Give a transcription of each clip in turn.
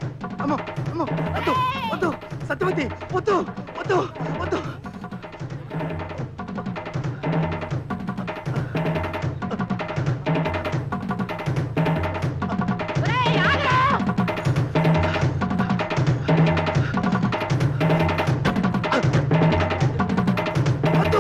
అమ్మో అమ్మో వద్దు వద్దు సత్యవతి వద్దు వద్దు వద్దు వద్దు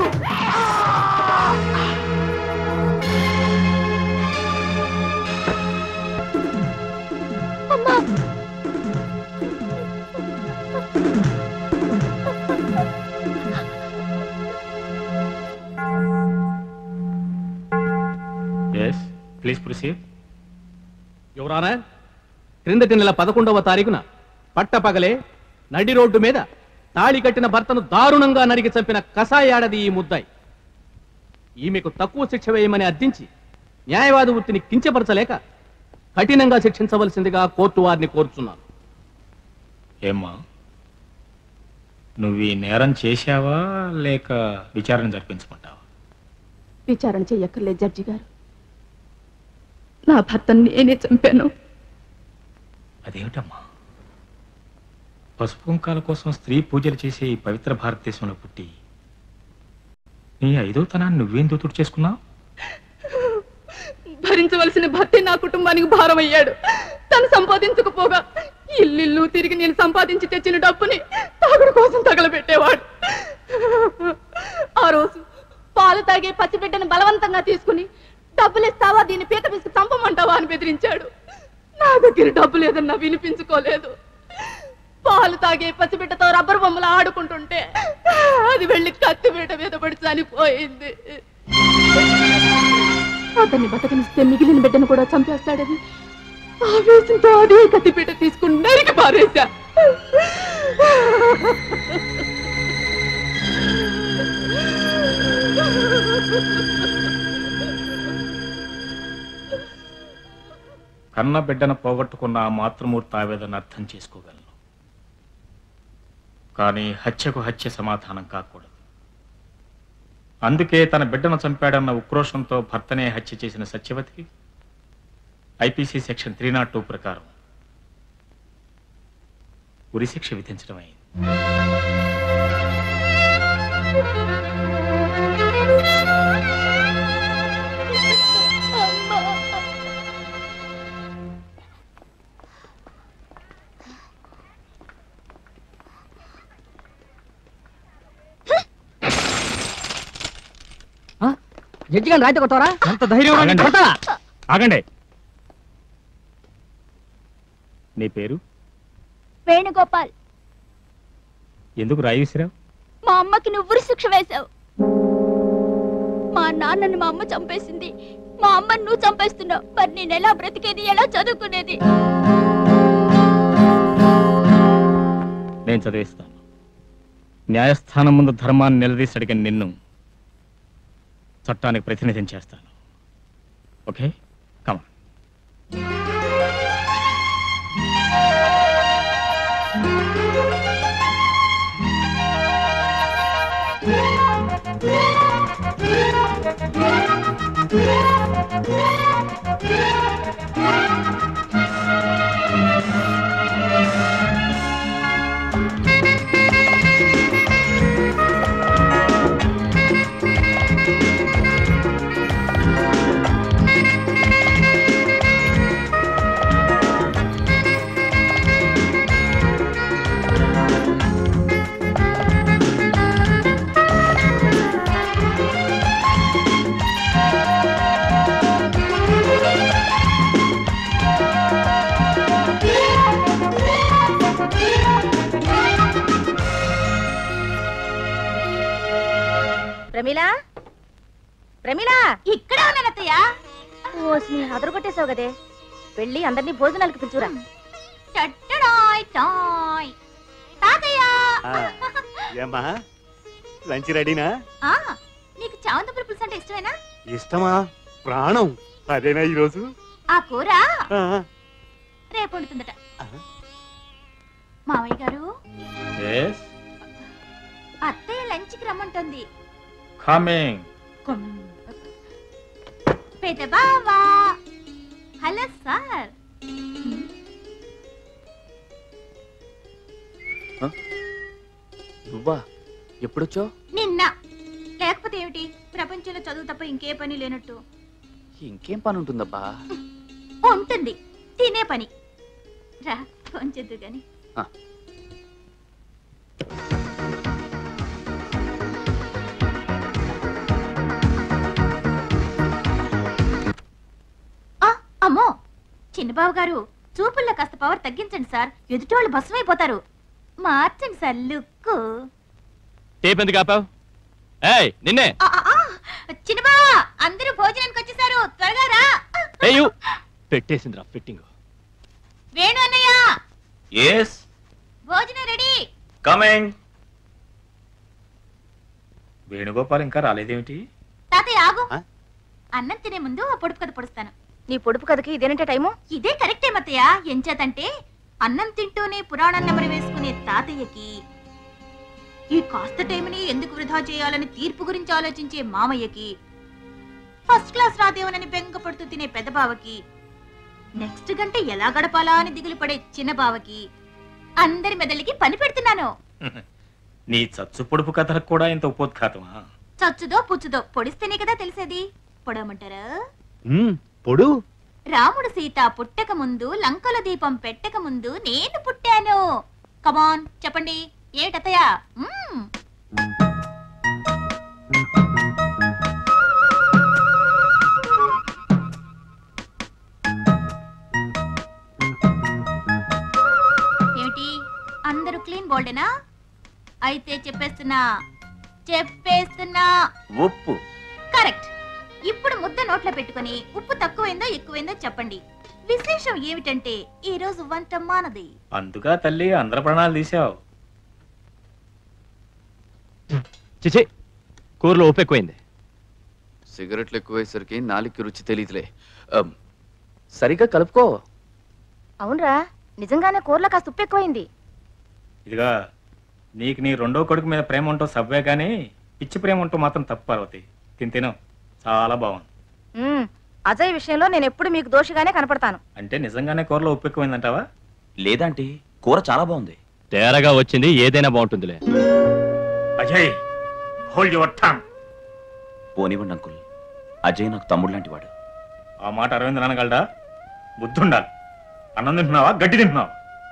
ఎస్ ప్లీజ్ ప్రొసీడ్ యువరానా క్రిందటి నెల పదకొండవ తారీఖున పట్టపగలే నడి రోడ్డు మీద తాళి కట్టిన భర్తను దారుణంగా నరికి చంపిన కసాయాడది ఈ ముద్దాయి ఈమెకు తక్కువ శిక్ష వేయమని అర్థించి న్యాయవాది వృత్తిని కించపరచలేక కఠినంగా శిక్షించవలసిందిగా కోర్టు వారిని కోరుచున్నాను ఏమ్మా నువ్వు ఈ నేరం చేశావా లేక విచారణ జరిపించమంటావా విచారణ చెయ్యక్కర్లేదు జడ్జి గారు నా భర్తను నేనే చంపాను అదేమిటమ్మా పసుపు కుంకాల కోసం స్త్రీ పూజలు చేసే ఈ పవిత్ర భారతదేశంలో పుట్టి నీ ఐదో తనాన్ని నువ్వేం దూతుడు చేసుకున్నావు భరించవలసిన భర్తే నా కుటుంబానికి భారం అయ్యాడు తను సంపాదించకపోగా ఇల్లు తిరిగి నేను సంపాదించి తెచ్చిన డబ్బుని తాగుడు కోసం తగలబెట్టేవాడు ఆ రోజు పాలు తాగే పసిబిడ్డను బలవంతంగా తీసుకుని డబ్బులు ఇస్తావా దీన్ని పీక పిసికి చంపమంటావా అని బెదిరించాడు నా దగ్గర డబ్బు లేదన్నా వినిపించుకోలేదు పాలు తాగే పసిబిడ్డతో రబ్బర్ బొమ్మలు ఆడుకుంటుంటే అది వెళ్ళి కత్తి బిడ్డ మీద పడి చనిపోయింది అతన్ని బతకనిస్తే మిగిలిన బిడ్డను కూడా చంపేస్తాడని ఆవేశంతో అదే కత్తిపీట తీసుకుని నరికి పారేశా కన్న బిడ్డను పోగొట్టుకున్న ఆ మాతృమూర్తి ఆవేదన అర్థం చేసుకోగలను కానీ హత్యకు హత్య సమాధానం కాకూడదు అందుకే తన బిడ్డను చంపాడన్న ఉక్రోషంతో భర్తనే హత్య చేసిన సత్యవతికి IPC section three nought two ప్రకారం ఉరిశిక్ష విధించడం అయింది జడ్జి గారిని రాయితే కొట్టారా ఎంత ధైర్యం ఆగండి. కొట్టాలా ఆగండి నీ పేరు వేణుగోపాల్ ఎందుకు రాయి విసిరావు మా అమ్మకి నువ్వు ఉరి శిక్ష వేశావు మా నాన్నని మా అమ్మ చంపేసింది మా అమ్మని నువ్వు చంపేస్తున్నావు మరి నేను ఎలా బ్రతికేది ఎలా చదువుకునేది నేను చదివిస్తాను న్యాయస్థానం ముందు ధర్మాన్ని నిలదీసి అడిగిన నిన్ను చట్టానికి ప్రతినిధం చేస్తాను ఓకే కమా ప్రమిళ ప్రమిళ ఇక్కడ ఉన్నానత్తయ్య ఓ నీ అదరు కొట్టేశావు కదే వెళ్ళి అందరినీ భోజనాలకు పిలుచురా తాతయ్య ఏమ్మా లంచ్ రెడీనా ఆ, నీకు చామంతి పులుసు అంటే ఇష్టమేనా ఇష్టమా ప్రాణం అదేనా ఈరోజు ఆ కూర ఆ, రేపు వండుతుందట ఆ. మావయ్య గారు ఎస్ అత్తయ్య లంచ్కి రమ్మంటుంది కమింగ్ పెద్ద బావా హలో సార్ నువ్వా ఎప్పుడొచ్చో నిన్న లేకపోతే ఏమిటి ప్రపంచంలో చదువు తప్ప ఇంకే పని లేనట్టు ఇంకేం పని ఉంటుందబ్బా ఉంటుంది తినే పని రా కొంచెం గాని ఆ. ఆ, అమ్మో చిన్నబాబు గారు చూపుల్లో కాస్త పవర్ తగ్గించండి సార్ ఎదుటోళ్ళు భస్మైపోతారు మార్చండి సార్ లుక్కు టేప్ ఎందుకు ఆపావు ఏయ్ నిన్నే ఆ, ఆ, ఆ, చిన్నబావ అందరూ భోజనానికి వచ్చేసారు త్వరగా రా ఏయు పెట్టేసిందిరా ఫిట్టింగ్ వేణు అన్నయ్య ఎస్ భోజనం రెడీ కమింగ్ వేణుగోపాల్ ఇంకా రాలేదేమిటి తాతయ్య ఆగు ఆ? అన్నం తినే ముందు ఆ పొడుపు కథ పొడుస్తాను నీ పొడుపు కథకి ఇదేనంటే టైము ఇదే కరెక్టే మత్తయ్య ఎంచేతంటే అన్నం తింటూనే పురాణం నెమరు వేసుకునే తాతయ్యకి ఈ కాస్త టైంని ఎందుకు వృధా చేయాలని తీర్పు గురించి ఆలోచించే మామయ్యకి ఫస్ట్ క్లాస్ రాదేమోనని బెంగపడుతూ తినే పెద్ద బావకి నెక్స్ట్ గంట ఎలా గడపాలా అని దిగులు పడే చిన్న బావకి అందరి మెదళ్ళకి పని పెడుతున్నాను నీ చచ్చు పొడుపు కథలకు కూడా ఇంత ఉపోద్ఘాతమా చచ్చుదో పుచ్చుదో పొడిస్తేనే కదా తెలిసేది పొడవమంటారా పొడు రాముడు సీత పుట్టక ముందు లంకల దీపం పెట్టక ముందు నేను పుట్టాను కమాన్ చెప్పండి ఏమిటత్తయ్య మ్మ్. ఏమిటి అందరూ క్లీన్ బోల్డేనా అయితే చెప్పేస్తున్నా చెప్పేస్తున్నా ఉప్పు కరెక్ట్ ఇప్పుడు ముద్ద నోట్లో పెట్టుకొని ఉప్పు తక్కువైందో ఎక్కువైందో చెప్పండి విశేషం ఏమిటంటే ఈ రోజు వంట మానది అందుగా తల్లి అందర ప్రాణాలు తీసావు చిచి కూరలో ఉప్పు ఎక్కువైంది సిగరెట్లు ఎక్కువేసరికి నాలుగు రుచి తెలియదులే అమ్, సరిగ్గా కలుపుకో అవునరా నిజంగానే కూరలో కాస్త ఉప్పు ఎక్కువైంది ఇదిగా నీకు నీ రెండో కొడుకు మీద ప్రేమ ఉంటూ సవ్వే కానీ పిచ్చి ప్రేమ ఉంటూ మాత్రం తప్పు పార్వతి తిని తిను చాలా బాగుంది మ్మ్. అజయ్ విషయంలో నేను ఎప్పుడు మీకు దోషిగానే కనపడతాను అంటే నిజంగానే కూరలో ఉప్పు ఎక్కువైందంటావా లేదంటే కూర చాలా బాగుంది తేరగా వచ్చింది ఏదైనా బాగుంటుందిలే అజయ్ హోల్డ్ యువర్ టాంగ్ పోనివ్వండి అంకుల్ అజయ్ నాకు తమ్ముడు లాంటి వాడు ఆ మాట అరవింద్ అనగలడా బుద్ధి ఉండాలి అన్నం తింటున్నావా గడ్డి తింటున్నావా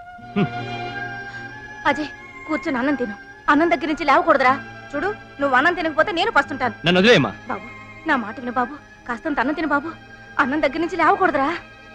అజయ్ కూర్చొని అన్నం తిను అన్నం దగ్గర నుంచి లేవకూడదురా చూడు నువ్వు అన్నం తినకపోతే నేను పస్తుంటాను నన్ను వదిలేయమ్మా బాబు నా మాట విను బాబు కాస్తంత అన్నం తిను బాబు అన్నం దగ్గర నుంచి లేవకూడదురా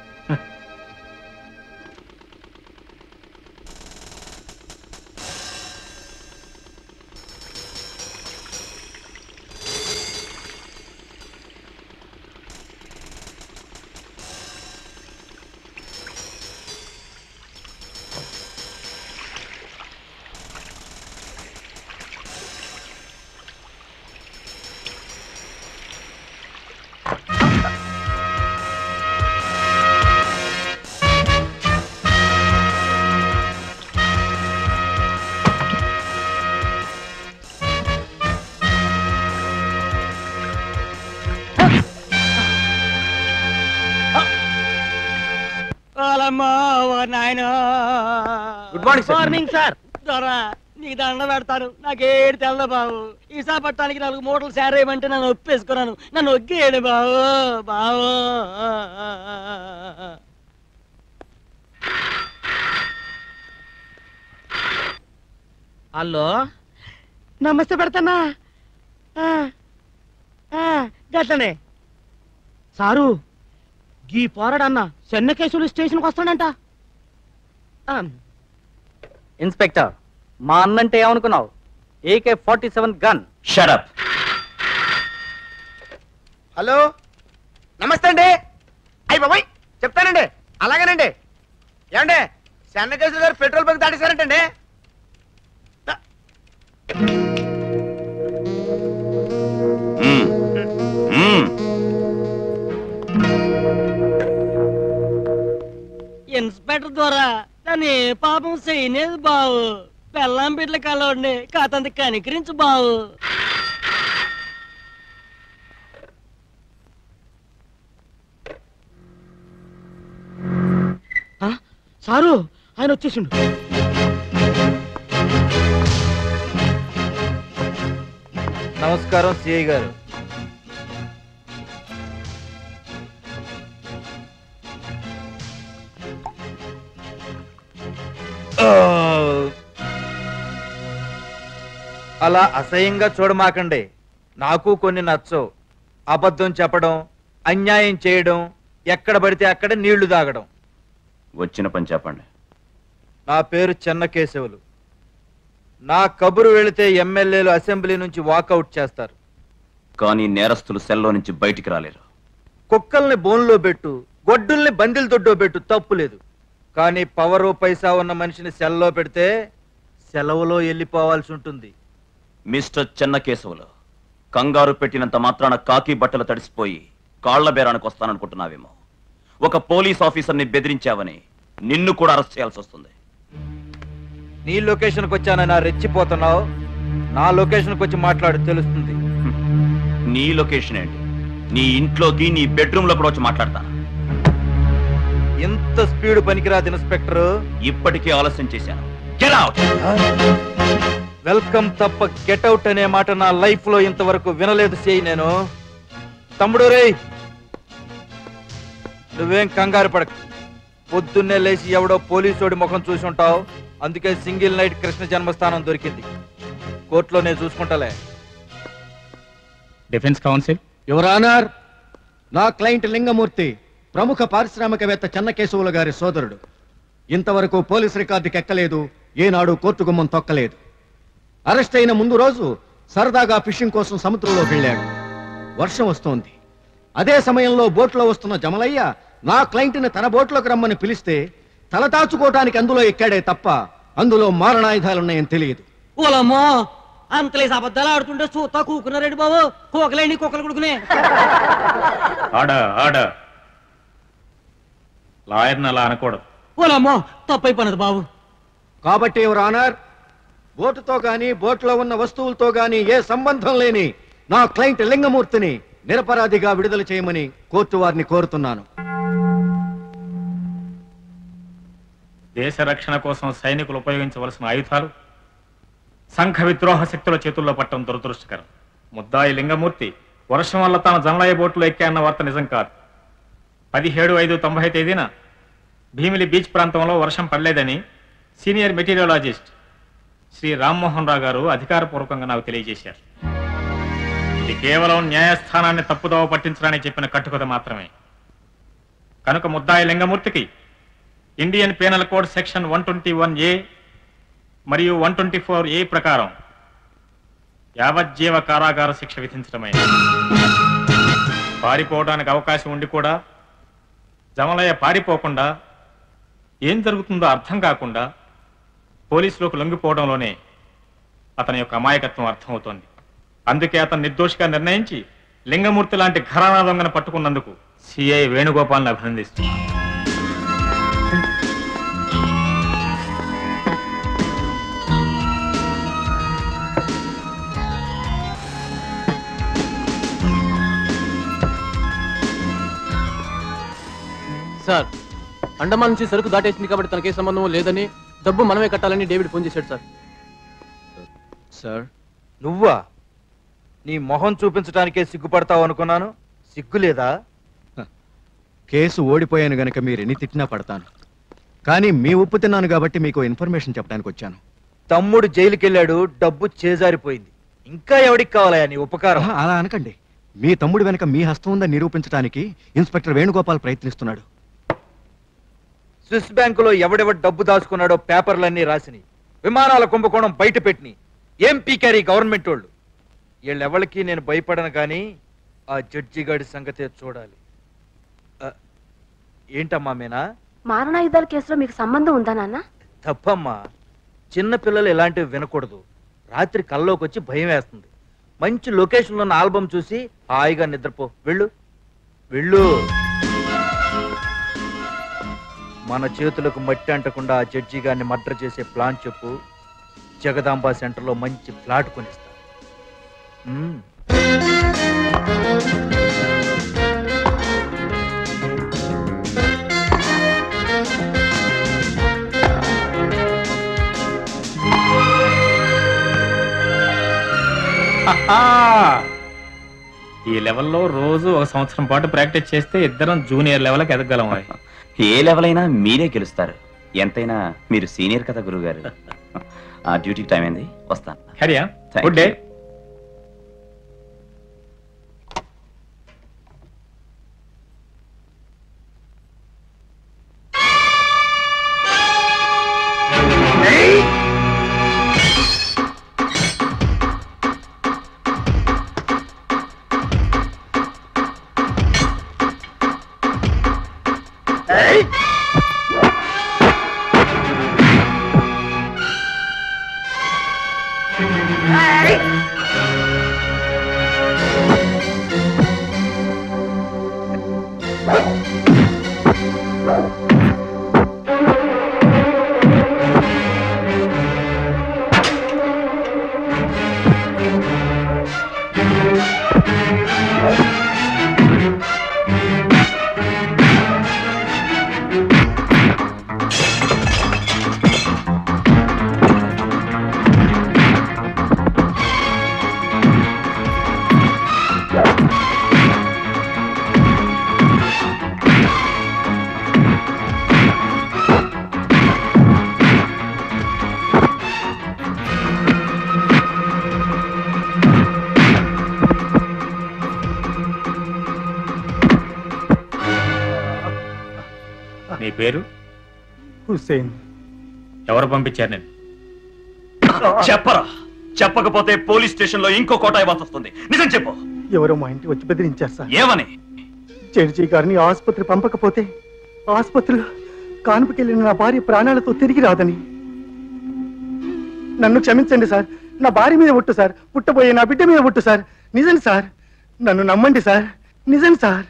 good morning sir morning sir దొరా నీకు దండ పెడతాను నాకేడు తెల్ల బావు విశాఖపట్నానికి నాలుగు మూటలు సేరేయమంటే నన్ను ఒప్పేసుకున్నాను నన్ను ఒగ్గేడు బావు బావు హలో నమస్తే పెడతానా ఆ, ఆ, గట్లనే సారు గీ పోరాడన్న చెన్నకేశ్వరి స్టేషన్కి వస్తాడంట ఆ, ఇన్స్పెక్టర్ మా అన్నంటే ఏమనుకున్నావు AK forty seven gun shut up hello నమస్తే అండి అయ్యి బాబాయ్ చెప్తానండి అలాగేనండి ఏమండి చెన్నకేశ్వర గారు పెట్రోల్ బంక్ దాటేశారంటండి ఇన్స్పెక్టర్ ద్వారా దాన్ని పాపం చేయలేదు బావు పెళ్ళాం బిడ్డల కలవడిని కాతంత కనికరించు బావు ఆ, సారు ఆయన వచ్చేసిండు నమస్కారం సిఐ గారు అలా అసహ్యంగా చూడమాకండి నాకు కొన్ని నచ్చవు అబద్ధం చెప్పడం అన్యాయం చేయడం ఎక్కడ పడితే అక్కడ నీళ్లు తాగడం వచ్చిన పని చెప్పండి నా పేరు చెన్నకేశవులు నా కబురు వెళితే ఎమ్మెల్యేలు అసెంబ్లీ నుంచి వాకౌట్ చేస్తారు కానీ నేరస్తులు సెల్లో నుంచి బయటికి రాలేరు కుక్కల్ని బోన్లో పెట్టు గొడ్డుల్ని బందిల దొడ్డో పెట్టు తప్పు లేదు కానీ పవరు పైసా ఉన్న మనిషిని సెల్లో పెడితే సెలవులో వెళ్ళిపోవాల్సి ఉంటుంది మిస్టర్ చెన్నకేశవులు కంగారు పెట్టినంత మాత్రాన కాకి బట్టలు తడిసిపోయి కాళ్ల బేరానికి వస్తాననుకుంటున్నావేమో ఒక పోలీస్ ఆఫీసర్ని బెదిరించావని నిన్ను కూడా అరెస్ట్ చేయాల్సి వస్తుంది నీ లొకేషన్కి వచ్చానని రెచ్చిపోతున్నావు నా లొకేషన్కి వచ్చి మాట్లాడు తెలుస్తుంది నీ లొకేషన్ ఏంటి నీ ఇంట్లోకి నీ బెడ్రూమ్ లో కూడా వచ్చి మాట్లాడతాను ఇంత స్పీడ్ పనికిరాదు ఇన్స్పెక్టర్ ఇప్పటికే ఆలస్యం చేశాను Get out! వెల్కమ్ తప్ప గెట్అవుట్ అనే మాట నా లైఫ్ లో ఇంతవరకు వినలేదు చేయి నేను తమ్ముడు రేయ్ నువ్వేం కంగారు పడక పొద్దున్నే లేచి ఎవడో పోలీసోడి ముఖం చూసి ఉంటావు అందుకే సింగిల్ నైట్ కృష్ణ జన్మస్థానం దొరికింది కోర్టులో నేను చూసుకుంటాలే డిఫెన్స్ కౌన్సిల్ యువరానర్ నా క్లయింట్ లింగమూర్తి ప్రముఖ పారిశ్రామికవేత్త చెన్నకేశవుల గారి సోదరుడు ఇంతవరకు పోలీస్ రికార్డుకి ఎక్కలేదు ఏనాడు కోర్టు గుమ్మం తొక్కలేదు అరెస్ట్ అయిన ముందు రోజు సరదాగా ఫిషింగ్ కోసం సముద్రంలోకి వెళ్ళాడు వర్షం వస్తోంది అదే సమయంలో బోట్లో వస్తున్న జమలయ్య నా క్లయింట్ని తన బోట్లోకి రమ్మని పిలిస్తే తల దాచుకోవటానికి అందులో ఎక్కాడే తప్ప అందులో మారణాయుధాలున్నాయని తెలియదు ఓలమ్మో అంతలేసి అబద్ధాలు ఆడుతుంటే చూస్తా కూకున్నారండి బాబు కూకలేండి కుక్కలు కొడుకునే ఆర్డర్ ఆర్డర్ లాయర్ని అలా అనకూడదు ఓలమ్మో తప్పైపోయినది బాబు కాబట్టి యువర్ ఆనర్ బోటుతో గాని బోట్లో ఉన్న వస్తువులతో గాని ఏ సంబంధం లేని నా క్లయింట్ లింగమూర్తిని నిరపరాధిగా విడుదల చేయమని కోర్టు వారిని కోరుతున్నాను దేశ రక్షణ కోసం సైనికులు ఉపయోగించవలసిన ఆయుధాలు సంఘ విద్రోహ శక్తుల చేతుల్లో పట్టడం దురదృష్టకరం ముద్దాయి లింగమూర్తి వర్షం వల్ల తాను జమలయ్య బోటులో ఎక్కాయన్న వార్త నిజం కాదు పదిహేడు ఐదు తొంభై తేదీన భీమిలి బీచ్ ప్రాంతంలో వర్షం పడలేదని సీనియర్ మెటీరియాలజిస్ట్ శ్రీ రామ్మోహన్ రావు గారు అధికారపూర్వకంగా నాకు తెలియజేశారు ఇది కేవలం న్యాయస్థానాన్ని తప్పుదోవ పట్టించడానికి చెప్పిన కట్టుకథ మాత్రమే కనుక ముద్దాయి లింగమూర్తికి Indian penal code section one twenty one A మరియు వన్ ట్వంటీ ఫోర్ ఏ ప్రకారం యావజ్జీవ కారాగార శిక్ష విధించడమైంది పారిపోవడానికి అవకాశం ఉండి కూడా జమలయ్య పారిపోకుండా ఏం జరుగుతుందో అర్థం కాకుండా పోలీసులకు లొంగిపోవడంలోనే అతని యొక్క అమాయకత్వం అర్థమవుతోంది అందుకే అతను నిర్దోషిగా నిర్ణయించి లింగమూర్తి లాంటి ఘరానా దొంగను పట్టుకున్నందుకు సిఐ వేణుగోపాల్ని అభినందిస్తున్నాను సార్ అండమాన్ నుంచి సరుకు దాటేసింది కాబట్టి తనకే సంబంధం లేదని డబ్బు మనమే కట్టాలని డేవిడ్ ఫోన్ చేశాడు సార్ సార్ నువ్వా నీ మొహం చూపించడానికే సిగ్గుపడతావు అనుకున్నాను సిగ్గు లేదా కేసు ఓడిపోయాను గనక మీరు ఎన్ని తిట్టినా పడతాను కానీ మీ ఉప్పు తిన్నాను కాబట్టి మీకు ఇన్ఫర్మేషన్ చెప్పడానికి వచ్చాను తమ్ముడు జైలుకెళ్ళాడు డబ్బు చేజారిపోయింది ఇంకా ఎవడికి కావాలయా నీ ఉపకారం ఆహా, అలా అనకండి మీ తమ్ముడు వెనక మీ హస్తం ఉందని నిరూపించడానికి ఇన్స్పెక్టర్ వేణుగోపాల్ ప్రయత్నిస్తున్నాడు స్విస్ బ్యాంకులో ఎవడెవడు డబ్బు దాచుకున్నాడో పేపర్లన్నీ రాసినాయి విమానాల కుంభకోణం బయట పెట్టినాయి ఏం పీకారు ఈ గవర్నమెంట్ వాళ్ళు వీళ్ళెవరికి నేను భయపడను కానీ ఆ జడ్జి గారి సంగతే చూడాలి ఆ, ఏంటమ్మా మీనా మారణాయుధాల కేసులో మీకు సంబంధం ఉందా నాన్న తప్పమ్మా చిన్న పిల్లలు ఇలాంటివి వినకూడదు రాత్రి కల్లోకి వచ్చి భయం వేస్తుంది మంచి లొకేషన్లో ఉన్న ఆల్బమ్ చూసి హాయిగా నిద్రపో వెళ్ళు వెళ్ళు మన చేతులకు మట్టి అంటకుండా ఆ జడ్జి గారిని మర్డర్ చేసే ప్లాన్ చెప్పు జగదాంబ సెంటర్లో మంచి ఫ్లాట్ కొనిస్తా మ్మ్. ఈ లెవెల్లో రోజు ఒక సంవత్సరం పాటు ప్రాక్టీస్ చేస్తే ఇద్దరం జూనియర్ లెవెల్కి ఎదగలం అయ్. ఏ లెవెల్ అయినా మీరే గెలుస్తారు ఎంతైనా మీరు సీనియర్ కదా గురుగారు ఆ డ్యూటీకి టైం అయింది వస్తాను Hariya Thank good day you. నీ పేరు హుస్సేన్ ఎవరు పంపించారు నేను చెప్పరా చెప్పకపోతే పోలీస్ స్టేషన్ లో ఇంకో కోట ఇవ్వాల్సి వస్తుంది నిజం చెప్పు ఎవరో మా ఇంటికి వచ్చి బెదిరించారు సార్ ఏమని జడ్జి గారిని ఆసుపత్రి పంపకపోతే ఆసుపత్రిలో కానుపుకెళ్ళిన నా భార్య ప్రాణాలతో తిరిగి రాదని నన్ను క్షమించండి సార్ నా భార్య మీద ఒట్టు సార్ పుట్టబోయే నా బిడ్డ మీద ఒట్టు సార్ నిజం సార్ నన్ను నమ్మండి సార్ నిజం సార్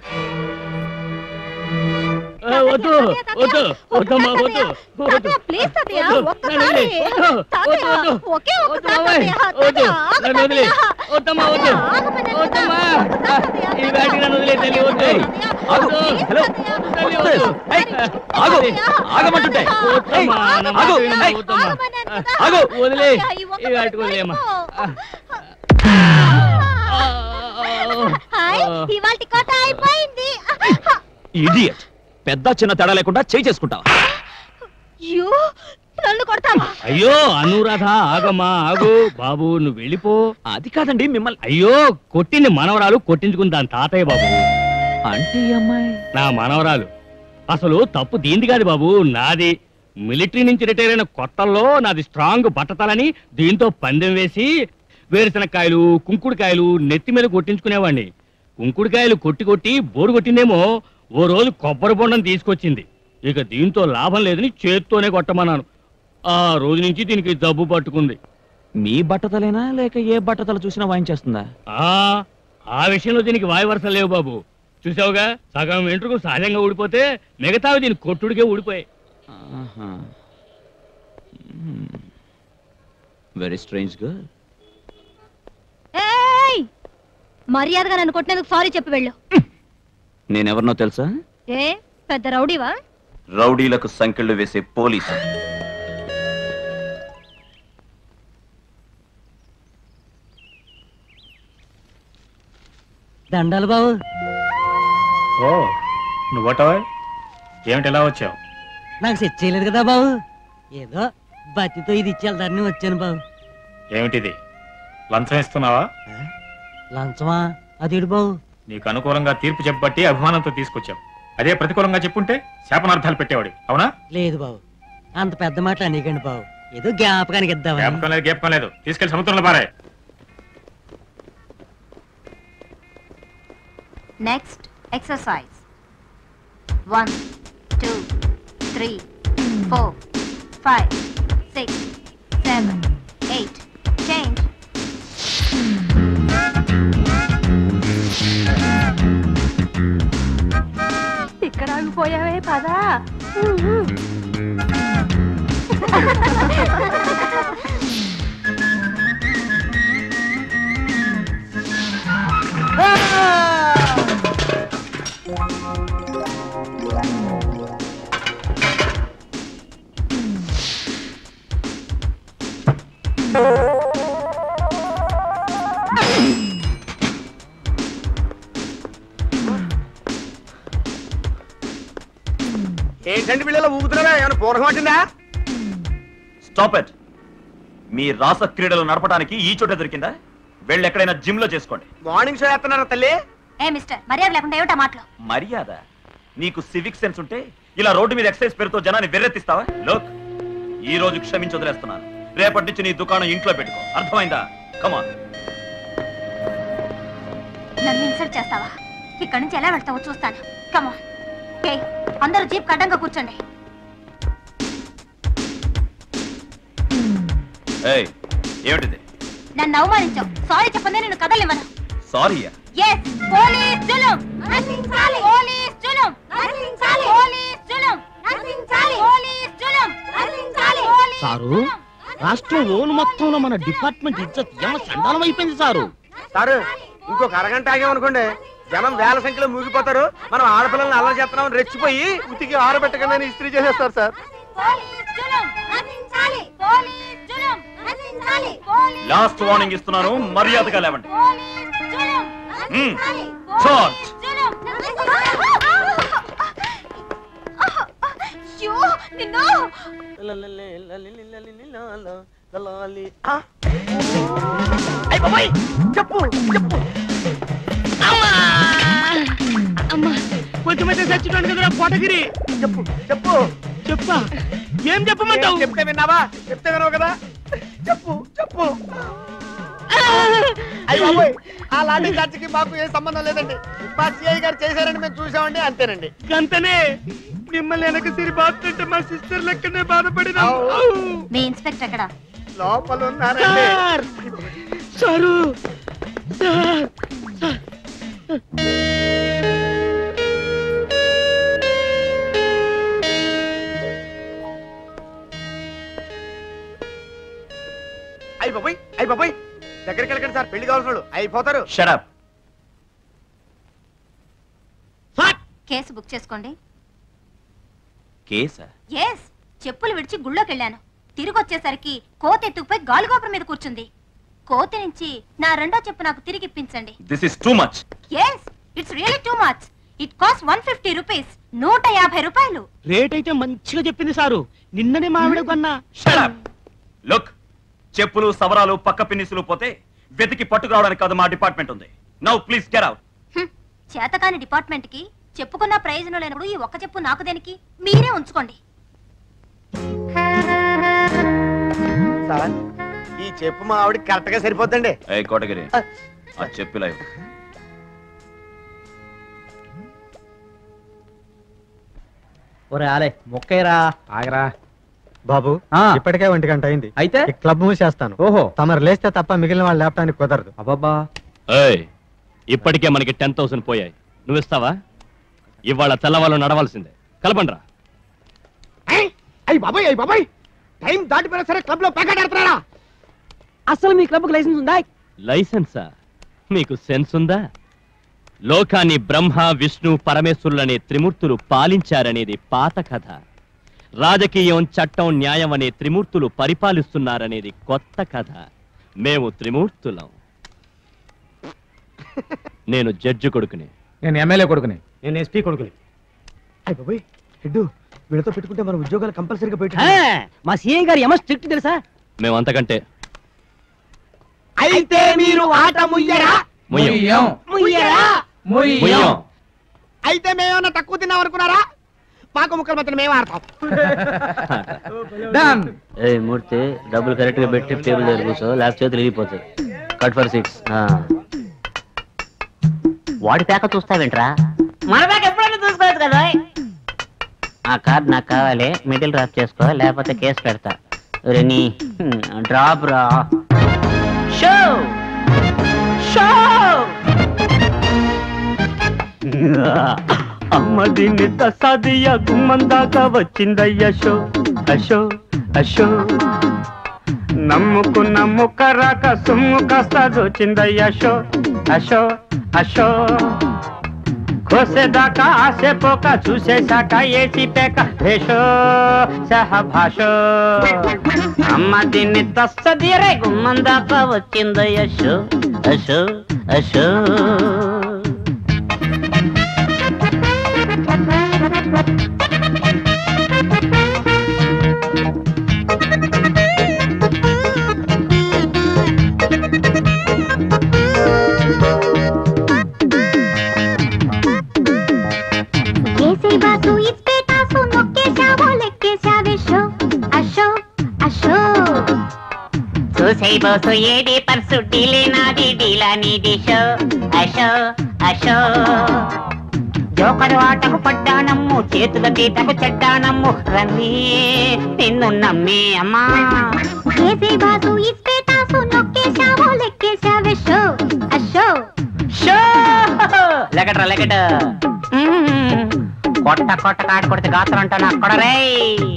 ఆ, వద్దు వద్దు వద్దమ్మా వద్దు వద్దు ప్లీజ్ తాతయ్య వద్దు, ఒక్కసారి నన్ను వదిలేయ్. వద్దు, తాతయ్య, వద్దు, వద్దు. ఒకే వద్దు, ఒక్కసారి మామయ్య, తాతయ్య, వద్దు, తాతయ్య, నన్ను వదిలేయ్. వద్దమ్మా వద్దు వద్దమ్మా ఆ, ఈ వేటికి నన్ను వదిలేయ్ తల్లి వద్దు ఆగు. హలో. తల్లి వద్దు. వద్దు. ఏయ్, ఆగు. ఆగమంటుంటే. వద్దమ్మా, ఏయ్, నా మాట ఆగు. వినమ్మా, ఏయ్. వద్దమ్మా. ఆగు. వదిలేయ్ ఈ వేటికి వదిలేయమ్మా హాయ్ ఇవాళ కోట అయిపోయింది ఇడియట్ పెద్ద చిన్న తేడా లేకుండా చేయి చేసుకుంటావా యూ నన్ను కొడతావా అయ్యో అనురాధ ఆగమ్మా ఆగు బాబు నువ్వు వెళ్ళిపో అది కాదండి మిమ్మల్ని అయ్యో కొట్టింది మనవరాలు కొట్టించుకుంది దాని తాతయ్య బాబు అంటే ఈ అమ్మాయి నా మనవరాలు అసలు తప్పు దీంది కాదు బాబు నాది మిలిటరీ నుంచి రిటైర్ అయిన కొత్తల్లో నాది స్ట్రాంగ్ బట్టతలని దీంతో పందెం వేసి వేరుశనక్కాయలు కుంకుడుకాయలు నెత్తి మీద కొట్టించుకునేవాడిని కుంకుడుకాయలు కొట్టి కొట్టి బోరు కొట్టిందేమో ఓ రోజు కొబ్బరి బొండం తీసుకొచ్చింది ఇక దీంతో లాభం లేదని చేత్తోనే కొట్టమన్నాను ఆ రోజు నుంచి దీనికి జబ్బు పట్టుకుంది మీ బట్టతలేనా లేక ఏ బట్టతలు చూసినా వాయించేస్తుందా ఆ ఆ విషయంలో దీనికి వాయు వరుస లేవు బాబు చూసావుగా సగం వెంట్రుకు సహజంగా ఊడిపోతే మిగతావి దీని కొట్టుడికే ఊడిపోయాయి వెరీ స్ట్రేంజ్ గర్ల్ ఏయ్ మర్యాదగా నన్ను కొట్టినందుకు సారీ చెప్పి వెళ్ళు నేనెవరినో తెలుసా ఏ పెద్ద రౌడీవా రౌడీలకు సంకెళ్ళు వేసే పోలీసు దండాలు బాబు ఓ నువ్వటవా ఏమిటి ఎలా వచ్చావు నాకు సెట్ చేయలేదు కదా బాబు ఏదో బతితో ఇది ఇచ్చి వెళ్తారని వచ్చాను బాబు ఏమిటిది లంచం ఇస్తున్నావా లంచమా అది బాబు నీకు అనుకూలంగా తీర్పు చెప్పబట్టి అభిమానంతో తీసుకొచ్చావు అదే ప్రతికూలంగా చెప్పుంటే శాపనార్థాలు పెట్టేవాడి అవునా లేదు బాబు అంత పెద్ద మాటలు అనేకండి బాబు ఏదో జ్ఞాపకానికి ఇద్దామని జ్ఞాపకం లేదు జ్ఞాపకం లేదు తీసుకెళ్లి సముద్రంలో పారే next exercise one two three four five six seven eight change ఇక్కడ ఆగిపోయావే పదా ఏంటండి వీళ్ళలో ఊగుతున్నారా ఏమైనా పూర్వం పట్టిందా స్టాప్ ఇట్ మీ రాస క్రీడలు నడపడానికి ఈ చోట దొరికిందా వెళ్ళి ఎక్కడైనా జిమ్ లో చేసుకోండి మార్నింగ్ షో వేస్తున్నారా తల్లి ఏ మిస్టర్ మర్యాద లేకుండా ఏమిటా మాటలు మర్యాద నీకు సివిక్ సెన్స్ ఉంటే ఇలా రోడ్డు మీద ఎక్సైజ్ పేరుతో జనాన్ని వెర్రెత్తిస్తావా లోక్ ఈ రోజు క్షమించి వదిలేస్తున్నాను రేపటి నుంచి నీ దుకాణం ఇంట్లో పెట్టుకో అర్థమైందా కమాన్ నన్ను ఇన్సల్ట్ చేస్తావా ఇక్కడి నుంచి ఎలా వెళ్తావో చూస్తాను కమా ఏ అందరూ జీప్ అడ్డంగా కూర్చోండి ఏయ్ ఏమిటిది నన్ను అవమానించావు సారీ చెప్పండి నేను కదలివ్వను సారీయా ఎస్ పోలీస్ జులుం పోలీస్ జులుం పోలీస్ జులుం పోలీస్ జులుం పోలీస్ సారు రాష్ట్రం ఓను మొత్తంలో మన డిపార్ట్మెంట్ ఇజ్జత్ ఏమో చండాలం అయిపోయింది సారు సారు ఇంకొక అరగంట ఆగామనుకోండి జనం వేల సంఖ్యలో మూగిపోతారు మనం ఆడపిల్లల్ని అల్లరి చేస్తున్నాం రెచ్చిపోయి ఉతికి ఆరబెట్టగానే ఇస్త్రీ చేసేస్తారు సార్ పోలీస్ జులుం నశించాలి పోలీస్ జులుం నశించాలి పోలీస్ లాస్ట్ వార్నింగ్ ఇస్తున్నాను మర్యాదగా లేవండి జులుం మ్మ్. చార్జ్ జులుం అయ్యో నిన్ను చెప్పు చెప్పు అమ్మా కొంచెమైతే చచ్చిపోయాను కదరా కోటగిరి చెప్పు చెప్పు చెప్పా ఏం చెప్పమంటావు ఏం చెప్తే విన్నావా చెప్తే వినవు కదా చెప్పు చెప్పు అయ్యి బాబోయ్ ఆ లాఠీ చార్జ్కి మాకు ఏ సంబంధం లేదండి మా సిఐ గారు చేశారని మేము చూసామండి అంతేనండి గంతనే మిమ్మల్ని వెనక సిరి బాగుతుంటే మా సిస్టర్ లెక్కనే బాధపడినా మీ ఇన్స్పెక్టర్ ఎక్కడ లోపల ఉన్నారండి సార్ సారు సార్ అయ్యి బాబోయ్ అయ్యి బాబోయ్ దగ్గరికి వెళ్ళకండి సార్ పెళ్లి కావాల్సిన వాళ్ళు అయిపోతారు షడప్ కేసు బుక్ చేసుకోండి కేసా ఎస్ చెప్పులు విడిచి గుళ్ళోకి వెళ్ళాను తిరిగి వచ్చేసరికి కోతి ఎత్తుకుపోయి గాలిగోపురం మీద కూర్చుంది కోతి నుంచి నా రెండో చెప్పు నాకు తిరిగి ఇప్పించండి this is too much yes it's really too much it cost one fifty rupees నూట యాభై రూపాయలు రేట్ అయితే మంచిగా చెప్పింది సారు నిన్ననే మామిడి కొన్నా షడప్ లుక్ చెప్పులు సవరాలు పక్క పిన్నిసులు పోతే వెతికి పట్టుకురావడానికి కాదు మా డిపార్ట్మెంట్ ఉంది నౌ ప్లీజ్ గెట్ అవుట్ చేతకాని డిపార్ట్మెంట్ కి చెప్పుకున్న ప్రయోజనం లేనప్పుడు ఈ ఒక్క చెప్పు నాకు దేనికి మీరే ఉంచుకోండి సార్ ఈ చెప్పు మా ఆవిడకి కరెక్ట్ గా సరిపోద్దండి ఏ కోటగిరి ఆ చెప్పులా ఇవ్వు. ఒరే ఆలే మొక్కేరా ఆగరా బాబు ఆ. ఇప్పటికే ఒంటి గంట అయింది అయితే ఈ క్లబ్ మూసేస్తాను ఓహో తమరు లేస్తే తప్ప మిగిలిన వాళ్ళు లేపడానికి కుదరదు అబ్బబ్బా ఏయ్ ఇప్పటికే మనకి టెన్ థౌసండ్ పోయాయి నువ్వు ఇస్తావా ఇవాళ తెల్లవాళ్ళు నడవాల్సిందే కలపండ్రా అయ్యి బాబాయ్ అయ్యి బాబాయ్ టైం దాటిపోయినా సరే క్లబ్ లో ప్యాకెట్ ఆడుతున్నారా అసలు మీ క్లబ్ లైసెన్స్ ఉందా లైసెన్సా మీకు సెన్స్ ఉందా లోకాన్ని బ్రహ్మ విష్ణు పరమేశ్వరులనే త్రిమూర్తులు పాలించారనేది పాత కథ రాజకీయం చట్టం న్యాయం అనే త్రిమూర్తులు పరిపాలిస్తున్నారనేది కొత్త కథ మేము త్రిమూర్తులం నేను జడ్జి కొడుకుని నేను ఎమ్మెల్యే కొడుకుని నేను ఎస్పీ కొడుకుని అయ్యి బాబాయ్ హెడ్డు వీళ్ళతో పెట్టుకుంటే మన ఉద్యోగాలు కంపల్సరీగా పెట్టి మా సీఎం గారు ఏమో స్ట్రిక్ట్ తెలుసా మేము అంతకంటే అయితే మీరు ఆట ముయ్యరా ముయ్యం. ముయ్యరా ముయ్యం. అయితే మేమేమన్నా తక్కువ తిన్నాం అనుకున్నారా పాక ముక్కలు మాత్రం మేము ఆడతాం ఏ మూర్తి డబ్బులు కరెక్ట్ గా పెట్టి టేబుల్ దగ్గర కూర్చో లేకపోతే చేతులు ఇరిగిపోతాయి కట్ ఫర్ సిక్స్ వాడి పేక చూస్తావేంట్రా మన పేక ఎప్పుడైనా చూసుకోవచ్చు కదా ఆ కార్డ్ నాకు కావాలి మిడిల్ డ్రాప్ చేసుకో లేకపోతే కేసు పెడతా రెనీ డ్రాప్ రా షో షో అమ్మ దీన్ని తసాదియ గుమ్మం దాకా వచ్చిందయ్య షో అషో అషో నమ్ముకున్న ముక్క రాక సొమ్ము కాస్త దోచిందయ్య షో అషో అషో కోసేదాకా ఆసే పోక చూసేశాక ఏసి పేక భేషో సహభాషో అమ్మ దీన్ని తస్తదీరే గుమ్మం దాకా వచ్చిందయ్య షో అషో అషో ఓసై బోసు ఏడి పర్సు డీలే నాది డీలా నీది షో అషో అషో జోకరు ఆటకు పడ్డానమ్ము చేతుల తీటకు చెడ్డానమ్ము రమ్మి నిన్ను నమ్మి అమ్మా ఏసే బాసు ఇస్తే తాసు నొక్కేశావో లెక్కేశావే షో అషో షో లెగట్రా లెగట మ్మ్. కొట్ట కొట్ట కాట కొడితే గాత్రం అంటాను అక్కడ రేయ్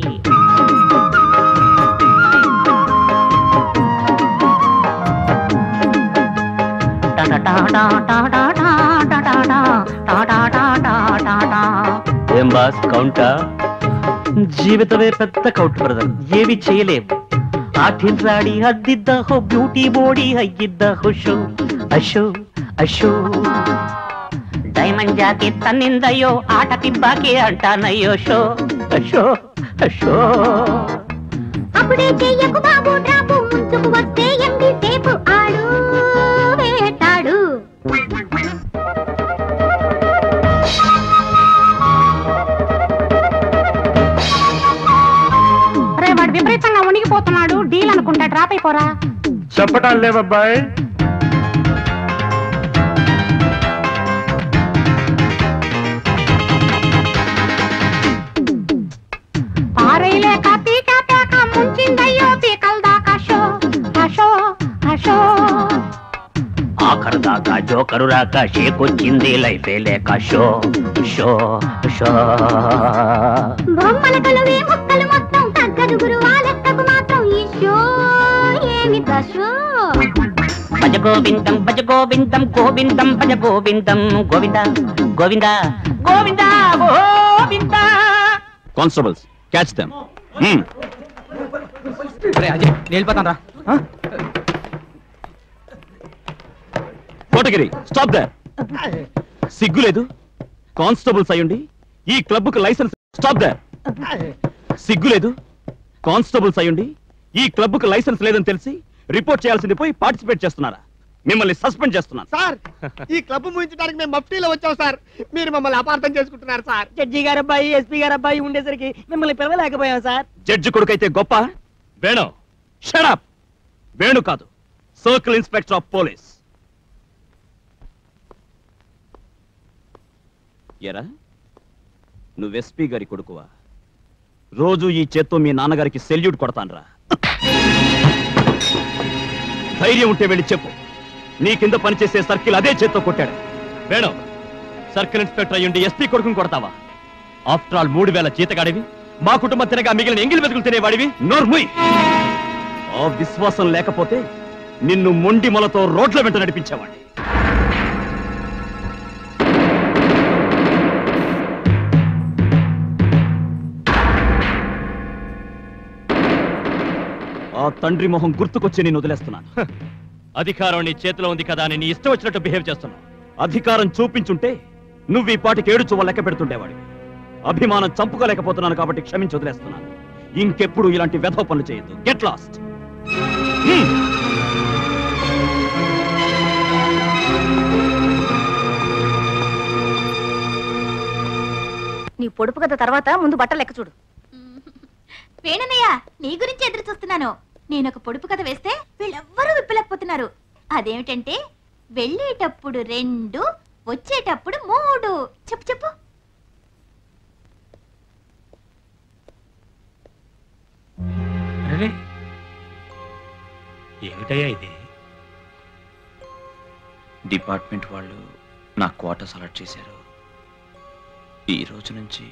ఏం బాస్ కౌంటా జీవితమే పెద్ద కౌంట్ బ్రదర్ ఏమి చేయలేము ఆటిల్రాడి అద్దిద్దాహో బ్యూటీ బాడీ అయ్యిద్దాహో షో అషో అషో డైమండ్ జాతి తన్నిందయ్యో ఆట తిబ్బాకి అంటానయ్యో షో అషో అషో అప్పుడే చెయ్యకు బాబు డ్రాపు ముంచుకు వస్తే ఎండి సేపు ఆడు వేటాడు రే వాడు విపరీతంగా ఉనిగిపోతున్నాడు డీల్ అనుకుంటా డ్రాప్ అయిపోరా చెప్పటాలు లేవబ్బాయ్ పారేయలేక పీక పేక ముంచిందయ్యో పీకల దాకా షో అషో అషో ఆఖరు దాకా జోకరు రాక షేకొచ్చింది లైఫే లేక షో షో షో బొమ్మల కలువే ముక్కలు మొత్తం తగ్గదు గురువా లెక్కకు మాత్రం ఈ షో ఏమి షో భజ గోవిందం భజ గోవిందం గోవిందం భజ గోవిందం గోవింద గోవింద గోవింద గోవింద కానిస్టేబుల్స్ క్యాచ్ దెమ్ వెళ్ళిపోతాను రా కోటగిరి స్టాప్ దర్ సిగ్గులేదు కానిస్టేబుల్స్ అయ్యుండి ఈ క్లబ్ కు లైసెన్స్ స్టాప్ దర్ సిగ్గులేదు కానిస్టేబుల్స్ అయ్యుండి ఈ క్లబ్ కు లైసెన్స్ లేదని తెలిసి రిపోర్ట్ చేయాల్సింది పోయి పార్టిసిపేట్ చేస్తున్నారా మిమ్మల్ని సస్పెండ్ చేస్తున్నాను సార్ ఈ క్లబ్ ముగించడానికి మేము మఫ్టీలో వచ్చాం సార్ మీరు మమ్మల్ని అపార్థం చేసుకుంటున్నారు సార్ జడ్జి గారు అబ్బాయి ఎస్పీ గారు అబ్బాయి ఉండేసరికి మిమ్మల్ని పిలవలేకపోయాం సార్ జడ్జి కొడుకైతే గొప్ప వేణు షడప్ వేణు కాదు సర్కిల్ ఇన్స్పెక్టర్ ఆఫ్ పోలీస్ ఎరా నువ్వు ఎస్పీ గారి కొడుకువా రోజు ఈ చేత్తో మీ నాన్నగారికి సెల్యూట్ కొడతాన్రా ధైర్యం ఉంటే వెళ్ళి చెప్పు నీ కింద పనిచేసే సర్కిల్ అదే చేత్తో కొట్టాడు వేణు సర్కిల్ ఇన్స్పెక్టర్ అయ్యుండి ఎస్పీ కొడుకుని కొడతావా ఆఫ్టర్ ఆల్ మూడు వేల జీతగాడివి మా కుటుంబం తినగా మిగిలిన ఎంగిలి వెతుకులు తినేవాడివి నోర్ముయ్ ఆ విశ్వాసం లేకపోతే నిన్ను మొండి మొలతో రోడ్ల వెంట నడిపించేవాడిని ఆ తండ్రి మొహం గుర్తుకొచ్చి నేను వదిలేస్తున్నాను అధికారం నీ చేతిలో ఉంది కదా అని నీ ఇష్టం వచ్చినట్టు బిహేవ్ చేస్తున్నావు అధికారం చూపించుంటే నువ్వు ఈ పాటికి ఏడు చువ్వ లెక్క పెడుతుండేవాడి అభిమానం చంపుకోలేకపోతున్నాను కాబట్టి క్షమించి వదిలేస్తున్నాను ఇంకెప్పుడు ఇలాంటి వెధవ పనులు చేయొద్దు గెట్ లాస్ట్ నీ పొడుపు కథ తర్వాత ముందు బట్టలు లెక్క చూడు వేణనయ్య నీ గురించి ఎదురు చూస్తున్నాను నేను ఒక పొడుపు కథ వేస్తే వీళ్ళెవ్వరూ విప్పలేకపోతున్నారు అదేమిటంటే వెళ్ళేటప్పుడు రెండు వచ్చేటప్పుడు మూడు చెప్పు చెప్పు అరే ఏమిటయ్యా ఇది డిపార్ట్మెంట్ వాళ్ళు నా క్వార్టర్స్ అలర్ట్ చేశారు ఈ రోజు నుంచి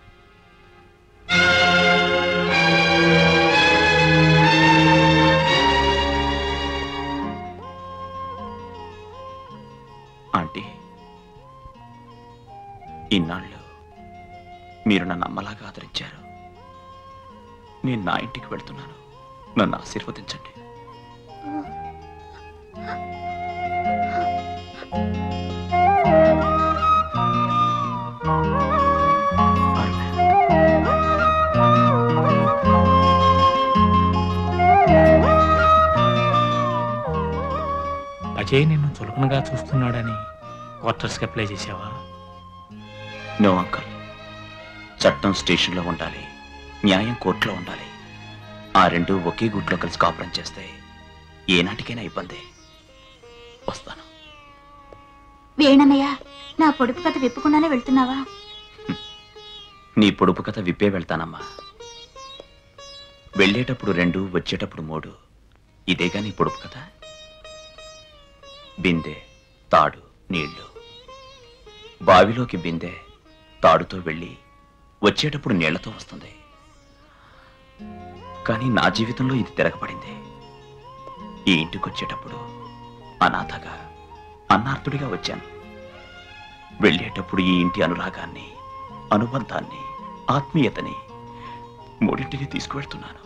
ఆంటీ ఇన్నాళ్ళు మీరు నన్ను అమ్మలాగా ఆదరించారు నేను నా ఇంటికి వెళ్తున్నాను నన్ను ఆశీర్వదించండి అజయ్ నిన్ను చులకనగా చూస్తున్నాడని క్వార్టర్స్కి అప్లై చేసావా నో అంకల్ చట్టం స్టేషన్లో ఉండాలి న్యాయం కోర్టులో ఉండాలి ఆ రెండు ఒకే గుట్లో కలిసి కాపురం చేస్తాయి ఏనాటికైనా ఇబ్బంది వస్తాను వేణన్నయ్య నా పొడుపు కథ విప్పకుండానే వెళ్తున్నావా నీ పొడుపు కథ విప్పే వెళ్తానమ్మా వెళ్ళేటప్పుడు రెండు వచ్చేటప్పుడు మూడు ఇదేగా నీ పొడుపు కథ బిందె తాడు నీళ్లు బావిలోకి బిందె తాడుతో వెళ్ళి వచ్చేటప్పుడు నీళ్లతో వస్తుంది కానీ నా జీవితంలో ఇది తిరగబడింది ఈ ఇంటికి వచ్చేటప్పుడు అనాథగా అన్నార్థుడిగా వచ్చాను వెళ్ళేటప్పుడు ఈ ఇంటి అనురాగాన్ని అనుబంధాన్ని ఆత్మీయతని మూడింటిని తీసుకువెళ్తున్నాను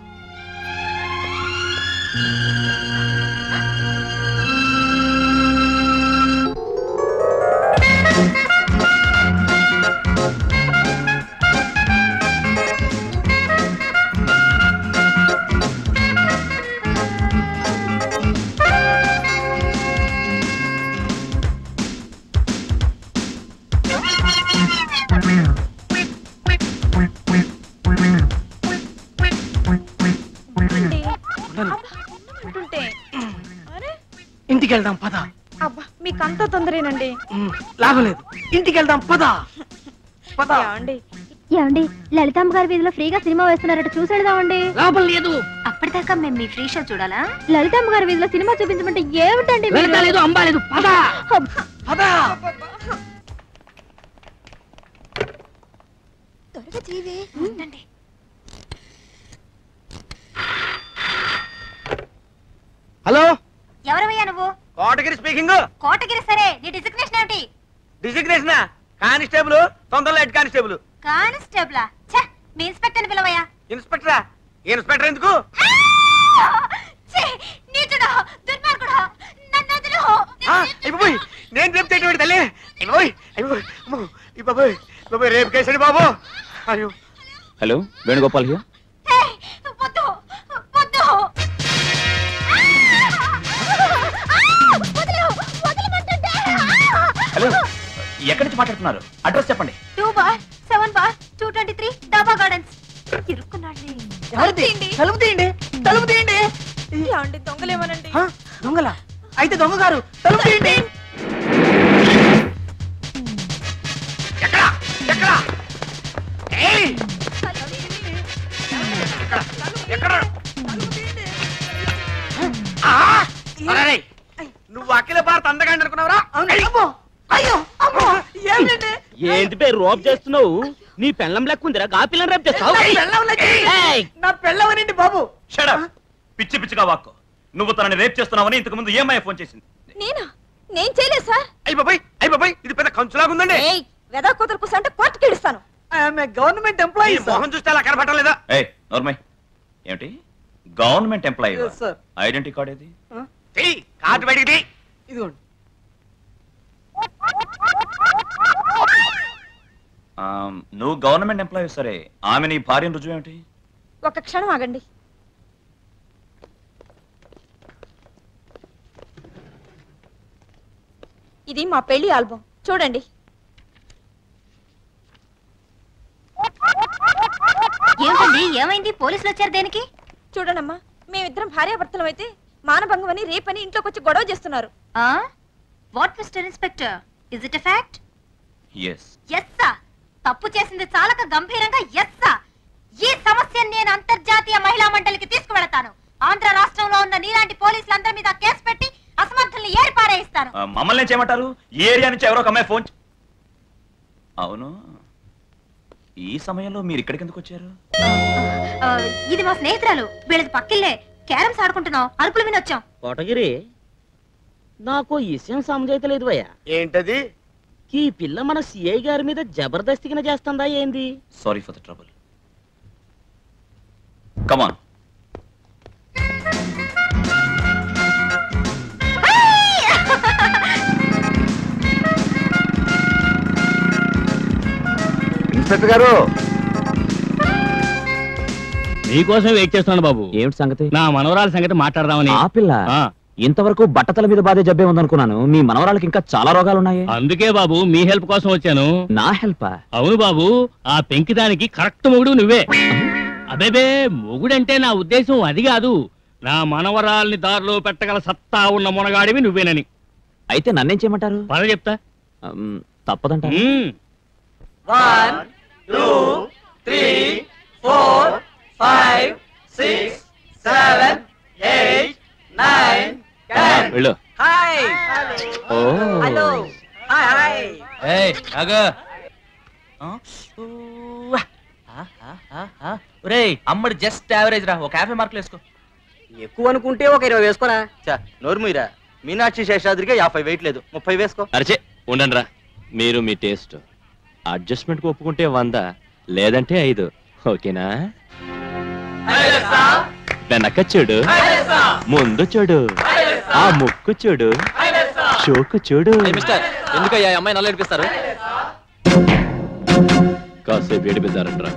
ఇంటికి వెళ్దాం పద అబ్బా మీకు అంత తొందరేనండి లాభం లేదు ఇంటికి వెళ్దాం పద పద అండి ఏమండి లలితాంబ గారి వీధిలో ఫ్రీగా సినిమా వేస్తున్నారట చూసి వెళ్దామండి లాభం లేదు అప్పటిదాకా మేము మీ ఫ్రీ షో చూడాలా లలితాంబ గారి వీధిలో సినిమా చూపించమంటే ఏమిటండి మీరు? లలిత లేదు అంబా లేదు పద పద త్వరగా చేయవే ఉండండి హలో ఎవరవయ్యా నువ్వు కోటగిరి స్పీకింగ్ కోటగిరి సరే నీ డిజిగ్నేషన్ ఏమిటి డిజిగ్నేషన్ కానిస్టేబుల్ తొందరలో హెడ్ కానిస్టేబుల్ కానిస్టేబులా ఛ మీ ఇన్స్పెక్టర్ పిలవయ్యా ఇన్స్పెక్టరా ఇన్స్పెక్టర్ ఎందుకు ఛీ, నీచుడా దుర్మార్గుడా నన్ను వదిలు ఆ, అయిపోయి నేను రేపు తేటి తల్లి అయిపోయి అయిపోయి అమ్మో, ఈ బాబోయ్ బాబోయ్ రేపు కేసండి బాబు అయ్యో హలో వేణుగోపాల్ హియర్ ఏయ్, వద్దు వద్దు హలో ఎక్కడి నుంచి మాట్లాడుతున్నారు అడ్రస్ చెప్పండి two bar seven bar two twenty three Daba Gardens ఇరుక్కున్నాడులే ఎవరిది? తలుపు తీయండి తలుపు తీయండి ఏమండి దొంగలేమోనండి హ? దొంగల అయితే దొంగ గారు తలుపు తీయండి ఎక్కడ ఎక్కడ ఏయ్! ఎక్కడ ఆ! అరేయ్, నువ్వు అఖిల భారత్ అందగాండి అనుకున్నావురా అమ్మో అయ్యో అమ్మో ఏమిటండి ఏంటి పేరు రోప్ చేస్తున్నావు నీ పెళ్ళం లెక్క ఉందిరా గా పిల్లని రేపు చేస్తావు నా పెళ్ళం లచ్చి. నా పెళ్ళవనండి బాబు షడప్ పిచ్చి పిచ్చిగా వాక్కు నువ్వు తనని రేప్ చేస్తున్నావని ఇంతకు ముందు ఏమై ఫోన్ చేసింది నేనా నేను చేయలేదు సార్ అయ్యి బాబాయ్ అయ్యి బాబాయ్ ఇది పెద్ద కంచులాగా ఉందండి ఏయ్ వెదా కూతురు కూస అంటే కోర్టుకి ఇడుస్తాను ఐఎమ్ గవర్నమెంట్ ఈ ఎంప్లాయీ మొహం చూస్తే అలా కనపడలేదా ఏ నోర్మై ఏమిటి government employee Yes, sir. Identity card ఏది చెయ్యి కార్డు బయటికి తీ. ఇదిగోండి ఆ, నువ్వు గవర్నమెంట్ ఎంప్లాయీ సరే ఆమె నీ భార్య రుజువు ఏమిటి ఒక క్షణం ఆగండి ఇది మా పెళ్లి ఆల్బం చూడండి ఏమిటండి ఏమైంది పోలీసులు వచ్చారు దేనికి చూడనమ్మా మేమిద్దరం భార్యాభర్తలం అయితే మానభంగం అని రేపని ఇంట్లోకి వచ్చి గొడవ చేస్తున్నారు ఆ what mister inspector is it a fact yes ఎస్సా తప్పు చేసింది చాలక గంభీరంగా ఎస్సా ఈ సమస్యను నేను అంతర్జాతీయ మహిళా మండలికి తీసుకువెళతాను ఆంధ్ర రాష్ట్రంలో ఉన్న నీలాంటి పోలీసులందరి మీద కేసు పెట్టి అసమర్థుల్ని ఏరి పారేయిస్తాను మమ్మల్ని ఏం చేయమంటారు ఈ ఏరియా నుంచి ఎవరో ఒక అమ్మాయి ఫోన్ చే- అవును ఈ సమయంలో మీరు ఇక్కడికి ఎందుకు వచ్చారు ఆ, ఇది మా స్నేహితురాలు వీళ్ళది పక్కిల్లే క్యారమ్స్ ఆడుకుంటున్నాం అరుపులు వినొచ్చాం కోటగిరి నాకు ఈ విషయం సమజైతలేదు భయ్య ఏంటది ఈ పిల్ల మన సిఐ గారి మీద జబర్దస్తిగా చేస్తుందా ఏంది sorry for the trouble come on inspector గారు నీకోసం వెయిట్ చేస్తున్నాను బాబు ఏమిటి సంగతి నా మనవరాల సంగతి మాట్లాడదామని ఆ పిల్ల ఇంతవరకు బట్టతల మీద బాధే జబ్బే ఉందనుకున్నాను మీ మనవరాలకి ఇంకా చాలా రోగాలు ఉన్నాయి అందుకే బాబు మీ హెల్ప్ కోసం వచ్చాను నా హెల్ప్ అవును బాబు ఆ పెంకిదానికి కరెక్ట్ మొగుడు నువ్వే అబేబే మొగుడంటే నా ఉద్దేశం అది కాదు నా మనవరాల్ని దారిలో పెట్టగల సత్తా ఉన్న మునగాడివి నువ్వేనని అయితే నన్నేం చేయమంటారు పద చెప్తా తప్పదంట one two three four five six seven eight nine ten వెళ్ళు హాయ్ ఓ హలో హాయ్ హాయ్ ఏయ్ ఆగు ఒరేయ్ అమ్మడి జస్ట్ యావరేజ్ రా ఒక యాభై మార్కులు వేసుకో ఎక్కువ అనుకుంటే ఒక ఇరవై వేసుకోరా చా నోరు మీరా మీనాక్షి శేషాద్రికి యాభై వేయట్లేదు ముప్పై వేసుకో అరచే ఉండండి రా మీరు మీ టేస్ట్ అడ్జస్ట్మెంట్ ఒప్పుకుంటే వంద లేదంటే ఐదు ఓకేనా వెనక చూడు ముందు చూడు ఆ ముక్కు చూడు షోకు చూడు మిస్టర్ ఎందుకయ్యా ఈ అమ్మాయి నల్ల ఏడిపిస్తారు కాసేపు ఏడిపిద్దారంట్రా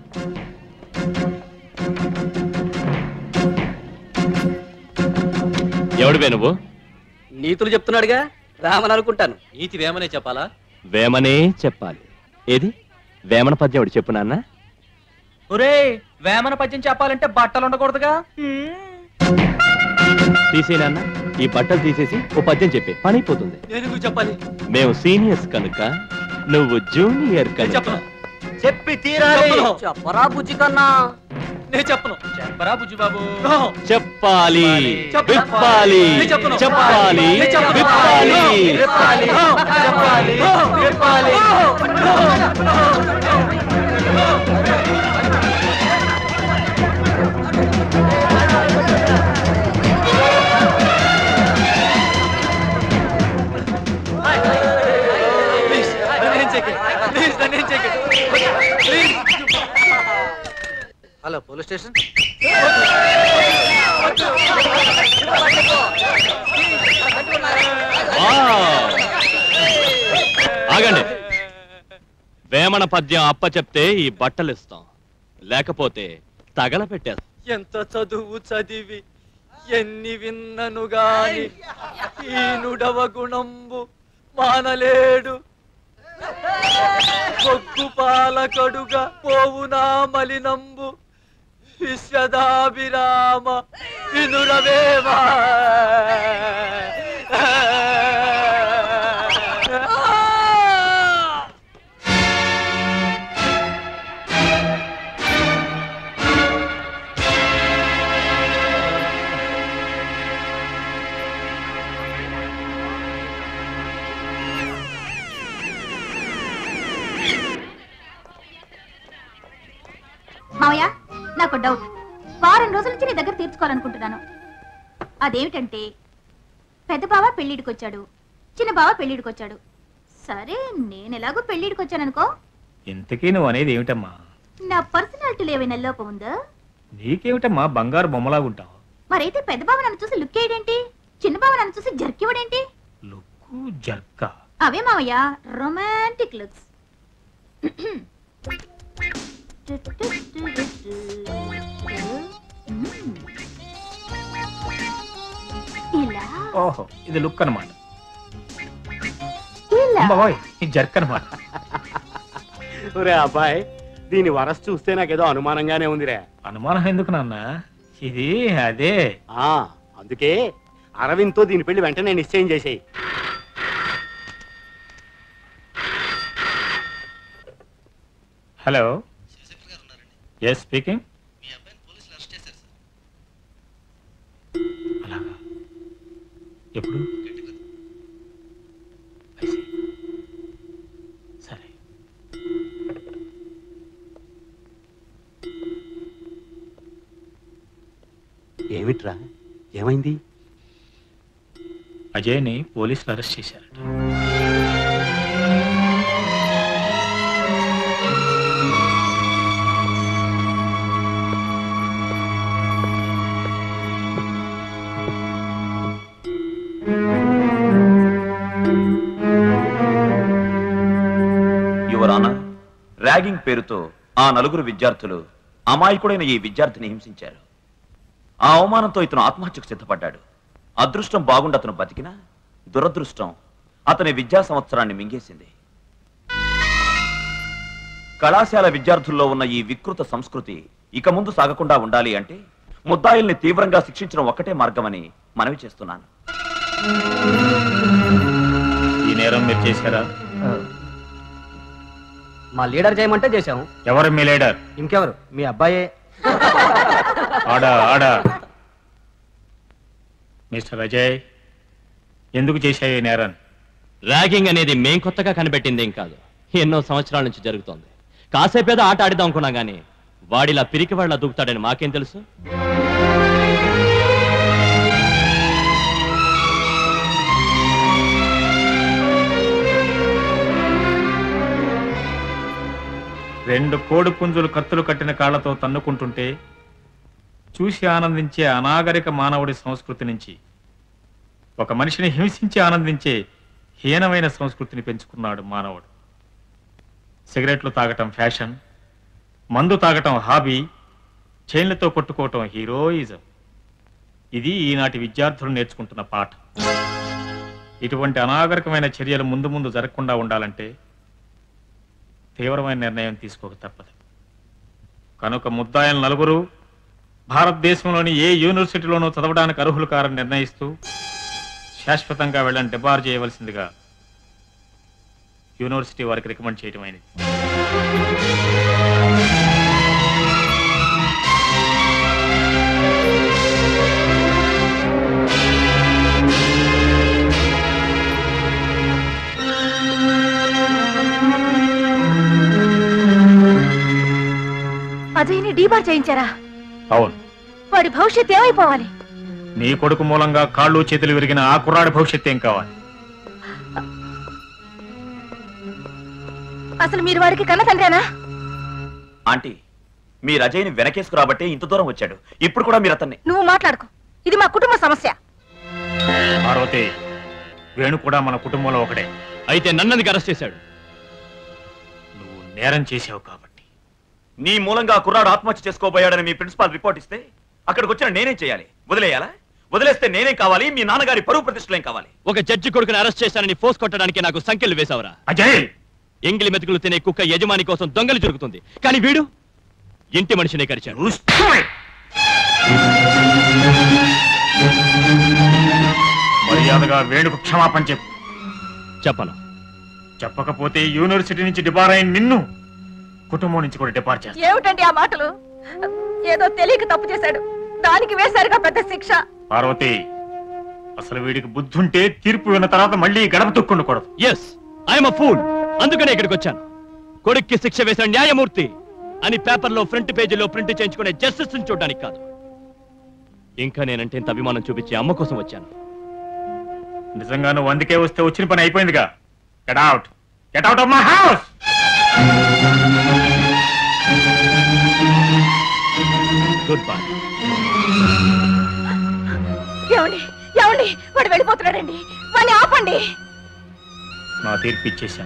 ఎవడివే నువ్వు నీతులు చెప్తున్నాడుగా రామని అనుకుంటాను నీతి వేమనే చెప్పాలా వేమనే చెప్పాలి ఏది వేమన పద్యం ఒకటి చెప్పు నాన్న ఒరే వేమన పద్యం చెప్పాలంటే బట్టలు ఉండకూడదుగా తీసే నాన్న ఈ బట్టలు తీసేసి ఓ పద్యం చెప్పే పని అయిపోతుంది ఎందుకు చెప్పాలి మేము సీనియర్స్ కనుక నువ్వు జూనియర్ కనుక చెప్పి తీరాలి చెప్పను. చెప్పరా బుజ్జి కన్నా నేను చెప్పను చెప్పరా బుజ్జి బాబు చెప్పాలి చెప్ప- విప్పాలి నేను చెప్పను. చెప్పాలి నేను చెప్పను. విప్పాలి విప్పాలి. చెప్పాలి. విప్పాలి. ప్లీజ్ నన్నేం చేయకండి. ప్లీజ్ నన్నేం చేయకండి. ప్లీజ్. హలో పోలీస్ స్టేషన్ ఆ! ఆగండి వేమన పద్యం అప్ప చెప్తే ఈ బట్టలు ఇస్తాం లేకపోతే తగల పెట్టేస్తాం ఎంత చదువు చదివి ఎన్ని విన్నను గాని ఈ నుడవ గుణంబు మానలేడు బొగ్గు పాలకడుగా పోవునా మలినంబు విశ్వదాభిరామ వినురవేమా మావయ్య నాకు డౌట్ వారం రోజుల నుంచి నీ దగ్గర తీర్చుకోవాలనుకుంటున్నాను అదేమిటంటే పెద్ద బావ పెళ్ళిడికి వచ్చాడు చిన్న బావ పెళ్ళిడికి వచ్చాడు సరే నేను ఎలాగో పెళ్ళిడికి వచ్చాననుకో ఇంతకీ నువ్వు అనేది ఏమిటమ్మా నా పర్సనాలిటీలో ఏమైనా లోపం ఉందా నీకేమిటమ్మా బంగారు బొమ్మలాగుంటావు మరైతే పెద్ద బావ నన్ను చూసి లుక్ వేయడేంటి చిన్న బావ నన్ను చూసి జర్కివడేంటి జర్కా అవే మావయ్య రొమాంటిక్ లుక్స్ ఇలా ఓహో ఇది లుక్ అనమాట ఇలా బాయ్ ఇది జర్క్ అనమాట ఒరే అబ్బాయి దీని వరస చూస్తే నాకేదో అనుమానంగానే ఉందిరే అనుమానం ఎందుకు నాన్న ఇది అదే ఆ అందుకే అరవింద్తో దీని పెళ్లి వెంటనే నిశ్చయం చేసేయి హలో ఎస్ స్పీకింగ్ అలాగా ఎప్పుడు I see. సరే ఏమిట్రా ఏమైంది అజయ్ని పోలీసులు అరెస్ట్ చేశారట యువరానా ర్యాగింగ్ పేరుతో ఆ నలుగురు విద్యార్థులు అమాయకుడైన ఈ విద్యార్థిని హింసించారు ఆ అవమానంతో ఇతను ఆత్మహత్యకు సిద్ధపడ్డాడు అదృష్టం బాగుండి అతను బతికినా దురదృష్టం అతని విద్యా సంవత్సరాన్ని మింగేసింది కళాశాల విద్యార్థుల్లో ఉన్న ఈ వికృత సంస్కృతి ఇక ముందు సాగకుండా ఉండాలి అంటే ముద్దాయిల్ని తీవ్రంగా శిక్షించడం ఒక్కటే మార్గమని మనవి చేస్తున్నాను ఈ నేరం మీరు చేశారా మా లీడర్ చేయమంటే చేశాము ఎవరు మీ లీడర్ ఇంకెవరు మీ అబ్బాయే ఆడా ఆడా మిస్టర్ అజయ్ ఎందుకు చేశావు ఈ నేరం ర్యాగింగ్ అనేది మేం కొత్తగా కనిపెట్టిందేం కాదు ఎన్నో సంవత్సరాల నుంచి జరుగుతోంది కాసేపేదో ఆట ఆడిదాం అనుకున్నాం గానీ వాడిలా పిరికి వాళ్ళ దూకుతాడని మాకేం తెలుసు రెండు కోడి పుంజులు కత్తులు కట్టిన కాళ్లతో తన్నుకుంటుంటే చూసి ఆనందించే అనాగరిక మానవుడి సంస్కృతి నుంచి ఒక మనిషిని హింసించి ఆనందించే హీనమైన సంస్కృతిని పెంచుకున్నాడు మానవుడు సిగరెట్లు తాగటం ఫ్యాషన్ మందు తాగటం హాబీ చైన్లతో కొట్టుకోవటం హీరోయిజం ఇది ఈనాటి విద్యార్థులు నేర్చుకుంటున్న పాఠం ఇటువంటి అనాగరికమైన చర్యలు ముందు ముందు జరగకుండా ఉండాలంటే తీవ్రమైన నిర్ణయం తీసుకోక తప్పదు కనుక ముద్దాయిల నలుగురు భారతదేశంలోని ఏ యూనివర్సిటీలోనూ చదవడానికి అర్హులు కారని నిర్ణయిస్తూ శాశ్వతంగా వెళ్ళని డిబార్ చేయవలసిందిగా యూనివర్సిటీ వారికి రికమెండ్ చేయడం అయినది అజయ్ని డీబార్ చేయించారా అవును వాడి భవిష్యత్ ఏమైపోవాలి నీ కొడుకు మూలంగా కాళ్ళు చేతులు విరిగిన ఆ కుర్రాడి భవిష్యత్తు ఏం కావాలి అసలు మీరు వారికి కన్న తండ్రేనా ఆంటీ మీ రజయ్ని వెనకేసుకురాబట్టే ఇంత దూరం వచ్చాడు ఇప్పుడు కూడా మీరు అతన్ని నువ్వు మాట్లాడుకో ఇది మా కుటుంబ సమస్య పార్వతి వేణు కూడా మన కుటుంబంలో ఒకడే అయితే నన్నదికి అరెస్ట్ చేశాడు నువ్వు నేరం చేసావు కాబట్టి నీ మూలంగా ఆ కుర్రాడు ఆత్మహత్య చేసుకోబోయాడని మీ ప్రిన్సిపాల్ రిపోర్ట్ ఇస్తే అక్కడికి వచ్చిన నేనేం చేయాలి వదిలేయాలా వదిలేస్తే నేనేం కావాలి మీ నాన్నగారి పరువు ప్రతిష్టలేం కావాలి ఒక జడ్జి కొడుకుని అరెస్ట్ చేశానని ఫోర్స్ కొట్టడానికి నాకు సంఖ్యలు వేశావరా అజయ్ ఎంగిలి మెతుకులు తినే కుక్క యజమాని కోసం దొంగలు జరుగుతుంది కానీ వీడు ఇంటి మనిషినే కరిచాడు మర్యాదగా వేణుకు క్షమాపణ చెప్పు చెప్పను చెప్పకపోతే యూనివర్సిటీ నుంచి డిబార్ అయిన నిన్ను కుటుంబం నుంచి కూడా డిపార్ చేస్తా ఏమిటండి ఆ మాటలు ఏదో తెలియక తప్పు చేశాడు దానికి వేశారుగా పెద్ద శిక్ష పార్వతి అసలు వీడికి బుద్ధుంటే తీర్పు విన్న తర్వాత మళ్ళీ గడప తొక్కుండకూడదు ఎస్ ఐఎమ్ ఫూల్ అందుకనే ఇక్కడికి వచ్చాను కొడుక్కి శిక్ష వేసిన న్యాయమూర్తి అని పేపర్లో ఫ్రంట్ పేజీలో ప్రింట్ చేయించుకునే జస్టిస్ చూడడానికి కాదు ఇంకా నేనంటే ఇంత అభిమానం చూపించి అమ్మ కోసం వచ్చాను నిజంగా నువ్వు అందుకే వస్తే వచ్చిన పని అయిపోయిందిగా get out get out of my house goodbye ఏమండి ఏమండి వాడు వెళ్ళిపోతున్నాడండి వాడిని ఆపండి నా తీర్పు ఇచ్చేశాను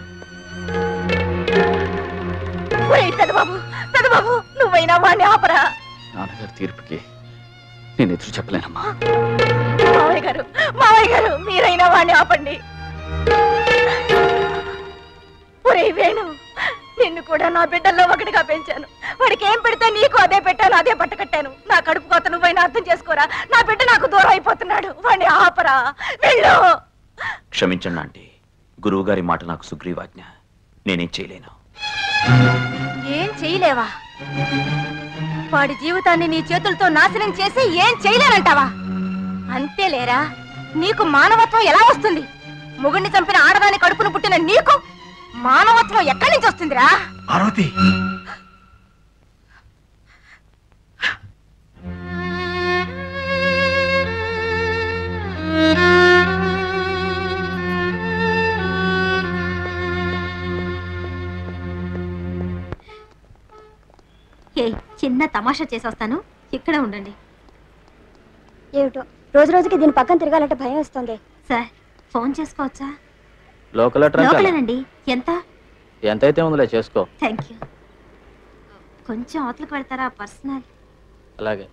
ఒరేయ్ పెదబాబు పెదబాబు నువ్వైనా వాడిని ఆపరా నాన్నగారి తీర్పుకి నేను ఎదురు చెప్పలేనమ్మా మావయ్య గారు మావయ్య గారు మీరైనా వాడిని ఆపండి ఒరేయ్ వేణు నిన్ను కూడా నా బిడ్డల్లో ఒకటిగా పెంచాను వాడికి ఏం పెడితే నీకు అదే పెట్టాను అదే బట్ట కట్టాను నా కడుపు కోత నువ్వైనా అర్థం చేసుకోరా నా బిడ్డ నాకు దూరం అయిపోతున్నాడు వాడిని ఆపరా వెళ్ళు క్షమించండి ఆంటీ గురువు గారి మాట నాకు సుగ్రీవాజ్ఞ నేనేం చేయలేను ఏం చేయలేవా వాడి జీవితాన్ని నీ చేతులతో నాశనం చేసి ఏం చేయలేనంటావా అంతేలేరా నీకు మానవత్వం ఎలా వస్తుంది మొగుడిని చంపిన ఆడదాని కడుపును పుట్టిన నీకు మానవత్వం ఎక్కడి నుంచి వస్తుందిరా పార్వతి ఏ చిన్న తమాషా చేసి వస్తాను ఇక్కడే ఉండండి ఏమిటో రోజు రోజుకి దీని పక్కన తిరగాలంటే భయం వస్తుంది సార్ ఫోన్ చేసుకోవచ్చా లోకల్ లోకలేనండి ఎంత ఎంతైతే ఉందిలే చేసుకో థ్యాంక్ యూ కొంచెం అవతలకు పెడతారా పర్సనల్ అలాగే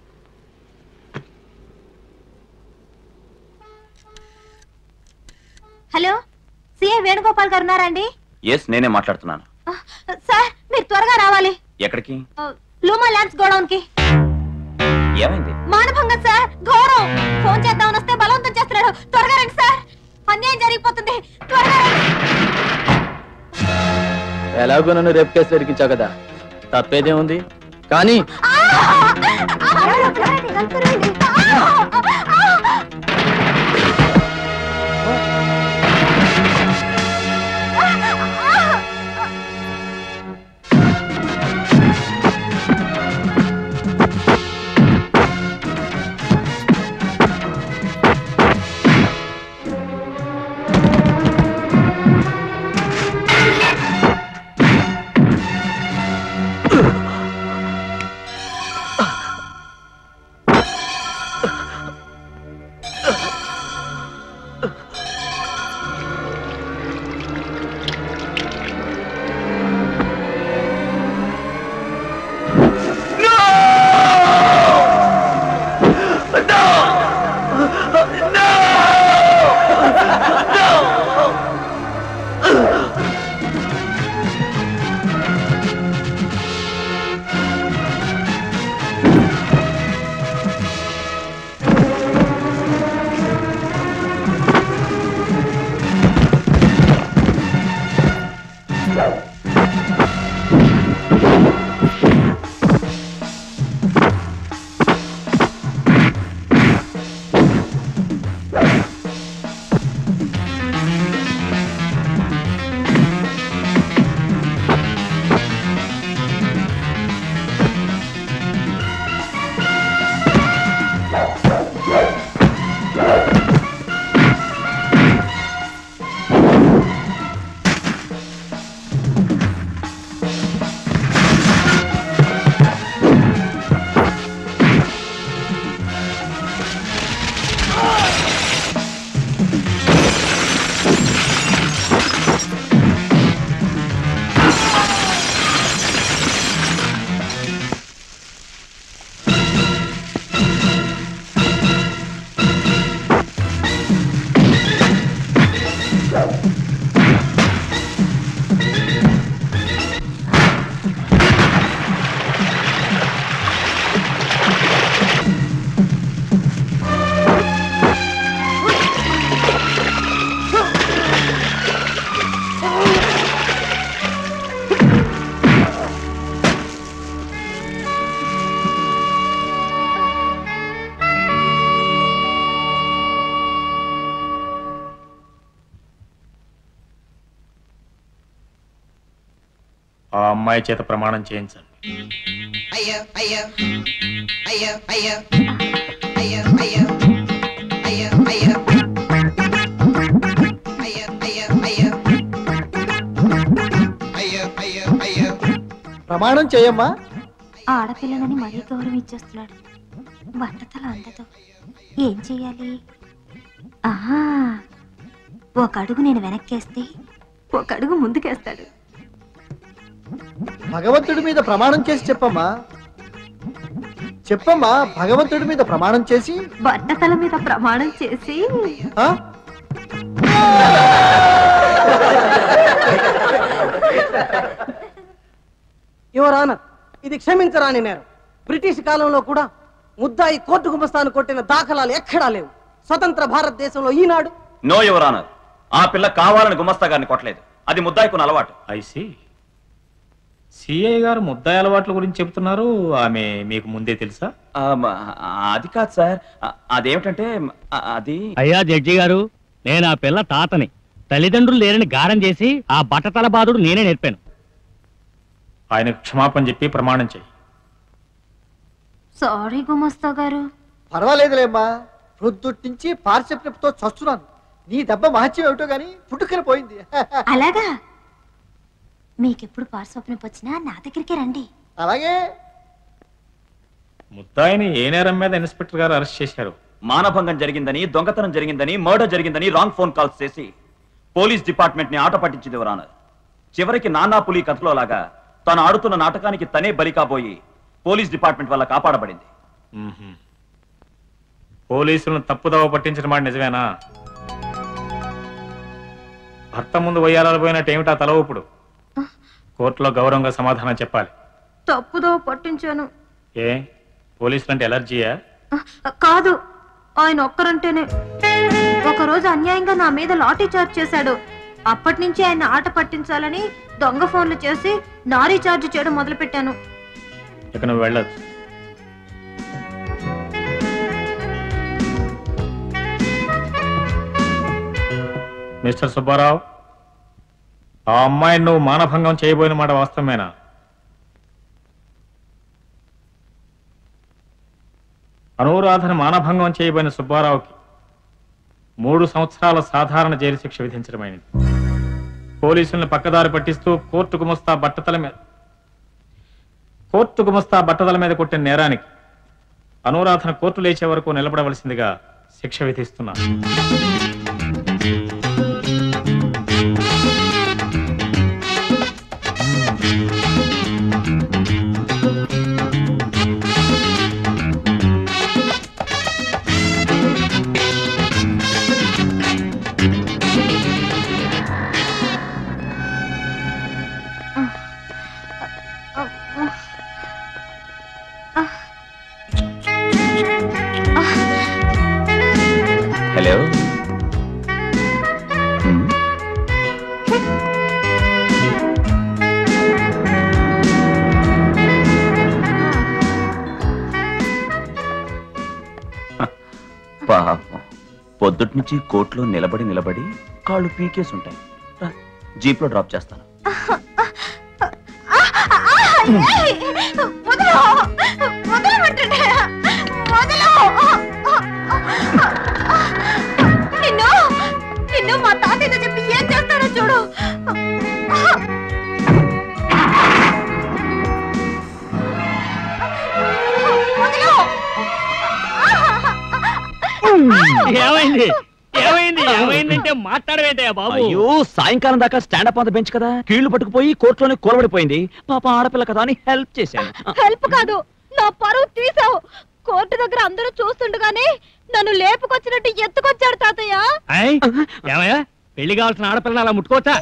హలో సిఐ వేణుగోపాల్ గారు ఉన్నారా అండి ఎస్ నేనే మాట్లాడుతున్నాను సార్ మీరు త్వరగా రావాలి ఎక్కడికి లూమా ల్యాండ్స్ గోడౌన్ కి ఏమైంది మానభంగం సార్ ఘోరం ఫోన్ చేద్దామని వస్తే బలవంతం చేస్తున్నాడు త్వరగా రండి సార్ అన్యాయం జరిగిపోతుంది త్వరగా రండి ఎలాగో నన్ను రేపు కేసు ఎరికించావు కదా తప్పేదేముంది కానీ ఆ అమ్మాయి చేత ప్రమాణం చేయించండి అయ్యో అయ్యో అయ్యో అయ్యో అయ్యో అయ్యో అయ్యో అయ్యో అయ్యో అయ్యో అయ్యో అయ్యో అయ్యో అయ్యో ప్రమాణం చేయమ్మా ఆడపిల్లలని మరీ గౌరవం ఇచ్చేస్తున్నాడు వంటతల అందదు ఏం చెయ్యాలి ఆహా ఒక అడుగు నేను వెనక్కేస్తే ఒక అడుగు ముందుకేస్తాడు భగవంతుడి మీద ప్రమాణం చేసి చెప్పమ్మా చెప్పమ్మా భగవంతుడి మీద ప్రమాణం చేసి బట్టతల మీద ప్రమాణం చేసి ఆ? యువర్ ఆనర్ ఇది క్షమించరాని నేరం బ్రిటిష్ కాలంలో కూడా ముద్దాయి కోర్టు గుమస్తాను కొట్టిన దాఖలాలు ఎక్కడా లేవు స్వతంత్ర భారతదేశంలో ఈనాడు నో యువర్ ఆనర్ ఆ పిల్ల కావాలని గుమస్తా గారిని కొట్టలేదు అది ముద్దాయికున్న అలవాటు ఐసి సిఐ గారు ముద్దాయి అలవాట్ల గురించి చెప్తున్నారు ఆమె మీకు ముందే తెలుసా అది కాదు సార్ ఆ- అదేమిటంటే ఆ, అది అయ్యా జడ్జి గారు నేను ఆ పిల్ల తాతని తల్లిదండ్రులు లేరని గారం చేసి ఆ బట్టతల బాధుడు నేనే నేర్పాను ఆయనకు క్షమాపణ చెప్పి ప్రమాణం చేయి సారీ గుమస్తా గారు పర్వాలేదులేమ్మా ప్రొద్దుట్టించి పార్శ్వప్తో చస్తున్నాను నీ దెబ్బ మహత్యం ఏమిటో గాని పుట్టుకని పోయింది అలాగా మీకెప్పుడు పార్శ్వప్నం వచ్చినా నా దగ్గరికే రండి అలాగే ముద్దాయిని ఏ నేరం మీద ఇన్స్పెక్టర్ గారు అరెస్ట్ చేశారు మానభంగం జరిగిందని దొంగతనం జరిగిందని మర్డర్ జరిగిందని రాంగ్ ఫోన్ కాల్స్ చేసి పోలీస్ డిపార్ట్మెంట్ ని ఆట పట్టించింది ఎవరానర్ చివరికి నానా పులి కథలో లాగా తాను ఆడుతున్న నాటకానికి తనే బలి కాబోయి పోలీస్ డిపార్ట్మెంట్ వల్ల కాపాడబడింది మ్మ్హ్మ్. పోలీసులను తప్పుదవ పట్టించిన మాట నిజమేనా భర్త ముందు వయ్యారాలు పోయినట్టు ఏమిటా తల ఊపుడు కోర్టులో గౌరవంగా సమాధానం చెప్పాలి తప్పుదో పట్టించాను ఏ పోలీసులంటే ఎలర్జీయా కాదు ఆయన ఒక్కరంటేనే ఒకరోజు అన్యాయంగా నా మీద లాఠీ చార్జ్ చేశాడు అప్పటి నుంచి ఆయన ఆట పట్టించాలని దొంగ ఫోన్లు చేసి నారీ చార్జ్ చేయడం మొదలుపెట్టాను ఇక నువ్వు వెళ్ళొచ్చు మిస్టర్ సుబ్బారావు ఆ అమ్మాయిని నువ్వు మానభంగం చేయబోయిన మాట వాస్తవమేనా అనురాధను మానభంగం చేయబోయిన సుబ్బారావుకి మూడు సంవత్సరాల సాధారణ జైలు శిక్ష విధించడమైనది పోలీసుల్ని పక్కదారి పట్టిస్తూ కోర్టు గుమస్తా బట్టతల మీద కోర్టు గుమస్తా బట్టతల మీద కొట్టిన నేరానికి అనురాధన కోర్టు లేచే వరకు నిలబడవలసిందిగా శిక్ష విధిస్తున్నా హలో పాపం పొద్దుటి నుంచి కోర్టులో నిలబడి నిలబడి కాళ్ళు పీకేసి ఉంటాయి రా, జీప్లో డ్రాప్ చేస్తాను వదలు వదలమంటుండే వదలు నిన్ను నిన్ను మా తాతయ్యతో చెప్పి ఏం చేస్తాడో చూడు వదలు ఏమైంది ఏమైంది ఏమైందంటే మాట్లాడవేంటయ్యా బాబు అయ్యో సాయంకాలం దాకా స్టాండప్ ఆన్ ద బెంచ్ కదా కీళ్లు పట్టుకుపోయి కోర్టులోనే కూలబడిపోయింది పాప ఆడపిల్ల కదా అని హెల్ప్ చేశాను హెల్ప్ కాదు నా పరువు తీసావు కోర్టు దగ్గర అందరూ చూస్తుండగానే నన్ను లేపుకొచ్చినట్టు ఎత్తుకొచ్చాడు తాతయ్య ఆయ్, ఏమయ్యా పెళ్లి కావాల్సిన ఆడపిల్లని అలా ముట్టుకోవచ్చా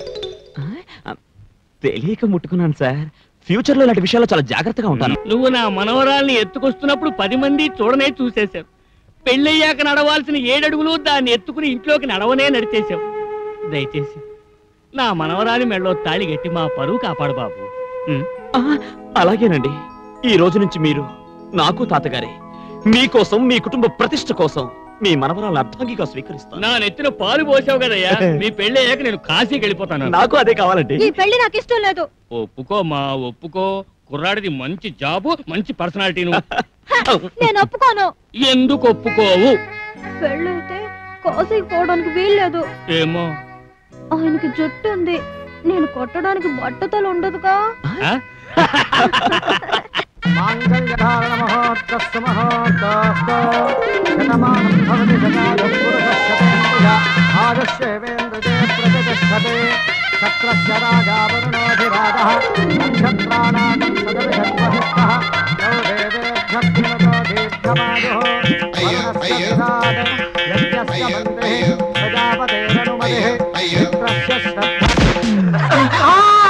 తెలియక ముట్టుకున్నాను సార్ ఫ్యూచర్ లో ఇలాంటి విషయాల్లో చాలా జాగ్రత్తగా ఉంటాను నువ్వు నా మనవరాల్ని ఎత్తుకొస్తున్నప్పుడు పది మంది చూడనే చూసేశావు పెళ్ళయ్యాక నడవాల్సిన ఏడడుగులు దాన్ని ఎత్తుకుని ఇంట్లోకి నడవనే నడిచేశావు దయచేసి నా మనవరాలి మెళ్ళో తాళి గట్టి మా పరువు కాపాడు బాబు ఉం. అలాగేనండి ఈ రోజు నుంచి మీరు నాకు తాతగారే మీకోసం మీ కుటుంబ ప్రతిష్ట కోసం మీ మనవరాలను అర్థంగిగా స్వీకరిస్తాను నా నెత్తిన పాలు పోసావు కదయ్యా మీ పెళ్లి అయ్యాక నేను కాశీకి వెళ్ళిపోతాను నాకు అదే కావాలండి ఈ పెళ్లి నాకు ఇష్టం లేదు ఒప్పుకో మా ఒప్పుకో కుర్రాడిది మంచి జాబు మంచి పర్సనాలిటీ నేను ఒప్పుకోను ఎందుకు ఒప్పుకోవు పెళ్ళైతే కాశీకి పోవడానికి వీల్లేదు ఏమో ఆయనకి జుట్టు ఉంది నేను కొట్టడానికి బట్టతలు ఉండదుగా ఆ? మాంగళ్యధారణ మహోత్తస్సు మహోత్తస్తో శతమానం భవతి శతాయం పురుషశతేంద్రియ ఆయుష్యేవేంద్రదే ప్రతిష్టతే చక్రస్య రాజా వరుణోధిరాజः నక్షత్రాణాకం సదవిషద్వహిస్తः యో దేవేభ్యర్థినతో దీర్ఘమాయుः వరుణస్య విరాట్ యజ్ఞస్య మంత్రిः ప్రజాపతేరనుమతిः మిత్రస్య శ్రద్ధ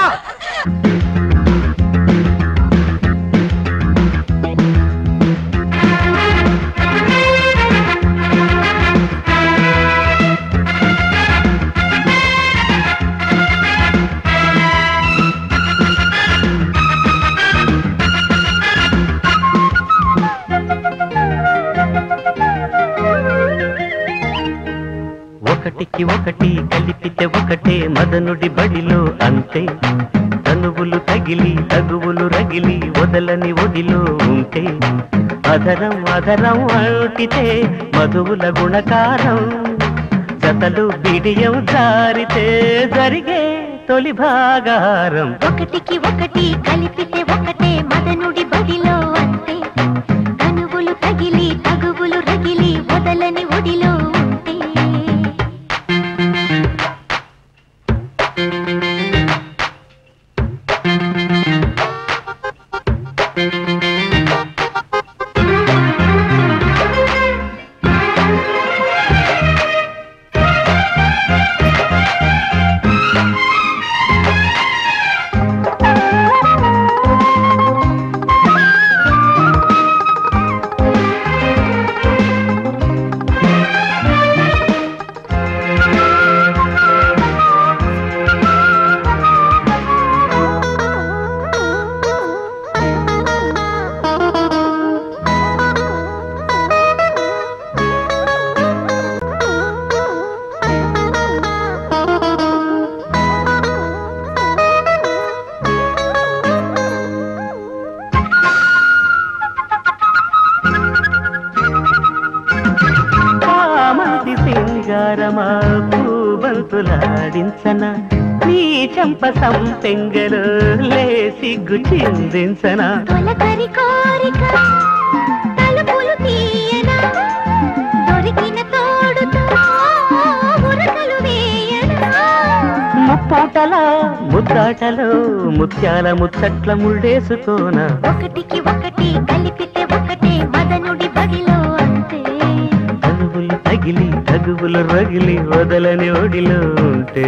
ఒకటికి ఒకటి కలిపితే ఒకటే మదనుడి బడిలో అంతే తనువులు తగిలి తగువులు రగిలి వదలని ఒడిలో ఉంటే అధరం అధరం అంటితే మధువుల గుణకారం జతలు బిడియం జారితే జరిగే తొలి భాగారం ఒకటికి ఒకటి కలిపితే ఒకటే మదనుడి బడిలో అంతే కనువులు తగిలి తగువులు రగిలి వదలని ఒడిలో ఉంటే బంగారమా పూబంతులాడించనా నీ చంప సంపెంగలు లేసిగ్గు చిందించనా తొలకరి కోరిక తలుపులు తీయనా దొరికిన తోడుతో ఉరకలు వేయనా ముప్పాటలా ముద్దాటలో ముత్యాల ముచ్చట్ల ముళ్ళేసుకోనా ఒకటికి ఒకటి కలిపితే ఒకటే మదనుడి బడిలో అంతే తగువులు తగిలి తగువులు రగిలి వదలని ఒడిలో ఉంటే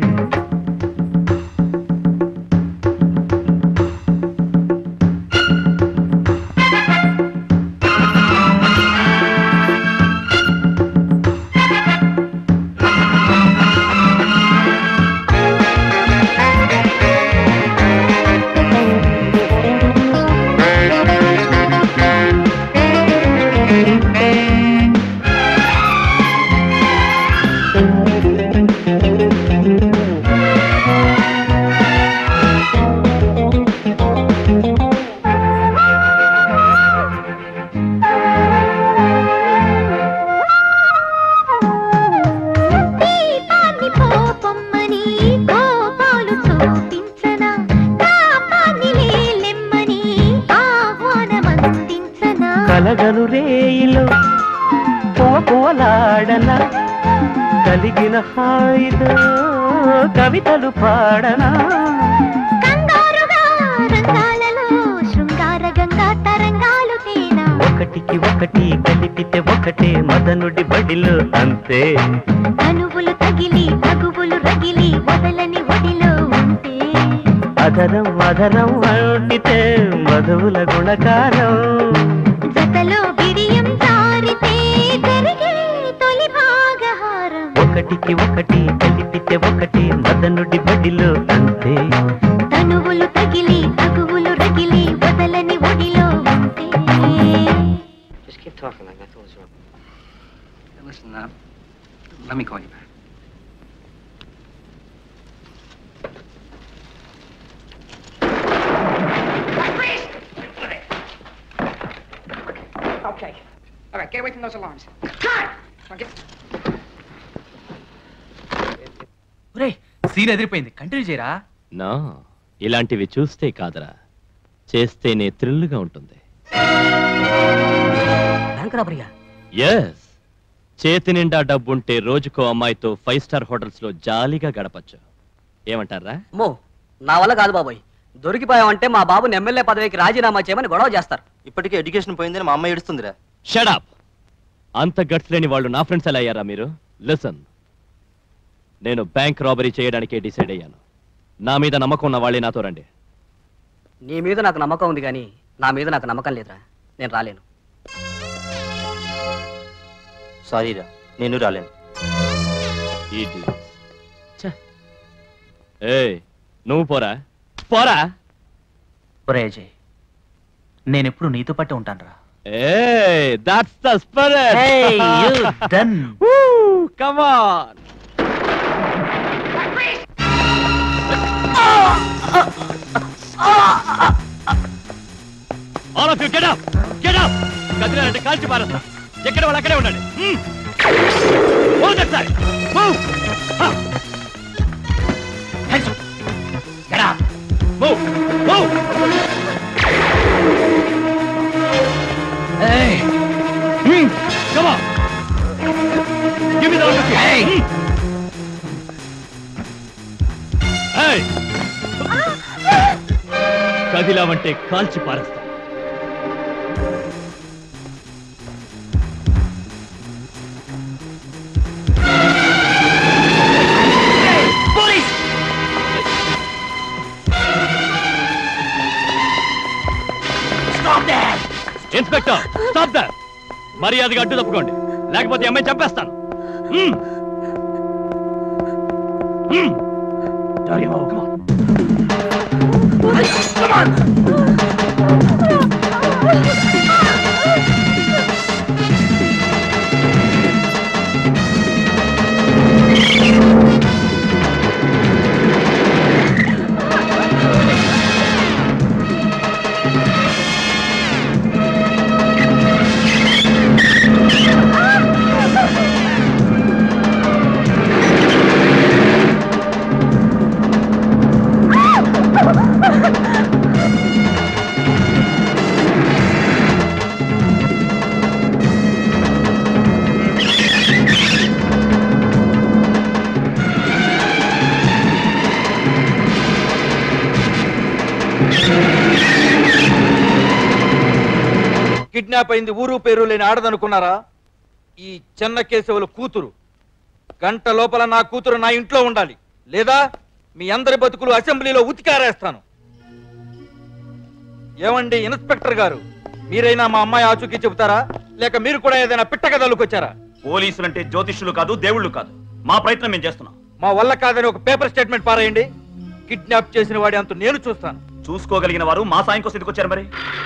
దీపాన్ని పోపొమ్మని కోపాలు చూపించనా తాపాన్ని లేలెమ్మని ఆహ్వానమందించనా కలగలు రేయిలో పోలాడన కలిగిన హాయితో కవితలు పాడనా కంగారుగా రంగాలలో శృంగార గంగా తరంగాలు తేనా ఒకటికి ఒకటి కలిపితే ఒకటే మదనుడి బడిలో అంతే తనువులు తగిలి తగువులు రగిలి వదలని ఒడిలో ఉంటే అధరం అధరం అంటితే మధువుల గుణకారం జతలో బిడియం జారితే జరిగే తొలి భాగహారం ఒకటికి ఒకటి కలిపితే ఒకటి మదనుడి బడిలో అంతే తనువులు తగిలి తగువులు రగిలి వదలని ఒడిలో ఉంటే Just keep talking like that's all wrong. Listen, uh, let me call you back. Okay. All right, get away from those alarms. Cut! Now get... ఒరే సీన్ ఎదిరిపోయింది కంటిన్యూ చేయరా నా ఇలాంటివి చూస్తే కాదరా చేస్తేనే థ్రిల్గా ఉంటుంది బ్యాంక్ రాబరియా ఎస్ చేతి నిండా డబ్బుంటే రోజుకో అమ్మాయితో ఫైవ్ స్టార్ హోటల్స్ లో జాలీగా గడపచ్చు ఏమంటారా అమ్మో నా వల్ల కాదు బాబాయ్ దొరికిపోయామంటే మా బాబుని ఎమ్మెల్యే పదవికి రాజీనామా చేయమని గొడవ చేస్తారు ఇప్పటికే ఎడ్యుకేషన్ పోయిందని మా అమ్మ ఏడుస్తుందిరా షడప్ అంత గట్స్ లేని వాళ్ళు నా ఫ్రెండ్స్ ఎలా అయ్యారా మీరు లిసన్ నేను బ్యాంక్ రాబరీ చేయడానికే డిసైడ్ అయ్యాను నా మీద నమ్మకం ఉన్న వాళ్ళే నాతో రండి నీ మీద నాకు నమ్మకం ఉంది కానీ నా మీద నాకు నమ్మకం లేదురా నేను రాలేను సారీరా నేను రాలేను Idiots. ఛ. ఏయ్ నువ్వు పోరా పోరా ఒరే అజయ్ నేను ఎప్పుడు నీతో పట్టే ఉంటాను రా ఏయ్ that's the spirit Hey, you done. Come on all of you get up get up కదిలారంటే కాల్చి పారేస్తా ఎక్కడ వాళ్ళు అక్కడే ఉండండి move that side move Get up. Move move Hey. Hmm. Come on. Give me the other key. Hey. Hey. కదిలావంటే కాల్చి పారేస్తా Police! Stop that! Inspector stop that మర్యాదగా అడ్డు తప్పుకోండి లేకపోతే ఈ అమ్మాయి చంపేస్తాను Hmm. Hmm. Dirty Mo, come on. Come on! Kidnap అయింది ఊరు పేరు లేని ఆడదనుకున్నారా ఈ చిన్న కేశవుల కూతురు గంట లోపల నా కూతురు నా ఇంట్లో ఉండాలి లేదా మీ అందరి బతుకులు అసెంబ్లీలో ఉతికారేస్తాను ఏమండి ఇన్స్పెక్టర్ గారు మీరైనా మా అమ్మాయి ఆచూకీ చెబుతారా లేక మీరు కూడా ఏదైనా పిట్టకదలుకొచ్చారా పోలీసులంటే జ్యోతిష్యులు కాదు దేవుళ్ళు కాదు మా ప్రయత్నం మేము చేస్తున్నాం మా వల్ల కాదని ఒక పేపర్ స్టేట్మెంట్ పారేయండి కిడ్నాప్ చేసిన వాడి అంత నేను చూస్తాను చూసుకోగలిగిన వారు మా సాయం కోసం ఎందుకు వచ్చారు మరి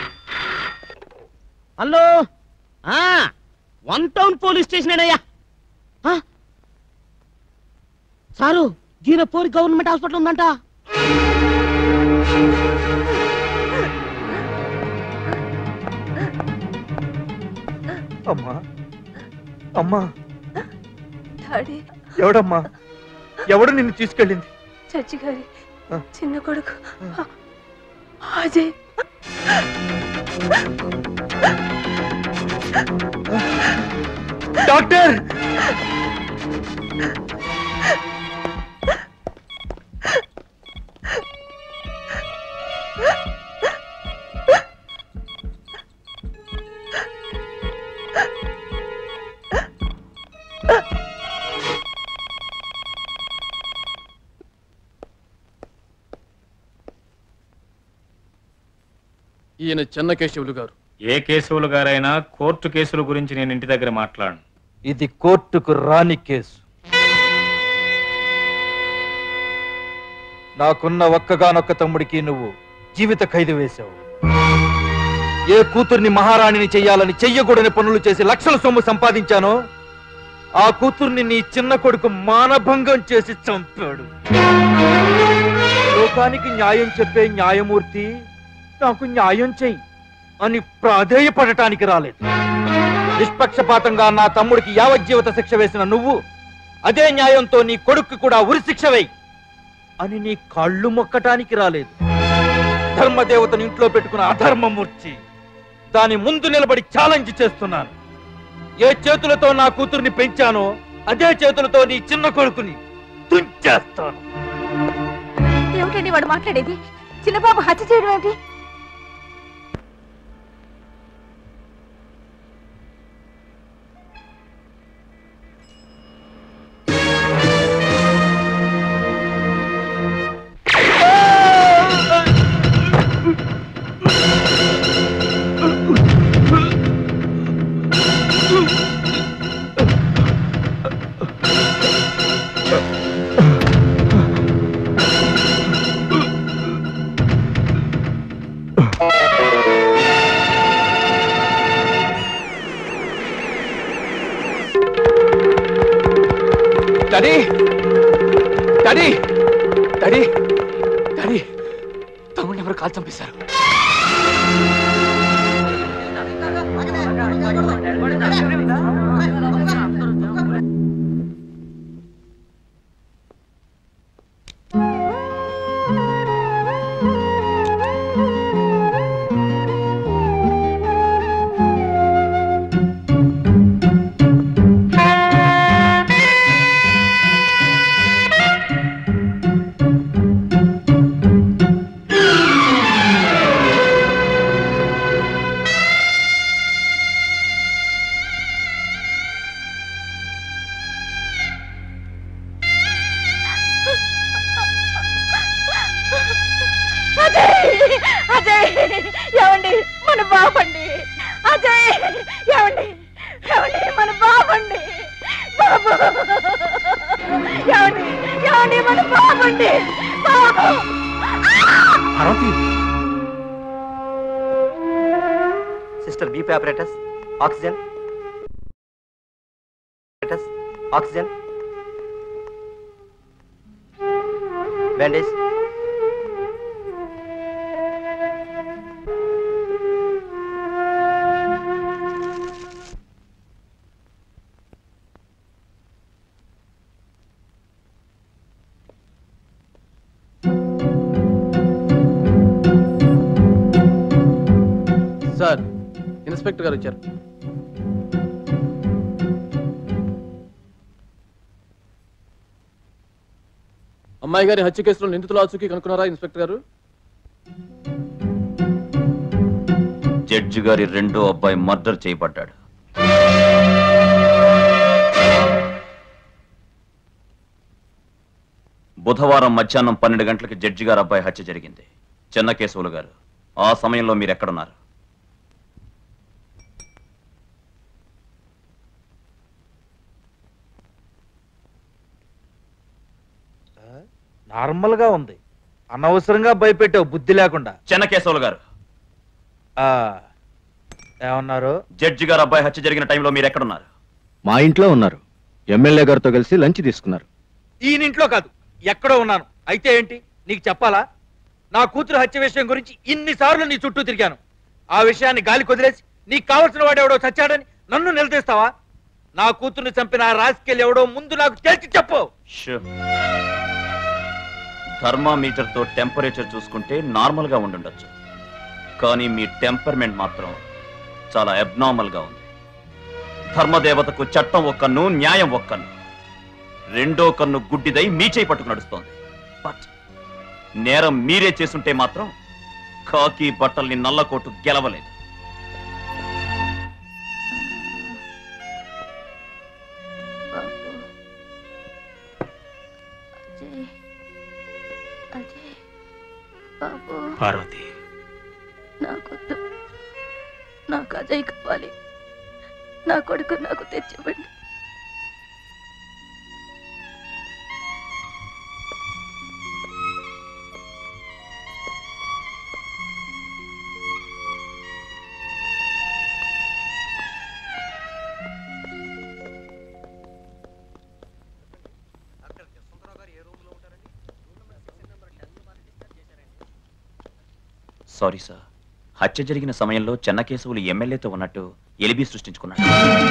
హలో ఆ వన్ టౌన్ పోలీస్ స్టేషన్ అయ్యా సారు జీరపూరి గవర్నమెంట్ హాస్పిటల్ ఉందంట అమ్మా అమ్మా డాడీ ఎవడమ్మా ఎవడు నిన్ను తీసుకెళ్ళింది చచ్చి గారి ఆ. చిన్న కొడుకు అజయ్ డాక్టర్ ఈయన చెన్నకేశవులు గారు ఏ కేశవులు గారైనా కోర్టు కేసుల గురించి నేను ఇంటి దగ్గర మాట్లాడను ఇది కోర్టుకు రాని కేసు నాకున్న ఒక్కగానొక్క తమ్ముడికి నువ్వు జీవిత ఖైదు వేశావు ఏ కూతుర్ని మహారాణిని చెయ్యాలని చెయ్యకూడని పనులు చేసి లక్షల సొమ్ము సంపాదించానో ఆ కూతుర్ని నీ చిన్న కొడుకు మానభంగం చేసి చంపాడు లోకానికి న్యాయం చెప్పే న్యాయమూర్తి నాకు న్యాయం చెయ్యి అని ప్రాధేయపడటానికి రాలేదు నిష్పక్షపాతంగా నా తమ్ముడికి యావజ్జీవిత శిక్ష వేసిన నువ్వు అదే న్యాయంతో నీ కొడుక్కి కూడా ఉరి శిక్ష వేయి అని నీ కాళ్ళు మొక్కటానికి రాలేదు ధర్మదేవతను ఇంట్లో పెట్టుకున్న అధర్మమూర్తి దాని ముందు నిలబడి ఛాలెంజ్ చేస్తున్నాను ఏ చేతులతో నా కూతుర్ని పెంచానో అదే చేతులతో నీ చిన్న కొడుకుని తుంచేస్తాను ఏమిటండి వాడు మాట్లాడేది చిన్నబాబు హత్య చేయడం ఏమిటి డాడీ డాడీ డాడీ డాడీ తమ్ముడిని ఎవరు కాల్ చంపేశారు అజయ్ అజయ్ ఏమండి మన బాబండి అజయ్ ఏమండి ఏమండి మన బాబండి బాబు ఏమండి ఏమండి మన బాబండి బాబు sister BP operators oxygen operators oxygen bandage sir inspector గారు వచ్చారు అమ్మాయి గారి హత్య కేసులో నిందితుల ఆచూకీ కనుక్కున్నారా ఇన్స్పెక్టర్ గారు జడ్జి గారి రెండో అబ్బాయి మర్డర్ చేయబడ్డాడు బుధవారం మధ్యాహ్నం పన్నెండు గంటలకు జడ్జి గారు అబ్బాయి హత్య జరిగింది చెన్నకేశవులు గారు ఆ సమయంలో మీరు ఎక్కడున్నారు నార్మల్ గా ఉంది అనవసరంగా భయపెట్టావు బుద్ధి లేకుండా చెన్నకేశవులు గారు ఆ, ఏమన్నారు జడ్జి గారు అబ్బాయి హత్య జరిగిన టైంలో మీరు ఎక్కడున్నారు మా ఇంట్లో ఉన్నారు ఎమ్మెల్యే గారితో కలిసి లంచ్ తీసుకున్నారు ఈయనింట్లో కాదు ఎక్కడో ఉన్నాను అయితే ఏంటి నీకు చెప్పాలా నా కూతురు హత్య విషయం గురించి ఇన్నిసార్లు నీ చుట్టూ తిరిగాను ఆ విషయాన్ని గాలి కొదిలేసి నీకు కావలసిన వాడెవడో చచ్చాడని నన్ను నిలదీస్తావా నా కూతుర్ని చంపిన ఆ రాజకీయాలు ఎవడో ముందు నాకు తెలిసి చెప్పు షూ. థర్మామీటర్ తో టెంపరేచర్ చూసుకుంటే నార్మల్ గా ఉండుండొచ్చు కానీ మీ టెంపర్మెంట్ మాత్రం చాలా అబ్నార్మల్ గా ఉంది ధర్మదేవతకు చట్టం ఒక కన్ను న్యాయం ఒక కన్ను రెండో కన్ను గుడ్డిదై మీ చేయి పట్టుకు నడుస్తోంది బట్ నేరం మీరే చేసుంటే మాత్రం కాకి బట్టల్ని నల్లకోటు గెలవలేదు అజయ్ అజయ్ బాబు పార్వతి నాకొద్దు నాకు అజయ్ కావాలి నా కొడుకు నాకు తెచ్చివ్వండి సారీ సార్ హత్య జరిగిన సమయంలో చెన్నకేశవులు ఎమ్మెల్యేతో ఉన్నట్టు ఎలిబి సృష్టించుకున్నాడు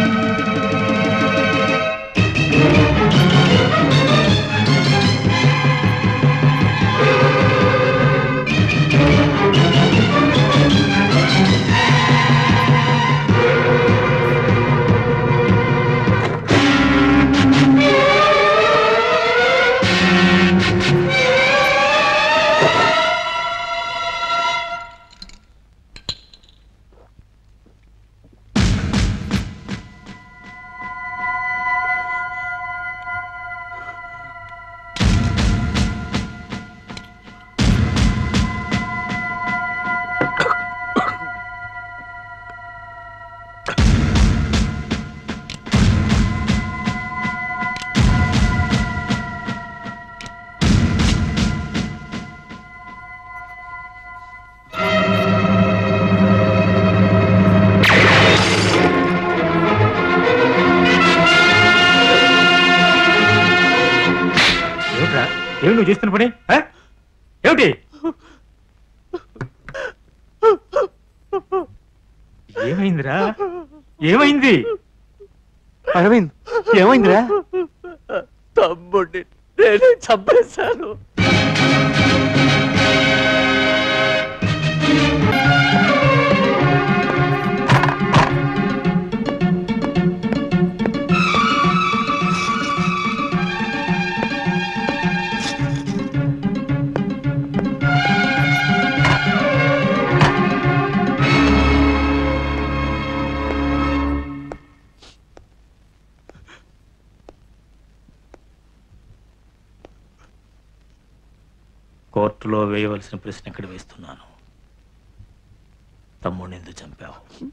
ఏమిట్రా ఏమి నువ్వు చేస్తున్న పని ఆ? ఏమిటి ఏమైందిరా ఏమైంది అరవింద్ ఏమైందిరా తమ్ముడిని నేను చంపేశాను కోర్టులో వేయవలసిన ప్రశ్న ఇక్కడ వేస్తున్నాను తమ్ముడిని ఎందుకు చంపావు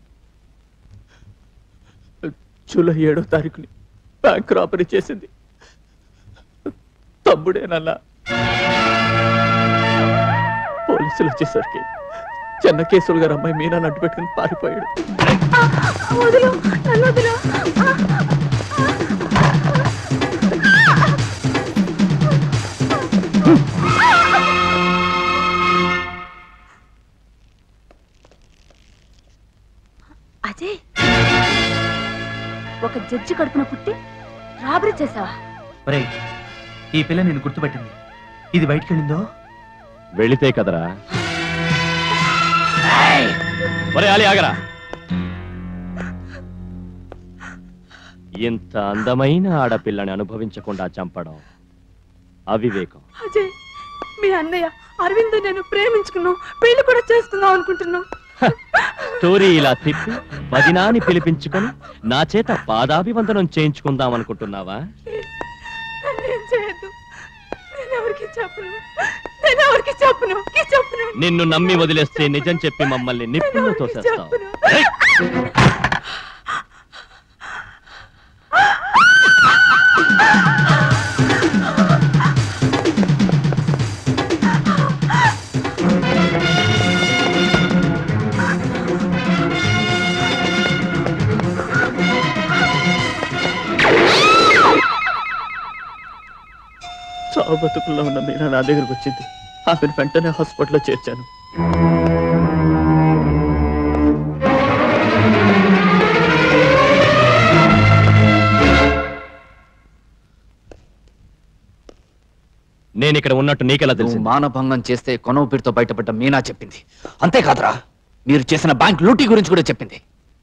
జూలై ఏడో తారీఖుని బ్యాంక్ రాబరీ చేసింది తమ్ముడేనన్నా పోలీసులు వచ్చేసరికి చెన్న కేసులు గారు అమ్మాయి మీనా నడ్డు పెట్టుకుని పారిపోయాడు వదిలు నన్ను వదిలు అజయ్ ఒక జడ్జి కడుపున పుట్టి రాబరీ చేసావా ఒరేయ్ ఈ పిల్ల నేను గుర్తుపట్టింది ఇది బయటికి వెళ్ళిందో వెళితే కదరా ఒరే ఆలి ఆగరా ఇంత అందమైన ఆడపిల్లని అనుభవించకుండా చంపడం అవివేకం అజయ్ మీ అన్నయ్య అరవింద్ నేను ప్రేమించుకున్నాం పెళ్లి కూడా చేసుకుందాం అనుకుంటున్నాం స్టోరీ ఇలా తిప్పి వదినాని పిలిపించుకొని నా చేత పాదాభివందనం చేయించుకుందాం అనుకుంటున్నావా నేను చేయొద్దు నేను ఎవరికి చెప్పను నేను ఎవరికి చెప్పను ఎవరికి చెప్పను నిన్ను నమ్మి వదిలేస్తే నిజం చెప్పి మమ్మల్ని నిప్పుల్లో తోసేస్తావు ఏయ్! చావు బతుకుల్లో ఉన్న మీనా నా దగ్గరకు వచ్చింది ఆమెను వెంటనే హాస్పిటల్లో చేర్చాను నేను ఇక్కడ ఉన్నట్టు నీకెలా తెలుసు మానభంగం చేస్తే కొనవుపిరితో బయటపడ్డ మీనా చెప్పింది అంతేకాదురా మీరు చేసిన బ్యాంక్ లూటీ గురించి కూడా చెప్పింది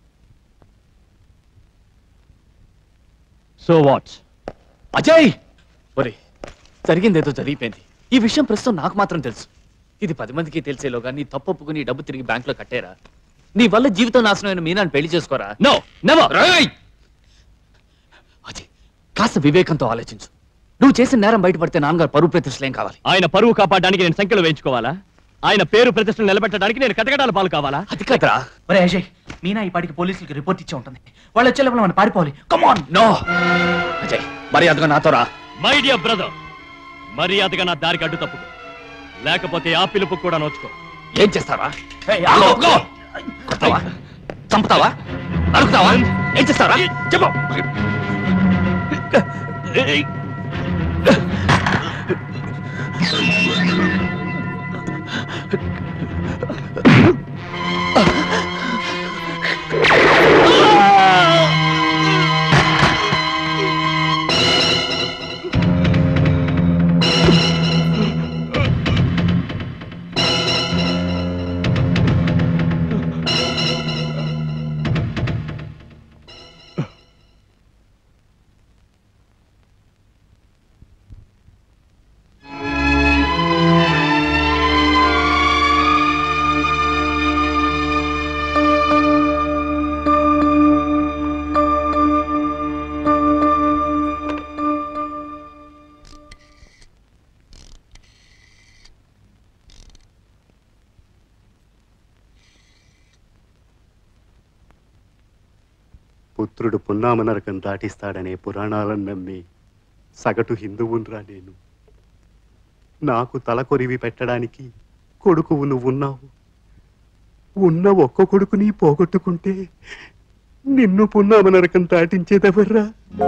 సో వాట్ అజయ్ ఒరే జరిగిందేదో జరిగిపోయింది ఈ విషయం ప్రస్తుతం నాకు మాత్రం తెలుసు ఇది పది మందికి తెలిసేలోగా నీ తప్పు ఒప్పుకుని ఈ డబ్బు తిరిగి బ్యాంక్ లో కట్టేరా నీ వల్ల జీవితం నాశనమైన మీనాని పెళ్లి చేసుకోరా నో నెవర్ అజయ్ కాస్త వివేకంతో ఆలోచించు నువ్వు చేసిన నేరం బయటపడితే నాన్నగారు పరువు ప్రతిష్టలు ఏం కావాలి ఆయన పరువు కాపాడడానికి నేను సంఖ్యలో వేయించుకోవాలా ఆయన పేరు ప్రతిష్టలు నిలబెట్టడానికి నేను కటకటాల పాలు కావాలా అది కదరా ఒరే అజయ్ మీనా ఈ పాటికి పోలీసులకి రిపోర్ట్ ఇచ్చే ఉంటుంది వాళ్ళు వచ్చే లోపల మనం పారిపోవాలి కమాన్ నో అజయ్ మర్యాదగా నాతో రా మై డియర్ బ్రదర్ మర్యాదగా నా దారికి అడ్డు తప్పుకో లేకపోతే ఆ పిలుపు కూడా నోచుకో ఏం చేస్తావా కొడతావా చంపుతావా నరుకుతావా ఏం చేస్తావా చెప్పు పుత్రుడు పున్నామనరకం దాటిస్తాడనే పురాణాలను నమ్మి సగటు హిందువున్రా నేను నాకు తలకొరివి పెట్టడానికి కొడుకువు నువ్వున్నావు ఉన్న ఒక్క కొడుకుని పోగొట్టుకుంటే నిన్ను పున్నామనరకం దాటించేదెవర్రా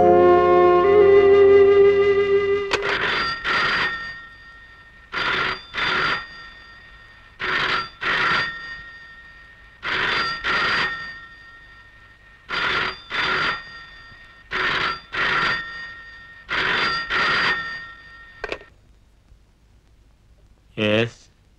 ఎస్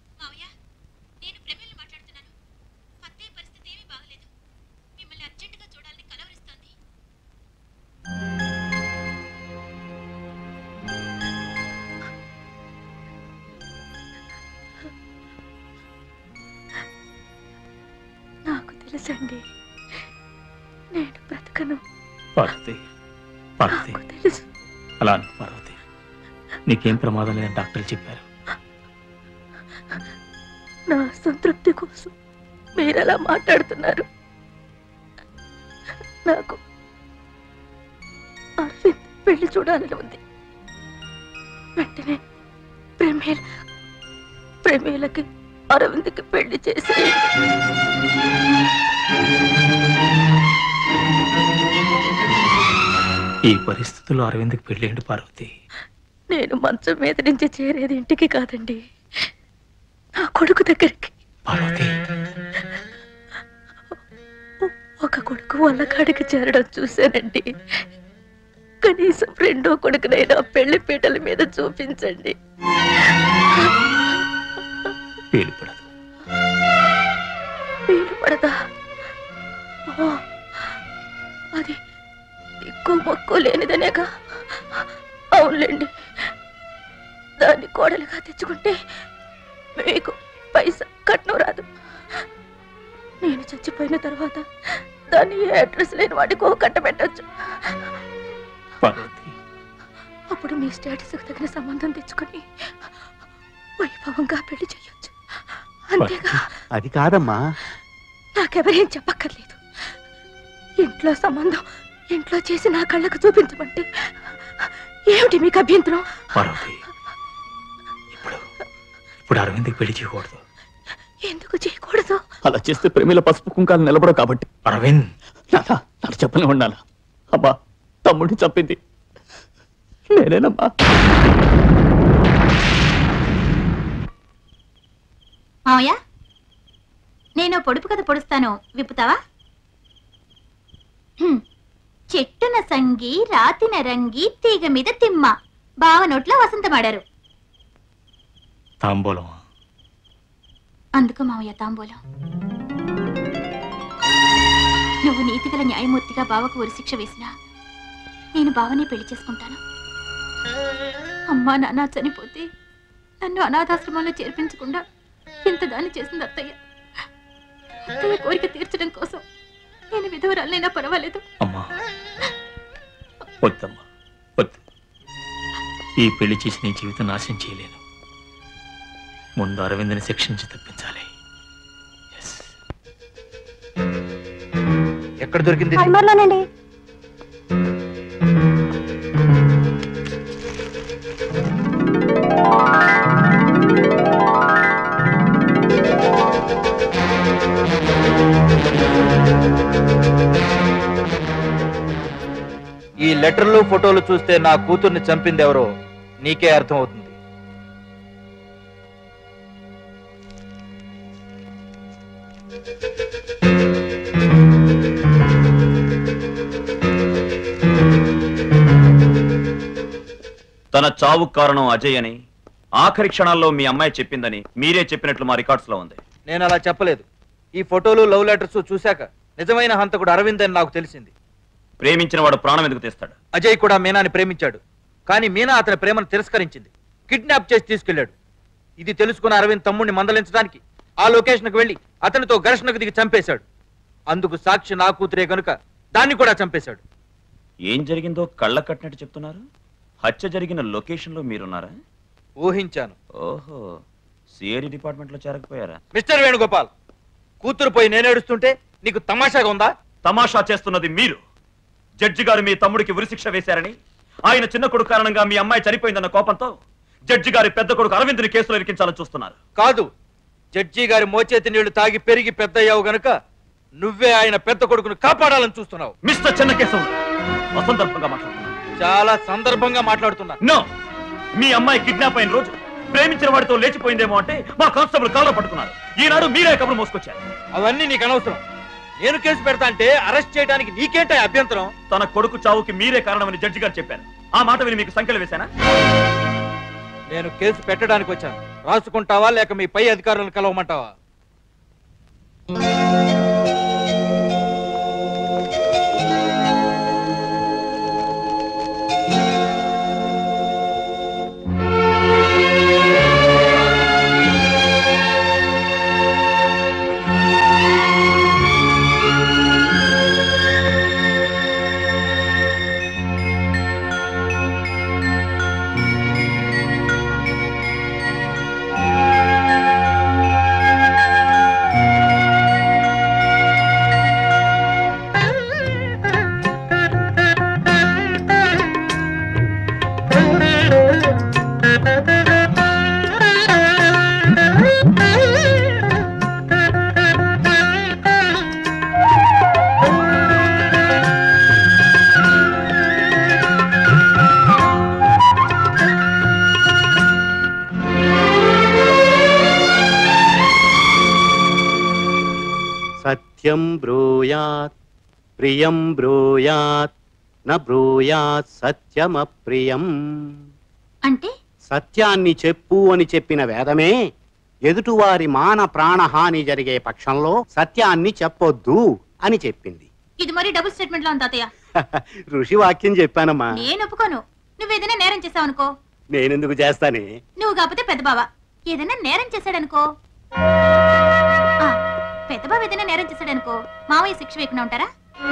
నాకు తెలుసండి నేను బ్రతకను పార్వతి పార్వతి తెలుసు అలా అను, పార్వతి నీకేం ప్రమాదం లేదని డాక్టర్లు చెప్పారు నా సంతృప్తి కోసం మీరు ఎలా మాట్లాడుతున్నారు నాకు అరవింద్ పెళ్లి చూడాలని ఉంది వెంటనే ప్రేమేల ప్రేమేలకి అరవింద్కి పెళ్లి చేసేయండి ఈ పరిస్థితుల్లో అరవింద్కి పెళ్ళేంటి పార్వతి నేను మంచం మీద నుంచి చేరేది ఇంటికి కాదండి నా కొడుకు దగ్గరికి ఒక కొడుకు వాళ్ళ కాడికి చేరడం చూశానండి కనీసం రెండో కొడుకునైనా పెళ్లి పీటల మీద చూపించండి వీలు పడదు వీలు పడదా ఓ, అది దిక్కు మొక్కు లేనిదనేగా అవునులేండి దాన్ని కోడలుగా తెచ్చుకుంటే మీకు పైసా కట్నం రాదు నేను చచ్చిపోయిన తర్వాత దాన్ని ఏ అడ్రస్ లేని వాడికో కట్టబెట్టచ్చు పార్వతి అప్పుడు మీ స్టేటస్కి తగిన సంబంధం తెచ్చుకొని వైభవంగా పెళ్లి చేయొచ్చు అంతేగా అది కాదమ్మా నాకెవరేం చెప్పక్కర్లేదు ఇంట్లో సంబంధం ఇంట్లో చేసి నా కళ్ళకు చూపించమంటే ఏమిటి మీకు అభ్యంతరం పార్వతి ఇప్పుడు ఇప్పుడు అరవింద్కి పెళ్లి చేయకూడదు ఎందుకు చేయకూడదు అలా చేస్తే ప్రేమిల పసుపు కుంకాలు నిలబడవు కాబట్టి అరవింద్ నాన్న నాకు చెప్పని ఉండాలా అమ్మా తమ్ముడిని చంపింది నేనేనమ్మా మావయ్య నేను పొడుపు కథ పొడుస్తాను విప్పుతావా హ్మ్. చెట్టున సంగి రాతిన రంగి తీగ మీద తిమ్మ బావ నోట్లో వసంతమాడారు తాంబూలం అందుకు మావయ్య తాంబూలం నువ్వు నీతిగల న్యాయమూర్తిగా బావకు ఉరిశిక్ష వేసినా నేను బావనే పెళ్లి చేసుకుంటాను అమ్మా నాన్న చనిపోతే నన్ను అనాథాశ్రమంలో చేర్పించకుండా ఇంత దాన్ని చేసింది అత్తయ్య అత్తయ్య కోరిక తీర్చడం కోసం నేను విధవరాలైనా పర్వాలేదు అమ్మా వద్దమ్మా వద్దు ఈ పెళ్లి చేసి నీ జీవితం నాశనం చేయలేను ముందు అరవింద్ని శిక్షించి తప్పించాలి ఎక్కడ దొరికింది అల్మార్లోనండి ఈ లెటర్లు ఫోటోలు చూస్తే నా కూతుర్ని చంపింది ఎవరో నీకే అర్థం అవుతుంది తన చావు కారణం అజయ్ అని ఆఖరి క్షణాల్లో మీ అమ్మాయి చెప్పిందని మీరే చెప్పినట్లు మా రికార్డ్స్ లో ఉంది నేను అలా చెప్పలేదు ఈ ఫోటోలు లవ్ లెటర్స్ చూశాక నిజమైన హంతకుడు అరవింద్ అని నాకు తెలిసింది ప్రేమించిన వాడు ప్రాణం ఎందుకు తీస్తాడు అజయ్ కూడా మీనాని ప్రేమించాడు కానీ మీనా అతని ప్రేమను తిరస్కరించింది కిడ్నాప్ చేసి తీసుకెళ్లాడు ఇది తెలుసుకున్న అరవింద్ తమ్ముడిని మందలించడానికి ఆ లొకేషన్కి వెళ్లి అతనితో ఘర్షణకు దిగి చంపేశాడు అందుకు సాక్షి నా కూతురే గనుక దాన్ని కూడా చంపేశాడు ఏం జరిగిందో కళ్ళ కట్టినట్టు చెప్తున్నారు హత్య జరిగిన లొకేషన్ లో మీరున్నారా ఊహించాను ఓహో సిఐడి డిపార్ట్మెంట్ లో చేరకపోయారా మిస్టర్ వేణుగోపాల్ కూతురు పోయి నేనేడుస్తుంటే నీకు తమాషాగా ఉందా తమాషా చేస్తున్నది మీరు జడ్జి గారు మీ తమ్ముడికి ఉరిశిక్ష వేశారని ఆయన చిన్న కొడుకు కారణంగా మీ అమ్మాయి చనిపోయిందన్న కోపంతో జడ్జి గారి పెద్ద కొడుకు అరవింద్ని కేసులో ఇరికించాలని చూస్తున్నారు కాదు జడ్జి గారి మోచేతి నీళ్లు తాగి పెరిగి పెద్దయ్యావు గనుక నువ్వే ఆయన పెద్ద కొడుకును కాపాడాలని చూస్తున్నావు మిస్టర్ చెన్నకేశవ్ అసందర్భంగా మాట్లాడుతున్నారు చాలా సందర్భంగా మాట్లాడుతున్నా నో మీ అమ్మాయి కిడ్నాప్ అయిన రోజు ప్రేమించిన వాడితో లేచిపోయిందేమో అంటే మా కానిస్టేబుల్ కాళ్ళ పట్టుకున్నారు ఈనాడు మీరే కబురు మోసుకొచ్చారు అవన్నీ నీకు అనవసరం నేను కేసు పెడతా అంటే అరెస్ట్ చేయడానికి నీకేంటే అభ్యంతరం తన కొడుకు చావుకి మీరే కారణమని జడ్జి గారు చెప్పారు ఆ మాట విని మీకు సంఖ్యలు వేశానా నేను కేసు పెట్టడానికి వచ్చాను రాసుకుంటావా లేక మీ పై అధికారులను కలవమంటావా సత్యం బ్రూయాత్ ప్రియం బ్రూయాత్ న బ్రూయాత్ సత్యమప్రియం అంటే సత్యాన్ని చెప్పు అని చెప్పిన వేదమే ఎదుటివారి మాన ప్రాణహాని జరిగే పక్షంలో సత్యాన్ని చెప్పొద్దు అని చెప్పింది ఇది మరి డబుల్ స్టేట్మెంట్ లో ఉంది తాతయ్య ఋషి వాక్యం చెప్పానమ్మా నేను ఒప్పుకోను నువ్వేదైనా నేరం చేసావనుకో నేనెందుకు చేస్తానే నువ్వు కాకపోతే పెద్ద బావ ఏదైనా నేరం చేశాడనుకో ఆ, పెద్దబాబు ఏదైనా నేరం చేశాడనుకో మావయ్య శిక్ష వేయకుండా ఉంటారా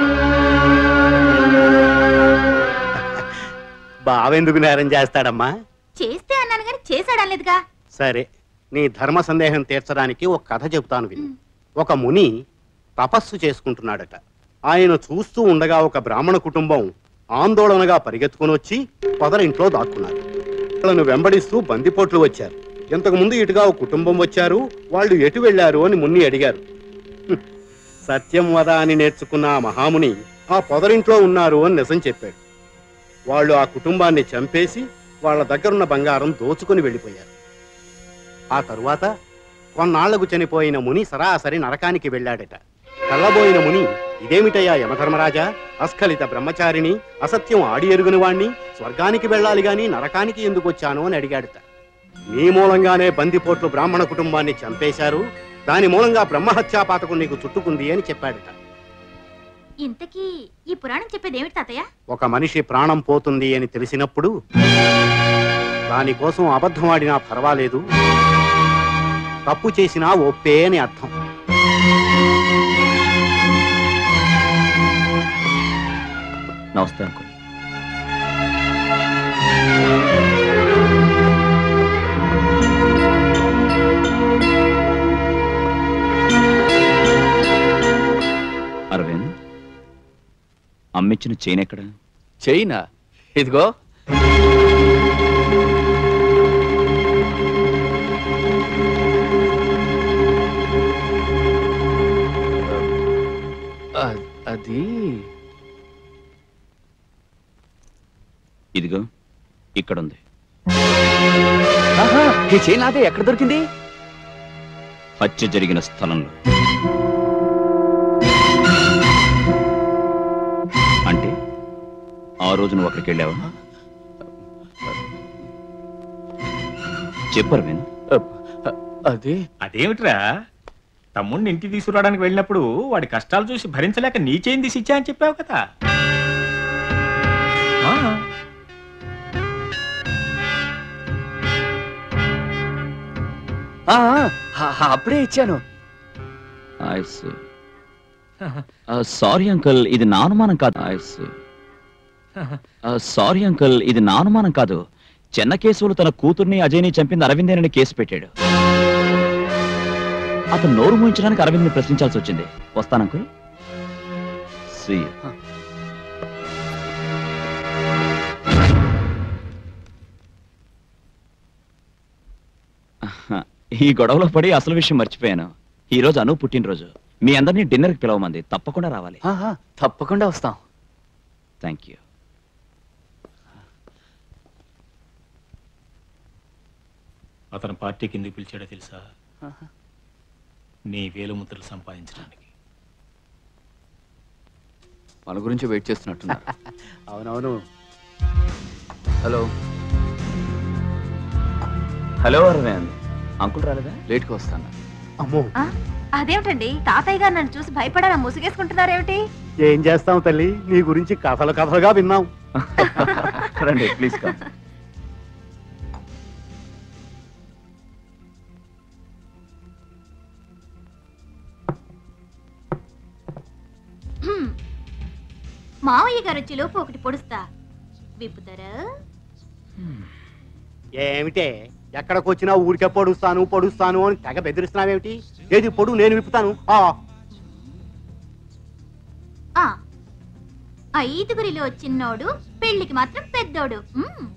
బావెందుకు నేరం చేస్తాడమ్మా చేస్తే అన్నాను కానీ చేశాడనలేదుగా సరే నీ ధర్మ సందేహం తీర్చడానికి ఒక కథ చెబుతాను విను ఒక ముని తపస్సు చేసుకుంటున్నాడట ఆయన చూస్తూ ఉండగా ఒక బ్రాహ్మణ కుటుంబం ఆందోళనగా పరిగెత్తుకుని వచ్చి పొదరింట్లో దాక్కున్నారు వాళ్ళను వెంబడిస్తూ బందిపోట్లు వచ్చారు ఇంతకు ముందు ఇటుగా ఒక కుటుంబం వచ్చారు వాళ్ళు ఎటు వెళ్ళారు అని మున్ని అడిగారు హ్మ్. సత్యం వద అని నేర్చుకున్న ఆ మహాముని ఆ పొదరింట్లో ఉన్నారు అని నిజం చెప్పాడు వాళ్ళు ఆ కుటుంబాన్ని చంపేసి వాళ్ళ దగ్గరున్న బంగారం దోచుకుని వెళ్ళిపోయారు ఆ తరువాత కొన్నాళ్లకు చనిపోయిన ముని సరాసరి నరకానికి వెళ్ళాడట కళ్ళబోయిన ముని ఇదేమిటయ్యా యమధర్మరాజా అస్ఖలిత బ్రహ్మచారిని అసత్యం ఆడి ఎరుగుని వాణ్ణి స్వర్గానికి వెళ్ళాలి గాని నరకానికి ఎందుకు వచ్చాను అని అడిగాడట నీ మూలంగానే బందిపోట్లు బ్రాహ్మణ కుటుంబాన్ని చంపేశారు దాని మూలంగా బ్రహ్మహత్యా పాతకం నీకు చుట్టుకుంది అని చెప్పాడట ఇంతకీ ఈ పురాణం చెప్పేది ఏమిటి తాతయ్య ఒక మనిషి ప్రాణం పోతుంది అని తెలిసినప్పుడు దానికోసం అబద్ధం ఆడినా పర్వాలేదు తప్పు చేసినా ఒప్పే అని అర్థం నమస్తే అంకుల్ అరవింద్ అమ్మిచ్చిన చైన్ ఎక్కడ చైనా ఇదిగో అ- అది ఇదిగో ఇక్కడుంది ఆహా, ఈ చైన్ నాదే ఎక్కడ దొరికింది హత్య జరిగిన స్థలంలో అంటే ఆ రోజు నువ్వు అక్కడికి వెళ్ళావా చెప్పు అరవింద్ అది అదేమిట్రా తమ్ముడిని ఇంటికి తీసుకురావడానికి వెళ్ళినప్పుడు వాడి కష్టాలు చూసి భరించలేక నీ చేయి తీసి ఇచ్చా అని చెప్పావు కదా ఆ, ఆ, ఆ, ఆ, అప్పుడే ఇచ్చాను సారీ అంకుల్ ఇది నా అనుమానం కాదు సారీ అంకుల్ ఇది నా అనుమానం కాదు చెన్నకేశవులు తన కూతుర్ని అజయ్ని చంపింది అరవిందేనని కేసు పెట్టాడు అతను నోరు మూయించడానికి అరవింద్ని ప్రశ్నించాల్సి వచ్చింది వస్తాను అంకుల్ See you. ఈ గొడవలో పడి అసలు విషయం మర్చిపోయాను ఈ రోజు అను పుట్టినరోజు మీ అందరినీ డిన్నర్కి పిలవమంది తప్పకుండా రావాలి ఆహా, తప్పకుండా వస్తాం థ్యాంక్ యూ అతను పార్టీకి ఎందుకు పిలిచాడో తెలుసా నీ వేలుముద్రలు సంపాదించడానికి మన గురించి వెయిట్ చేస్తున్నట్టున్నారు అవునవును హలో హలో అరవింద్ అంకుల్ రాలేదా లేట్గా వస్తాను అమ్మో ఆ, అదేమిటండి తాతయ్య గారు నన్ను చూసి భయపడారా ముసుగేసుకుంటున్నారేమిటి ఏం చేస్తాం తల్లి నీ గురించి కథలు కథలుగా విన్నాం రండి ప్లీజ్ కమ్ హ్మ్. మావయ్య గారు వచ్చేలోపు ఒకటి పొడుస్తా విప్పుతారా ఏమిటే ఎక్కడికి వచ్చినా ఊరికే పొడుస్తాను పొడుస్తాను అని తెగ బెదిరిస్తున్నావేమిటి ఏది పొడు నేను విప్పుతాను ఆ ఆ ఐదుగురిలో చిన్నోడు పెళ్లికి మాత్రం పెద్దోడు మ్మ్.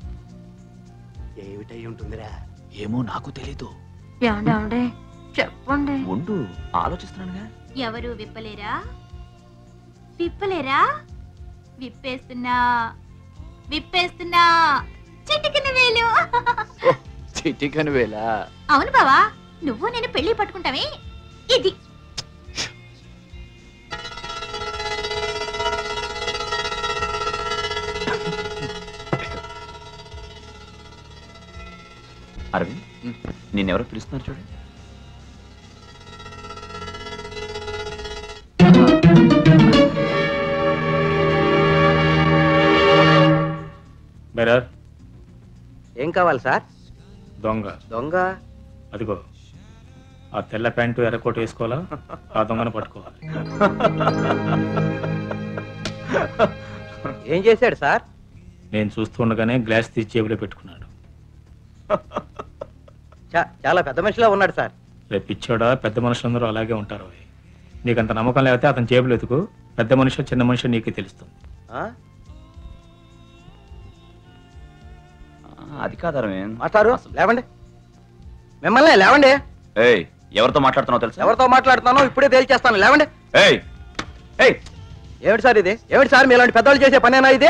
ఏమిటై ఉంటుందిరా ఏమో నాకు తెలీదు ఏమండి ఏమండి చెప్పండి ఉండు ఆలోచిస్తున్నానుగా ఎవరు విప్పలేరా విప్పలేరా విప్పేస్తున్నా విప్పేస్తున్నా చిటికిన వేలు చిటికని వేళ అవును బావా నువ్వు నేను పెళ్లి పట్టుకుంటామే ఇది అరవింద్ నిన్నెవరో పిలుస్తున్నారు చూడు బెరర్ ఏం కావాలి సార్ దొంగ దొంగ అదిగో ఆ తెల్ల ప్యాంటు ఎర్రకోట వేసుకోవాలా ఆ దొంగను పట్టుకోవాలి ఏం చేశాడు సార్ నేను చూస్తుండగానే గ్లాస్ తీసి జేబులో పెట్టుకున్నాడు చా- చాలా పెద్ద మనిషిలా ఉన్నాడు సార్ రేపు పిచ్చోడా పెద్ద మనుషులందరూ అలాగే ఉంటారు ఓయ్. నీకంత నమ్మకం లేకపోతే అతని జేబులు ఎతుకు పెద్ద మనిషి చిన్న మనిషి నీకే తెలుస్తుంది ఆ? అది కాదరమే మాస్టారు లేవండి మిమ్మల్ని లేవండి ఏయ్ ఎవరితో మాట్లాడుతున్నావు తెలుసా ఎవరితో మాట్లాడుతున్నానో ఇప్పుడే తేల్చేస్తాను లేవండి ఏయ్ ఏయ్ ఏమిటి సార్ ఇది ఏమిటి సార్ మీలాంటి పెద్దవాళ్ళు చేసే పనేనా ఇది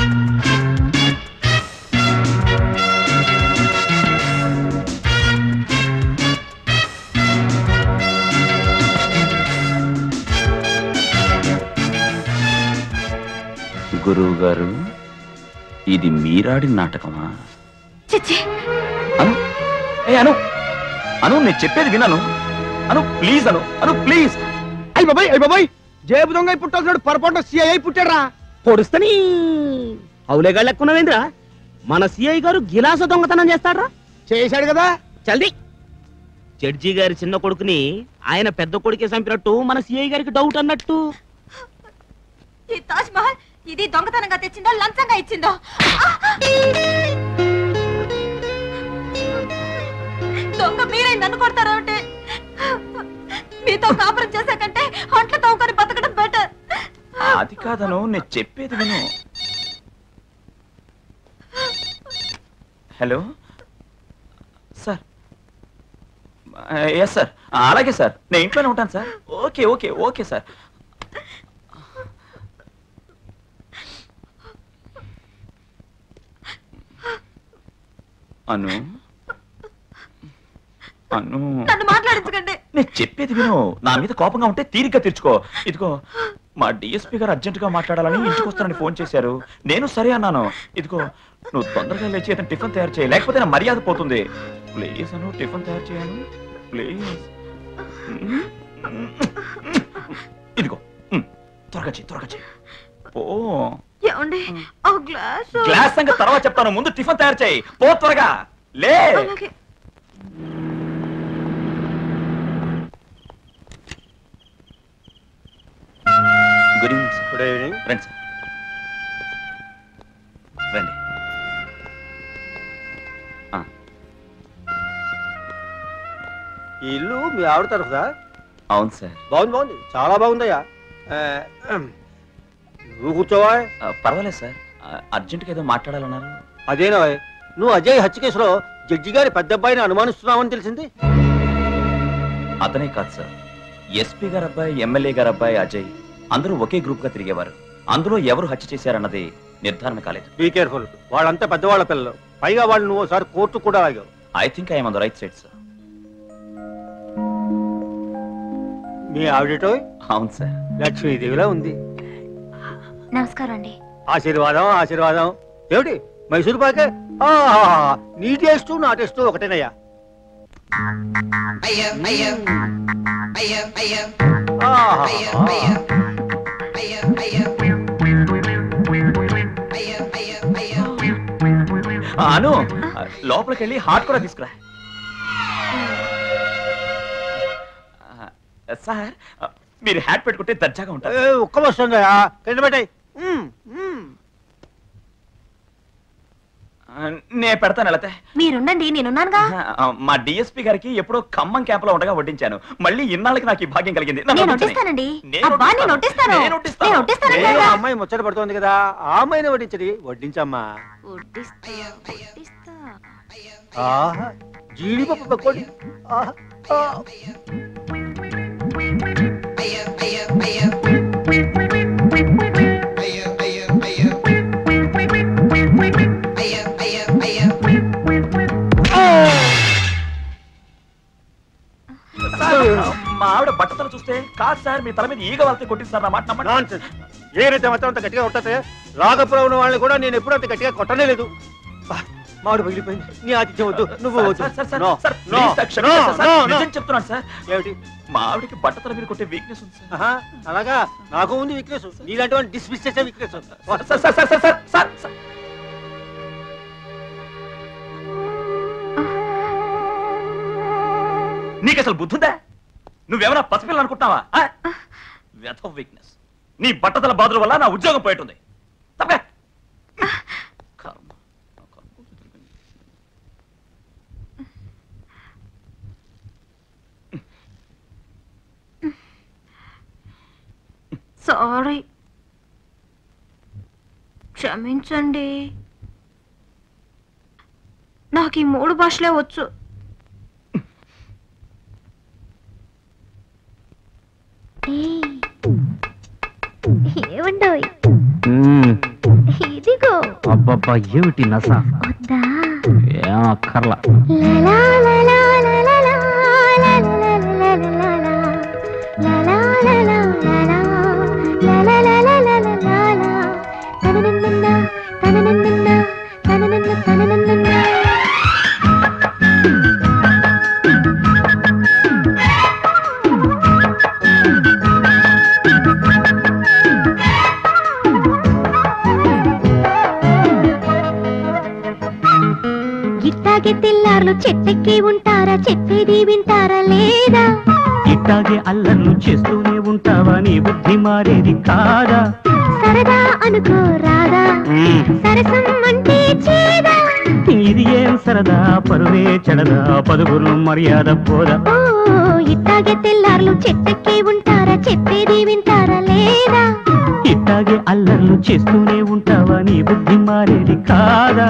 గురువు గారు ఇది మీరాడిన నాటకమా చిచ్చి అను ఏ అను అను నేను చెప్పేది విన్నాను అను ప్లీజ్ అను అను ప్లీజ్ అయ్యి బాబాయ్ అయ్యి బాబాయ్ జేబు దొంగ పుట్టాల్సిన పొరపాటు సిఐ పుట్టాడ్రా పొడుస్తని అవులేగా లెక్కున్నావేంద్రా మన సిఐ గారు గిలాస దొంగతనం చేస్తాడ్రా చేశాడు కదా చల్ది జడ్జి గారి చిన్న కొడుకుని ఆయన పెద్ద కొడుకే చంపినట్టు మన సిఐ గారికి డౌట్ అన్నట్టు ఈ తాజ్ మహల్ ఇది దొంగతనంగా తెచ్చిందో లంచంగా ఇచ్చిందో దొంగ మీరే నన్ను కొడతారు అంటే మీతో కాపురం చేసే కంటే ఒంట్లో తవ్వుకొని బతకడం బెటర్ అది కాదను నేను చెప్పేది విను హలో సార్ ఎస్ సార్ అలాగే సార్ నేను ఇంట్లోనే ఉంటాను sir okay okay okay sir Anu Anu నన్ను మాట్లాడించకండి నేను చెప్పేది విను నా మీద కోపంగా ఉంటే తీరిగ్గా తెచ్చుకో ఇదిగో మా డిఎస్పీ గారు అర్జెంటుగా మాట్లాడాలని ఇంటికి వస్తానని ఫోన్ చేశారు నేను సరే అన్నాను ఇదిగో నువ్వు తొందరగా లేచి అతను టిఫిన్ తయారు చేయి లేకపోతే నా మర్యాద పోతుంది ప్లీజ్ అను టిఫిన్ తయారు చేయను ప్లీజ్ ఇదిగో ఉమ్, త్వరగా చెయ్యి త్వరగా చెయ్యి ఓ ఏమండి ఆ గ్లాస్ గ్లాస్ సంగతి తర్వాత చెప్తాను ముందు టిఫిన్ తయారు చేయి పో త్వరగా లే అలాగే good evening sir good evening రండి సార్ రండి ఈ ఇల్లు మీ ఆవిడ తరఫుదా అవును సార్ బాగుంది బాగుంది చాలా బాగుందయ్యా ఆ, నువ్వు కూర్చోవా ఆ, పర్వాలేదు సార్ ఆ, అర్జెంటుగా ఏదో మాట్లాడాలన్నారు అదేనా నువ్వు అజయ్ హత్య కేసులో జడ్జి గారి పెద్ద అబ్బాయిని అనుమానిస్తున్నావని తెలిసింది అతనే కాదు సార్ ఎస్పీ గారు అబ్బాయి ఎమ్మెల్యే గారు అబ్బాయి అజయ్ అందరూ ఒకే గ్రూప్ గా తిరిగేవారు అందులో ఎవరు హత్య చేశారన్నది నిర్ధారణ కాలేదు బీ కేర్ఫుల్ వాళ్ళంతా పెద్దవాళ్ళ పిల్లలు పైగా వాళ్ళు నువ్వు ఒకసారి కోర్టు కూడా ఆగావు I think I'm on the right side sir మీ ఆవిడటో అవును సార్ లక్ష్మీదేవిలా ఉంది నమస్కారం అండి ఆశీర్వాదం ఆశీర్వాదం ఏమిటి మైసూరు పాకే నీ టేస్ట్ నా టేస్ట్ ఒకటేనయ్యా ఆహా. అను లోపలికి వెళ్ళి హాట్ కూడా తీసుకురా ఆ, సార్ మీరు హ్యాట్ పెట్టుకుంటే దర్జాగా ఉంటారు ఏ, ఒక్క వస్తుందయా కింద పెట్టాయి ఆ, నేను పెడతాను వెళతే మీరుండండి నేనున్నానుగా మా డిఎస్పీ గారికి ఎప్పుడో ఖమ్మం క్యాంప్ లో ఉండగా వడ్డించాను మళ్ళీ ఇన్నాళ్ళకి నాకు ఈ భాగ్యం కలిగింది నన్ను నేను వడ్డించండి. నొట్టిస్తానండి నేను అబ్బా నేను నొట్టిస్తాను నేను వడ్డిస్తాను. నేను నొట్టిస్తానండి ఏ, అబ్బా. ఆ అమ్మాయి ముచ్చట పడుతోంది కదా ఆ అమ్మాయిని వడ్డించడి వడ్డించమ్మా వడ్డిస్తా, వడ్డిస్తా. ఆహా జీడిపప్పు పక్కోడి ఆహా ఆ. సార్, మా ఆవిడ బట్టతలు చూస్తే కాదు సార్ మీ తల మీద ఈగ వెళ్తే కొట్టిస్తారు నా మాట నమ్మండి నాన్సెన్స్. ఏనైతే మాత్రం అంత గట్టిగా కొట్టతే రాగపురం ఉన్న వాళ్ళని కూడా నేను ఎప్పుడు అంత గట్టిగా కొట్టనే లేదు బా, మామిడి పగిలిపోయింది నీ ఆతిథ్యం వద్దు నువ్వు వద్దు sir, sir, sir, No, sir, no, please sir, క్షమించండి సార్, no, no, నిజం no. చెప్తున్నాను సార్ ఏమిటి మా ఆవిడకి బట్టతల మీద కొట్టే వీక్నెస్ ఉంది సార్ ఆహా, అలాగా నాకు ఉంది వీక్నెస్ నీలాంటి వాడిని డిస్మిస్ చేసే weakness sir sir sir sir sir sir sir నీకు అసలు బుద్ధుందా నువ్వేమైనా పసిపిల్ల అనుకుంటున్నావా వ్యథ వీక్నెస్ నీ బట్టతల బాధల వల్ల నా ఉద్యోగం పోయిటుంది తప్పే సారీ క్షమించండి నాకు ఈ మూడు భాషలే వచ్చు ఏమండోయ్ మ్మ్. ఇదిగో అబ్బబ్బా ఏమిటి నస వద్దా ఏం అక్కర్లా లలా లలా లలా లలా లలా లలా లలా లలా లలా లలా లలా లలా లలా లలా తననన్నన్న తననన్నన్న తననన్న తననన్నన్న ఇట్టాగే తెల్లార్లు చెట్టెక్కి ఉంటారా చెప్పేది వింటారా లేదా ఇట్టాగే అల్లర్లు చేస్తూనే ఉంటావా నీ బుద్ధి మారేది కాదా సరదా అనుకో రాదా సరసం అంటే చేదా ఇది ఏం సరదా పరువే చెడదా పదుగురు మర్యాద పోదా ఓ ఇట్టాగే తెల్లార్లు చెట్టెక్కి ఉంటారా చెప్పేది వింటారా లేదా ఇట్టాగే అల్లర్లు చేస్తూనే ఉంటావా నీ బుద్ధి మారేది కాదా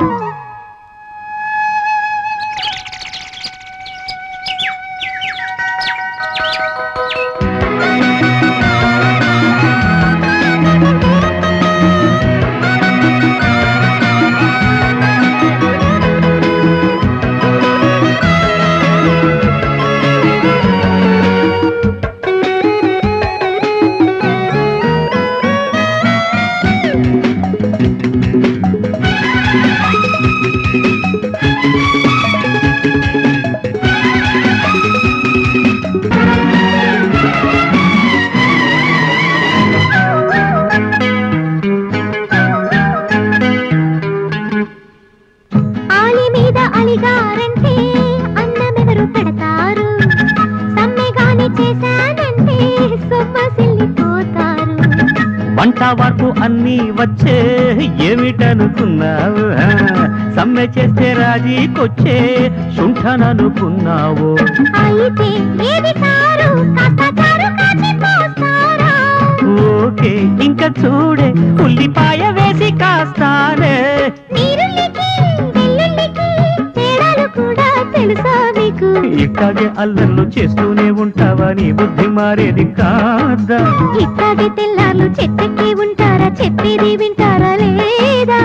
ఆలి మీద అలిగారంటే అన్నమెవరు పెడతారు సమ్మెగాని చేశానంటే సొమ్మసిల్లిపోతారు వంట వార్పు అన్నీ వచ్చే ఏమిటనుకున్నావు ఆ, సమ్మె చేస్తే రాజీకొచ్చే శుంఠననుకున్నావు అయితే ఏది సారు కాస్త చారు కాచి పోస్తారా ఓకే ఇంకా చూడే ఉల్లిపాయ వేసి కాస్తానే నీరుల్లికి వెల్లుల్లికి తేడాలు కూడా తెలుసా మీకు ఇట్టాగే అల్లర్లు చేస్తూనే ఉంటావా నీ బుద్ధి మారేది కాదా ఇట్టాగే తెల్లార్లు చెట్టెక్కి ఉంటారా చెప్పేది వింటారా లేదా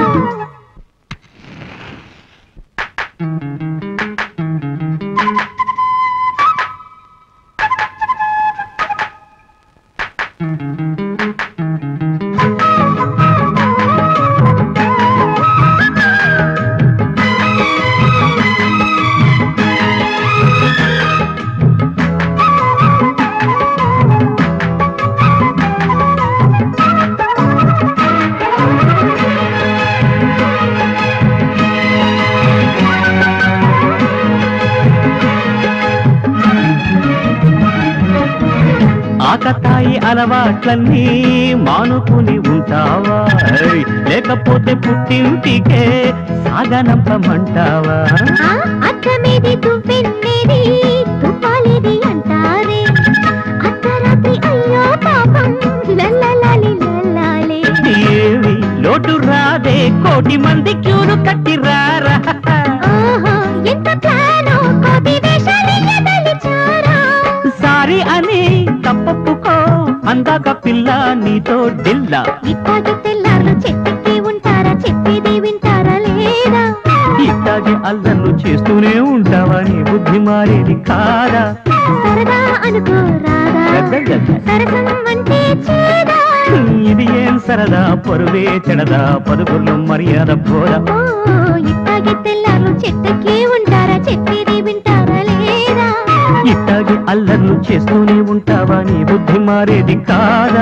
ఆకతాయి అలవాట్లన్నీ మానుకుని ఉంటావా ఏయ్, లేకపోతే పుట్టింటికే సాగనంపమంటావా ఆ, అద్దమేది దువ్వెన్నేది తుప్పాలేది అంటారే అర్ధరాత్రి అయ్యో పాపం లల్లలాలి లల్లాలే ఏమి లోటు రాదే కోటి మంది క్యూలు కట్టి రారా ఓహో ఎంత ప్లానో కోటి వేషాలు ఎదలిచారా సారీ అని తప్పప్పుకో అందాక పిల్ల నీతో డిల్లా ఇట్టాగి తెల్లార్లు చెట్టెక్కి ఉంటారా చెప్పేది వింటారా లేదా ఇట్టాగే అల్లర్లు చేస్తూనే ఉంటావా నీ బుద్ధి మారేది కాదా సరదా అనుకో రాదా సరసం అంటే చేదా ఇది ఏం సరదా పరువే చెడదా పదుగుర్లు మర్యాద పోదా ఓ ఇట్టాగి తెల్లార్లు చెట్టెక్కి ఉంటారా చెప్పేది వింటారా లేదా ఇట్టాగే అల్లర్లు చేస్తూనే ఉంటావా నీ బుద్ధి మారేది కాదా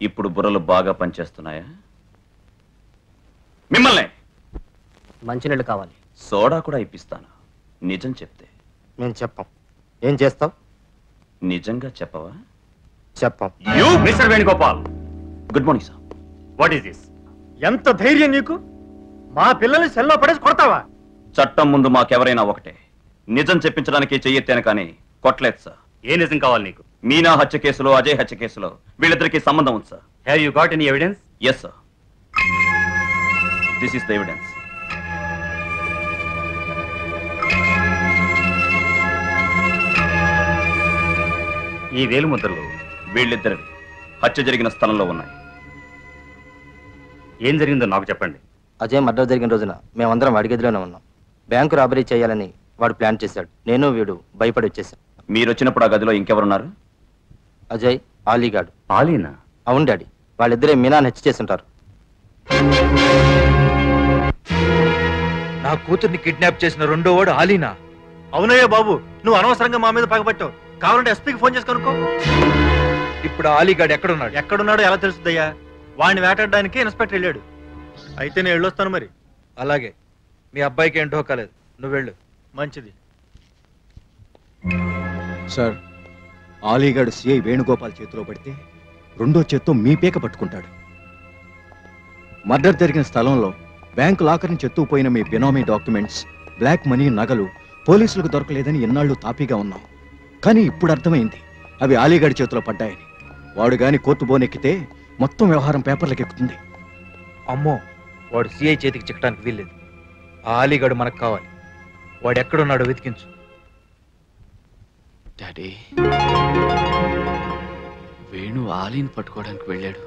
ఇప్పుడు బుర్రలు బాగా పనిచేస్తున్నాయా మిమ్మల్ని మంచినీళ్ళు కావాలి సోడా కూడా ఇప్పిస్తాను నిజం చెప్తే మేము చెప్పం ఏం చేస్తావు నిజంగా చెప్పవా చెప్పం you mister Venugopal good morning sir what is this ఎంత ధైర్యం నీకు మా పిల్లల్ని సెల్లో పడేసి కొడతావా చట్టం ముందు మాకెవరైనా ఒకటే నిజం చెప్పించడానికి చెయ్యెత్తాను కానీ కొట్టలేదు సార్ ఏ నిజం కావాలి నీకు మీనా హత్య కేసులో అజయ్ హత్య కేసులో వీళ్ళిద్దరికి సంబంధం ఉంది sir have you got any evidence yes sir this is the evidence ఈ వేలు ముద్రలు వీళ్ళిద్దరివి హత్య జరిగిన స్థలంలో ఉన్నాయి ఏం జరిగిందో నాకు చెప్పండి అజయ్ మర్డర్ జరిగిన రోజున మేమందరం వాడి గదిలోనే ఉన్నాం బ్యాంకు రాబరీ చేయాలని వాడు ప్లాన్ చేశాడు నేను వీడు భయపడి వచ్చేసాం మీరు వచ్చినప్పుడు ఆ గదిలో ఇంకెవరున్నారు అజయ్ ఆలీగాడు ఆలీనా అవును డాడీ వాళ్ళిద్దరే మీనాన్ని హత్య చేస్తుంటారు నా కూతుర్ని కిడ్నాప్ చేసిన రెండో వాడు ఆలీనా అవునయ్యా బాబు నువ్వు అనవసరంగా మా మీద పగబట్టావు కావాలంటే ఎస్పీకి ఫోన్ చేసి కనుక్కో ఇప్పుడు ఆలీగాడు ఎక్కడున్నాడు ఎక్కడున్నాడో ఎలా తెలుస్తుందయ్యా వాడిని వేటాడడానికి ఇన్స్పెక్టర్ వెళ్ళాడు అయితే నేను వెళ్ళొస్తాను మరి అలాగే మీ అబ్బాయికి ఏం ఢోకా లేదు నువ్వు వెళ్ళు మంచిది సార్ ఆలీగాడు సిఐ వేణుగోపాల్ చేతిలో పడితే రెండో చేత్తో మీ పీక పట్టుకుంటాడు మర్డర్ జరిగిన స్థలంలో బ్యాంకు లాకర్ని చెత్తుకుపోయిన మీ బినామీ డాక్యుమెంట్స్ బ్లాక్ మనీ నగలు పోలీసులకు దొరకలేదని ఎన్నాళ్ళు తాపీగా ఉన్నాం కానీ ఇప్పుడు అర్థమైంది అవి ఆలీగాడి చేతిలో పడ్డాయని వాడు గాని కోర్టు బోనెక్కితే మొత్తం వ్యవహారం పేపర్లకు ఎక్కుతుంది అమ్మో వాడు సిఐ చేతికి చిక్కడానికి వీల్లేదు ఆ ఆలీగాడు మనకు కావాలి వాడు ఎక్కడున్నాడో వెతికించు డాడీ వేణు ఆలీని పట్టుకోవడానికి వెళ్ళాడు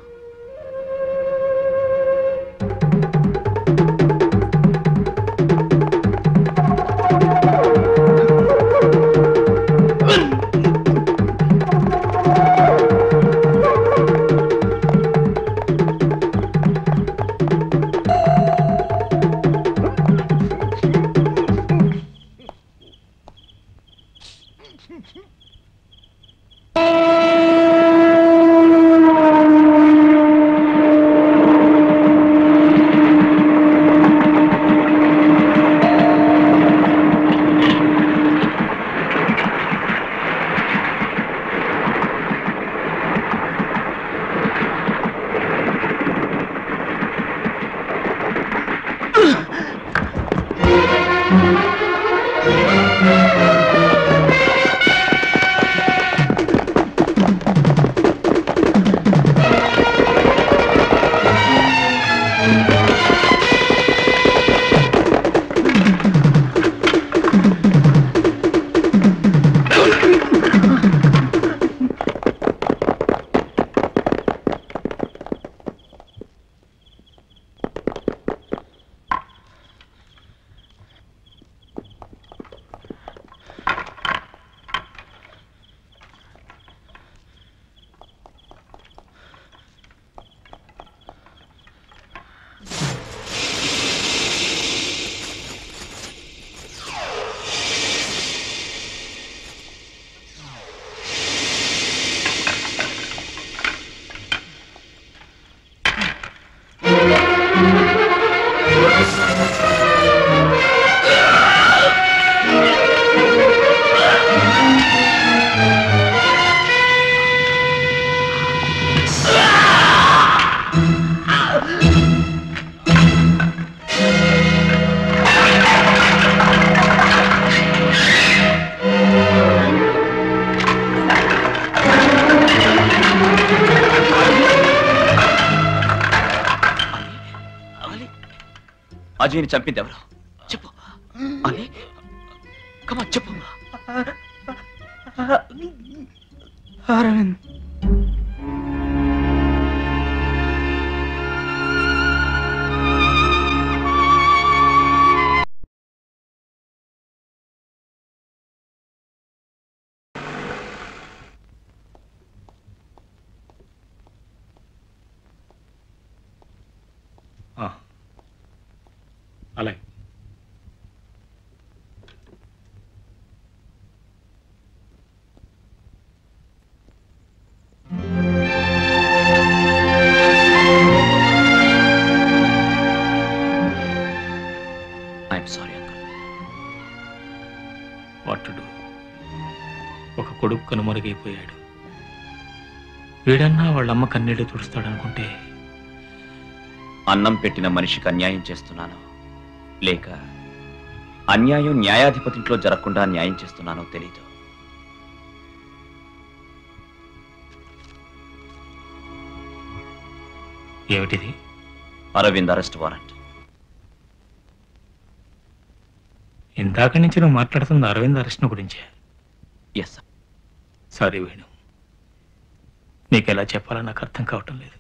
అజయ్ని చంపింది ఎవరు చెప్పు అని కమా చెప్పు అరవింద్ అలాగే కొడుకు కనుమరుగైపోయాడు వీడన్నా వాళ్ళమ్మ కన్నీళ్లు తుడుస్తాడనుకుంటే అన్నం పెట్టిన మనిషికి అన్యాయం చేస్తున్నాను లేక అన్యాయం న్యాయాధిపతింట్లో జరగకుండా న్యాయం చేస్తున్నానో తెలీదు ఏమిటిది అరవింద్ అరెస్ట్ వారెంట్ ఇందాక నుంచి నువ్వు మాట్లాడుతుంది అరవింద్ అరెస్ట్ను గురించే ఎస్ సారీ వేణు నీకు ఎలా చెప్పాలో నాకు అర్థం కావటం లేదు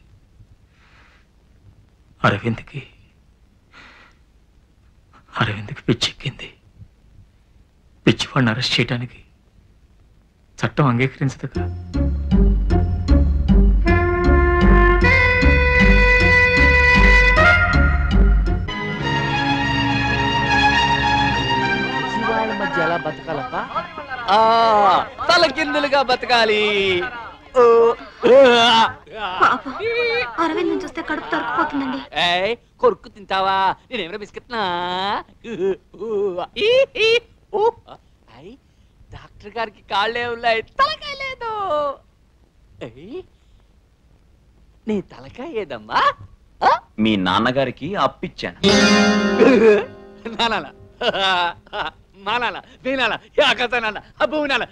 అరవింద్కి అరవింద్కి పిచ్చెక్కింది పిచ్చివాడిని అరెస్ట్ చేయడానికి చట్టం అంగీకరించదుగా శివాల మధ్య ఎలా బతకాలప్ప ఆ తలకిందులుగా బతకాలి ఓ, ఆ, పాపం అరవింద్ చూస్తే కడుపు తరుకుపోతుందండి ఏయ్ కొరుక్కు తింటావా నేనేమైనా బిస్కెట్నా ఈ, ఈ, ఊ. ఐ, డాక్టర్ గారికి కాళ్ళే ఉన్నాయి తలకాయ లేదు ఏయ్, నీ తలకాయ ఏదమ్మా మీ నాన్నగారికి అప్పిచ్చాను నానాల మానాల వీనాల యాకతనాల అబ్బునాల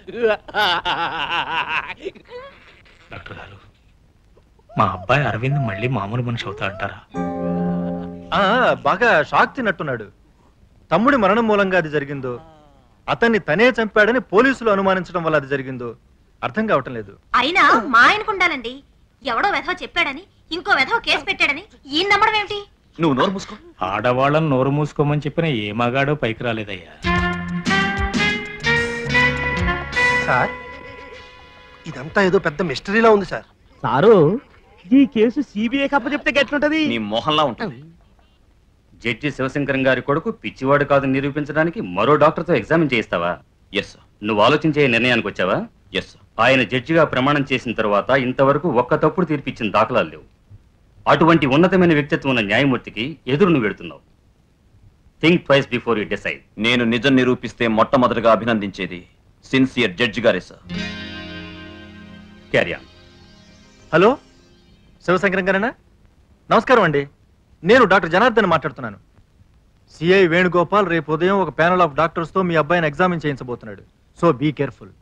డాక్టర్ గారు మా అబ్బాయి అరవింద్ మళ్ళీ మామూలు మనిషి అవుతా అంటారా ఆ, బాగా షాక్ తిన్నట్టున్నాడు తమ్ముడి మరణం మూలంగా అది జరిగిందో అతన్ని తనే చంపాడని పోలీసులు అనుమానించడం వల్ల అది జరిగిందో అర్థం కావటం లేదు అయినా మా ఆయనకు ఉండాలండి ఎవడో వెధవ చెప్పాడని ఇంకో వెధవ కేసు పెట్టాడని ఈయన నమ్మడం ఏమిటి నువ్వు నోరు మూసుకో ఆడవాళ్ళని నోరు మూసుకోమని చెప్పిన ఏ మగాడో పైకి రాలేదయ్యా సార్ ఇదంతా ఏదో పెద్ద మిస్టరీలా ఉంది సార్ సారు ఈ కేసు సిబిఐ కప్ప చెప్తే గట్లుంటది నీ మొహంలా ఉంటుంది జడ్జి శివశంకరం గారి కొడుకు పిచ్చివాడు కాదు నిరూపించడానికి మరో డాక్టర్తో ఎగ్జామిన్ చేయిస్తావా ఎస్ నువ్వు ఆలోచించే నిర్ణయానికి వచ్చావా ఎస్ ఆయన జడ్జిగా ప్రమాణం చేసిన తర్వాత ఇంతవరకు ఒక్క తప్పుడు తీర్పిచ్చిన దాఖలాలు లేవు అటువంటి ఉన్నతమైన వ్యక్తిత్వం ఉన్న న్యాయమూర్తికి ఎదురు నువ్వు వెడుతున్నావు think twice before you decide నేను నిజం నిరూపిస్తే మొట్టమొదటిగా అభినందించేది సిన్సియర్ జడ్జి గారే సార్ క్యారియా హలో శివశంకరం గారేనా నమస్కారం అండి నేను డాక్టర్ జనార్దన్ మాట్లాడుతున్నాను సిఐ వేణుగోపాల్ రేపు ఉదయం ఒక ప్యానల్ ఆఫ్ డాక్టర్స్ తో మీ అబ్బాయిని ఎగ్జామిన్ చేయించబోతున్నాడు సో బీ కేర్ఫుల్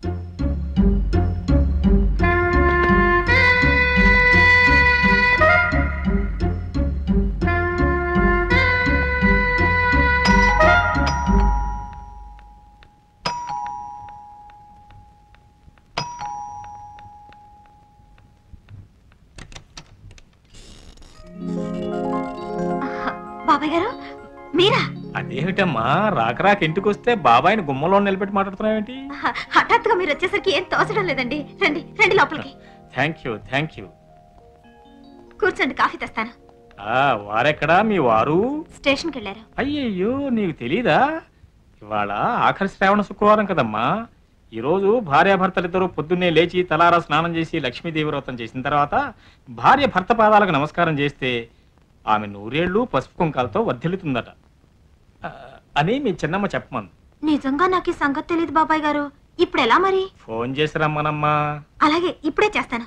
బాబాయ్ గారు మీరా అదేమిటమ్మా రాక రాక ఇంటికి వస్తే బాబాయిని గుమ్మలో నిలబెట్టి మాట్లాడుతున్నావేంటి హ- హఠాత్తుగా మీరు వచ్చేసరికి ఏం తోచడం లేదండి రండి రండి లోపలికి థ్యాంక్ యూ థ్యాంక్ యూ కూర్చోండి కాఫీ తెస్తాను ఆ వారెక్కడా మీ వారు స్టేషన్కి వెళ్ళారు అయ్యయ్యో నీకు తెలీదా ఇవాళ ఆఖరి శ్రావణ శుక్రవారం కదమ్మా ఈరోజు భార్యాభర్తలిద్దరూ పొద్దున్నే లేచి తలారా స్నానం చేసి లక్ష్మీదేవి వ్రతం చేసిన తర్వాత భార్య భర్త పాదాలకు నమస్కారం చేస్తే ఆమె నూరేళ్లు పసుపు కుంకాలతో వర్ధిల్లుతుందట ఆ, అని మీ చిన్నమ్మ చెప్పమంది నిజంగా నాకు ఈ సంగతి తెలియదు బాబాయ్ గారు ఇప్పుడు ఎలా మరి ఫోన్ చేసి రమ్మనమ్మా అలాగే ఇప్పుడే చేస్తాను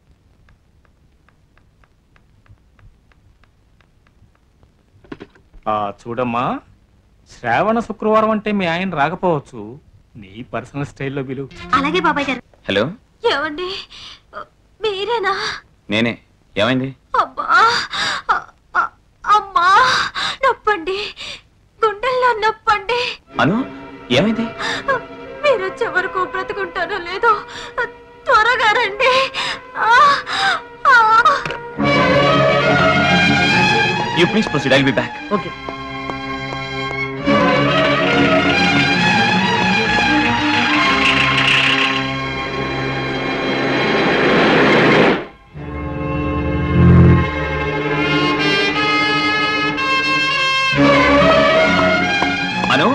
ఆ చూడమ్మా శ్రావణ శుక్రవారం అంటే మీ ఆయన రాకపోవచ్చు నీ పర్సనల్ స్టైల్లో పిలువు అలాగే బాబాయ్ గారు హలో ఏమండి మీరేనా నేనే ఏమైంది అబ్బా అ- అ- అమ్మా నొప్పండి గుండెల్లో నొప్పండి అను ఏమైంది మీరు వచ్చే వరకు బ్రతుకుంటానో లేదో త్వరగా రండి ఆ, ఆ. You please proceed I be back okay Anu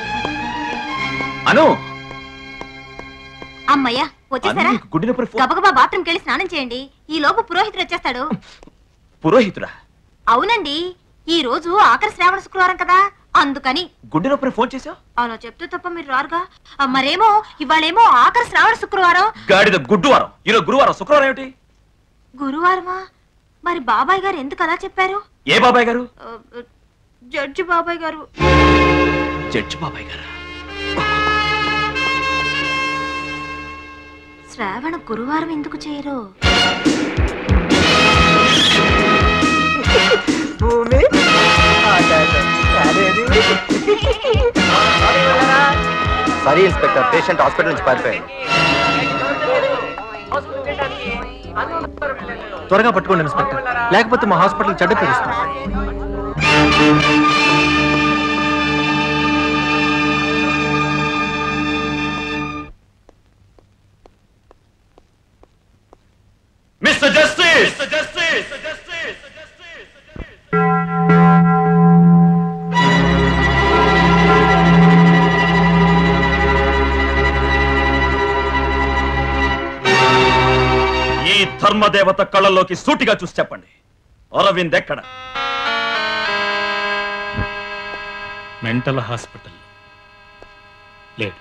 Anu అమ్మయ్యా వచ్చేసారా అను, నీకు గుడ్డి నొప్పి ఫోన్ గబగబా బాత్రూమ్కి వెళ్ళి స్నానం చేయండి ఈ లోపు పురోహితుడు వచ్చేస్తాడు పురోహితుడా అవునండి ఈ రోజు ఆఖరి శ్రావణ శుక్రవారం కదా అందుకని గుండె నొప్పిని ఫోన్ చేసా అలా చెప్తే తప్ప మీరు రారుగా ఆ, మరేమో ఇవాళేమో ఆఖరి శ్రావణ శుక్రవారం గాడిద గుడ్డువారం ఈరోజు గురువారం శుక్రవారం ఏమిటి గురువారమా మరి బాబాయ్ గారు ఎందుకు అలా చెప్పారు ఏ బాబాయ్ గారు ఆ, జడ్జి బాబాయ్ గారు జడ్జి బాబాయ్ గారు శ్రావణ గురువారం ఎందుకు చేయరు భూమి ఆకాశం అదేది సారీ ఇన్స్పెక్టర్ పేషెంట్ హాస్పిటల్ నుంచి పారిపోయాడు త్వరగా పట్టుకోండి ఇన్స్పెక్టర్ లేకపోతే మా హాస్పిటల్ చెడ్డ పెరుస్తుంది మిస్టర్ జస్టిస్ ఈ ధర్మదేవత కళ్ళల్లోకి సూటిగా చూసి చెప్పండి అరవింద్ ఎక్కడ మెంటల్ హాస్పిటల్ లేడు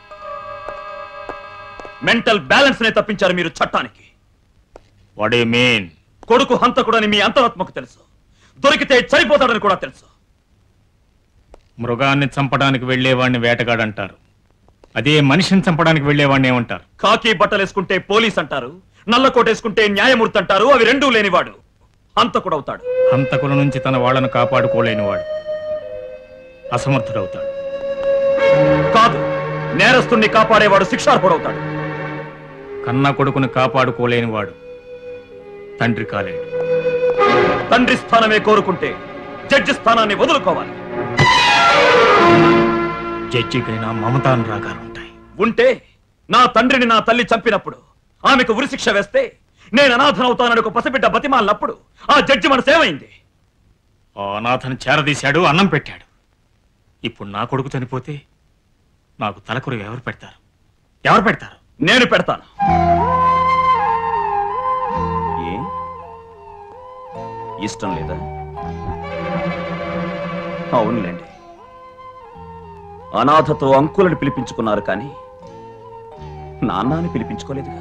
మెంటల్ బ్యాలెన్స్ నే తప్పించారు మీరు చట్టానికి వాట్ ఏ మీన్ కొడుకు హంతకుడని మీ అంతరాత్మకు తెలుసు దొరికితే చనిపోతాడని కూడా తెలుసు మృగాన్ని చంపడానికి వెళ్ళేవాడిని వేటగాడంటారు అదే మనిషిని చంపడానికి వెళ్ళేవాడిని ఏమంటారు కాకి బట్టలు వేసుకుంటే పోలీస్ అంటారు నల్ల కోట్ వేసుకుంటే న్యాయమూర్తి అంటారు అవి రెండూ లేనివాడు హంతకుడవుతాడు హంతకుల నుంచి తన వాళ్ళను కాపాడుకోలేనివాడు అసమర్థుడవుతాడు కాదు నేరస్తుణ్ణి కాపాడేవాడు శిక్షార్హుడవుతాడు కన్న కొడుకుని కాపాడుకోలేనివాడు తండ్రి కాలేడు తండ్రి స్థానమే కోరుకుంటే జడ్జి స్థానాన్ని వదులుకోవాలి జడ్జికైనా మమతానురాగాలు ఉంటాయి ఉంటే నా తండ్రిని నా తల్లి చంపినప్పుడు ఆమెకు ఉరిశిక్ష వేస్తే నేను అనాథనవుతానని ఒక పసిబిడ్డ బతిమాలినప్పుడు ఆ జడ్జి మనసు ఏమైంది ఆ అనాథను చేరదీశాడు అన్నం పెట్టాడు ఇప్పుడు నా కొడుకు చనిపోతే నాకు తలకొరు ఎవరు పెడతారు ఎవరు పెడతారు నేను పెడతాను ఏ ఇష్టం లేదా అవునులేండి అనాథతో అంకులను పిలిపించుకున్నారు కానీ నాన్నాని పిలిపించుకోలేదు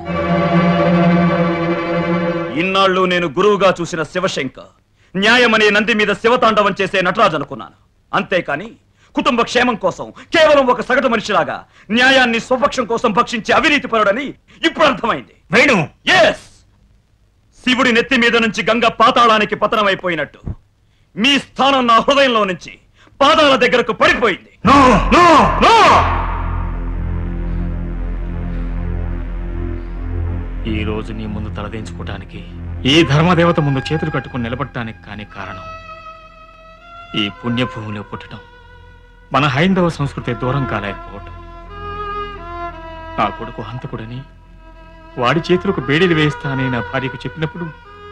ఇన్నాళ్ళు నేను గురువుగా చూసిన శివశంక న్యాయమనే నంది మీద శివతాండవం చేసే నటరాజు అనుకున్నాను అంతేకాని కుటుంబ క్షేమం కోసం కేవలం ఒక సగటు మనిషిలాగా న్యాయాన్ని స్వపక్షం కోసం భక్షించే అవినీతి పరుడని ఇప్పుడు అర్థమైంది వేణు ఎస్ శివుడి నెత్తి మీద నుంచి గంగ పాతాళానికి పతనమైపోయినట్టు మీ స్థానం నా హృదయంలో నుంచి పాదాల దగ్గరకు పడిపోయింది ఈ రోజు నీ ముందు తలదించుకోవటానికి ఈ ధర్మదేవత ముందు చేతులు కట్టుకుని నిలబడటానికి కాని కారణం ఈ పుణ్యభూమిలో పుట్టడం మన హైందవ సంస్కృతి దూరం కాలేకపోవటం నా కొడుకు హంతకుడని వాడి చేతులకు బేడీలు వేస్తానని నా భార్యకు చెప్పినప్పుడు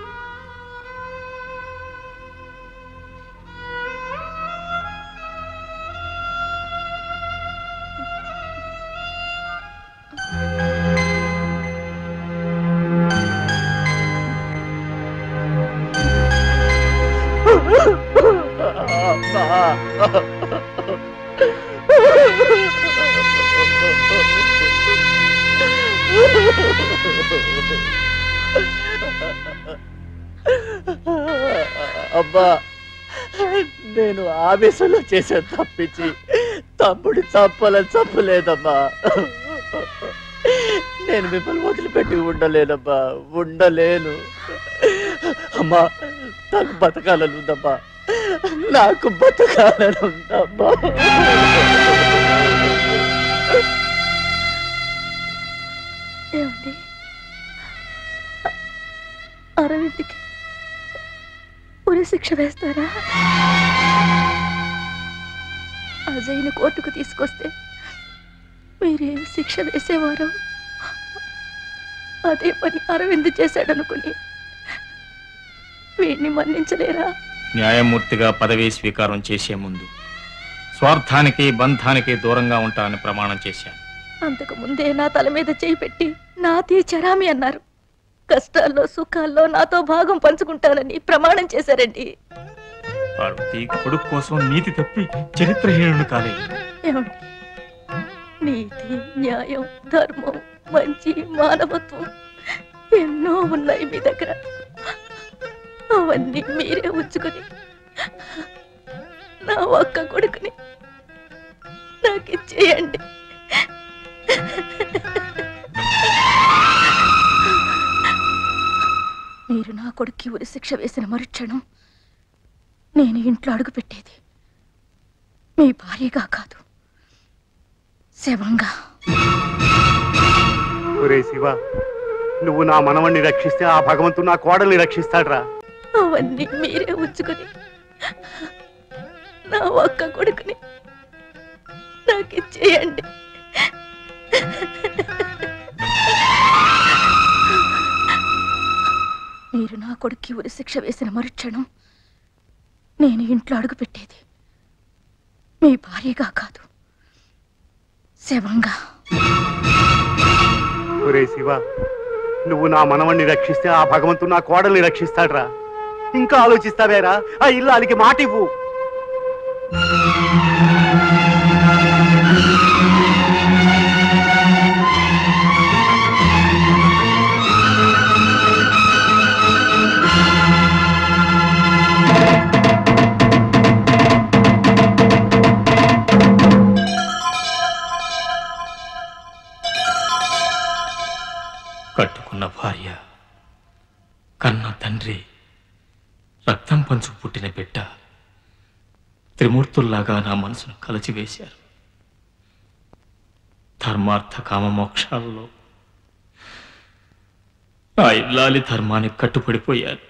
అబ్బా నేను ఆవేశంలో చేసే తప్పించి తమ్ముడి చంపాలని చంపలేదమ్మా నేను మిమ్మల్ని వదిలిపెట్టి ఉండలేనమ్మా ఉండలేను అమ్మా నాకు బతకాలని ఉందమ్మా నాకు బతకాలని ఉందమ్మా ఏమండి అరవింద్కి ఉరి శిక్ష వేస్తారా అజయ్ని కోర్టుకు తీసుకొస్తే మీరేం శిక్ష వేసేవారు అదే పని అరవింద్ చేశాడనుకుని వీడిని మన్నించలేరా న్యాయమూర్తిగా పదవీ స్వీకారం చేసే ముందు స్వార్థానికి బంధానికి దూరంగా ఉంటానని ప్రమాణం చేశాను అంతకు ముందే నా తల మీద చేయి పెట్టి నాతి చరామి అన్నారు కష్టాల్లో సుఖాల్లో నాతో భాగం పంచుకుంటానని ప్రమాణం చేశారండి పార్వతి కొడుకు కోసం నీతి తప్పి చరిత్రహీనుడు కాలేదు ఏమండి నీతి న్యాయం ధర్మం మంచి మానవత్వం ఎన్నో ఉన్నాయి మీ దగ్గర అవన్నీ మీరే ఉంచుకొని నా ఒక్క కొడుకుని నాకు ఇచ్చేయండి మీరు నా కొడుక్కి ఉరి శిక్ష వేసిన మరుక్షణం నేను ఇంట్లో అడుగు పెట్టేది మీ భార్యగా కాదు శవంగా ఒరే శివ నువ్వు నా మనవణ్ణి రక్షిస్తే ఆ భగవంతుడు నా కోడల్ని రక్షిస్తాడ్రా అవన్నీ మీరే ఉంచుకొని నా ఒక్క కొడుకుని నాకు ఇచ్చేయండి మీరు నా కొడుక్కి ఉరి శిక్ష వేసిన మరుక్షణం నేను ఇంట్లో అడుగు పెట్టేది మీ భార్యగా కాదు శవంగా ఒరే శివ నువ్వు నా మనవణ్ణి రక్షిస్తే ఆ భగవంతుడు నా కోడల్ని రక్షిస్తాడ్రా ఇంకా ఆలోచిస్తావేరా ఆ ఇల్లాలికి మాట ఇవ్వు కట్టుకున్న భార్య కన్న తండ్రి రక్తం పంచు పుట్టిన బిడ్డ త్రిమూర్తుల్లాగా నా మనసును కలచివేశారు ధర్మార్థ కామ మోక్షాలలో నా ఇల్లాలి ధర్మానికి కట్టుపడిపోయారు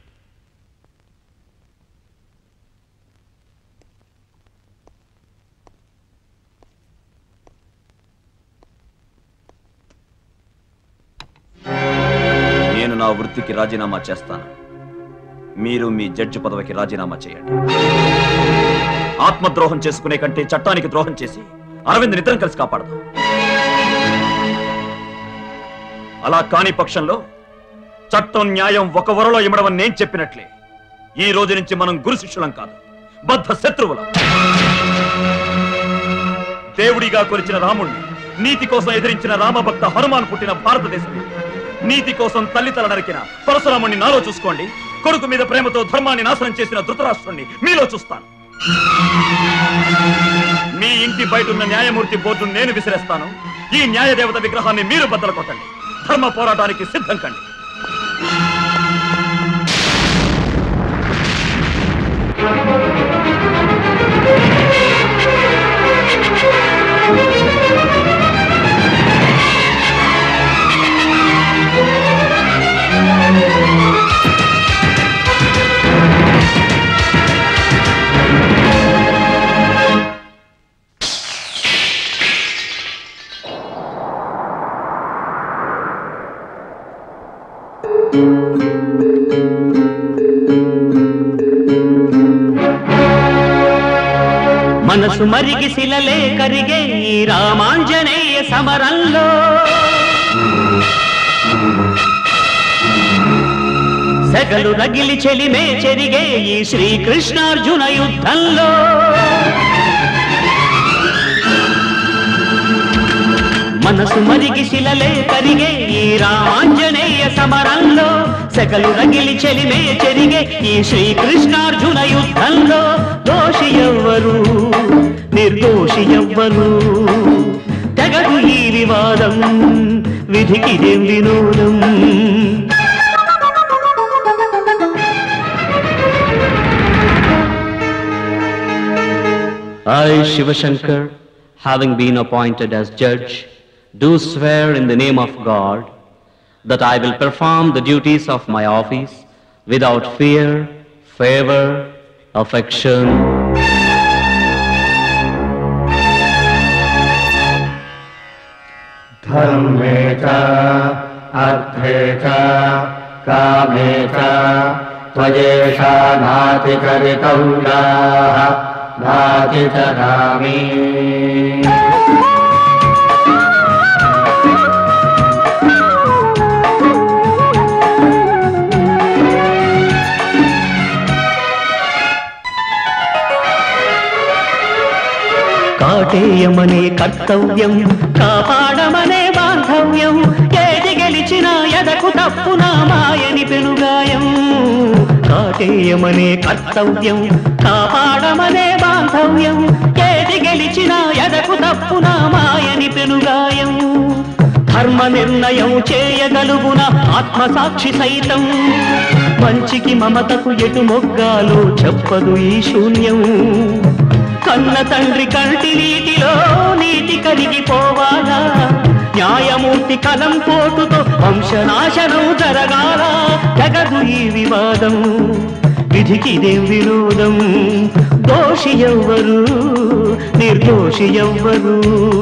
నేను నా వృత్తికి రాజీనామా చేస్తాను మీరు మీ జడ్జి పదవికి రాజీనామా చేయండి ఆత్మద్రోహం చేసుకునే కంటే చట్టానికి ద్రోహం చేసి అరవింద్ నిద్రం కలిసి కాపాడదాం అలా కాని పక్షంలో చట్టం న్యాయం ఒక వరలో ఇమ్మడమని నేను చెప్పినట్లే ఈ రోజు నుంచి మనం గురు శిష్యులం కాదు బద్ధ శత్రువులం దేవుడిగా కొలిచిన రాముణ్ణి నీతి కోసం ఎదిరించిన రామభక్త హనుమాన్ పుట్టిన భారతదేశం ఇది. నీతి కోసం తల్లి తల నరికిన పరశురాముణ్ణి నాలో చూసుకోండి కొడుకు మీద ప్రేమతో ధర్మాన్ని నాశనం చేసిన ధృతరాష్ట్రుణ్ణి మీలో చూస్తాను మీ ఇంటి బయట ఉన్న న్యాయమూర్తి బోర్డును నేను విసిరేస్తాను ఈ న్యాయదేవత విగ్రహాన్ని మీరు బద్దలు కొట్టండి ధర్మ పోరాటానికి సిద్ధం కండి మనసు మరిగి శిలలే కరిగే ఈ రామాంజనేయ సమరంలో సెగలు రగిలి చెలిమే చెరిగే ఈ శ్రీకృష్ణార్జున యుద్ధంలో మనసు మరిగి శిలలే కరిగే ఈ రామాంజనేయ సమరంలో సెగలు రగిలి చెలిమే చెరిగే ఈ శ్రీకృష్ణార్జున యుద్ధంలో దోషి ఎవ్వరు నిర్దోషి ఎవ్వరు తెగదు ఈ వివాదం విధికిదేం వినోదం I, Shivashankar, having been appointed as judge, do swear in the name of God that I will perform the duties of my office without fear, favor, affection, धर्मे च अर्थे च कामे च त्वयेषा नातिकरितव्याः नाति च रामी కాటేయమనే కర్తవ్యం కాపాడమనే బాంధవ్యం ఏది గెలిచినా ఎదకు తప్పున మాయని పెనుగాయం కాటేయమనే కర్తవ్యం కాపాడమనే బాంధవ్యం ఏది గెలిచినా ఎదకు తప్పున మాయని పెనుగాయం ధర్మ నిర్ణయం చేయగలుగున ఆత్మసాక్షి సైతం మంచికి మమతకు ఎటు మొగ్గాలో చెప్పదు ఈ శూన్యం కన్న తండ్రి కంటి నీటిలో నీటి కరిగిపోవాలా న్యాయమూర్తి కలం పోటుతో వంశనాశనం జరగాల జగదు ఈ వివాదం విధికిదేం వినోదం దోషి ఎవ్వరు నిర్దోషి ఎవ్వరు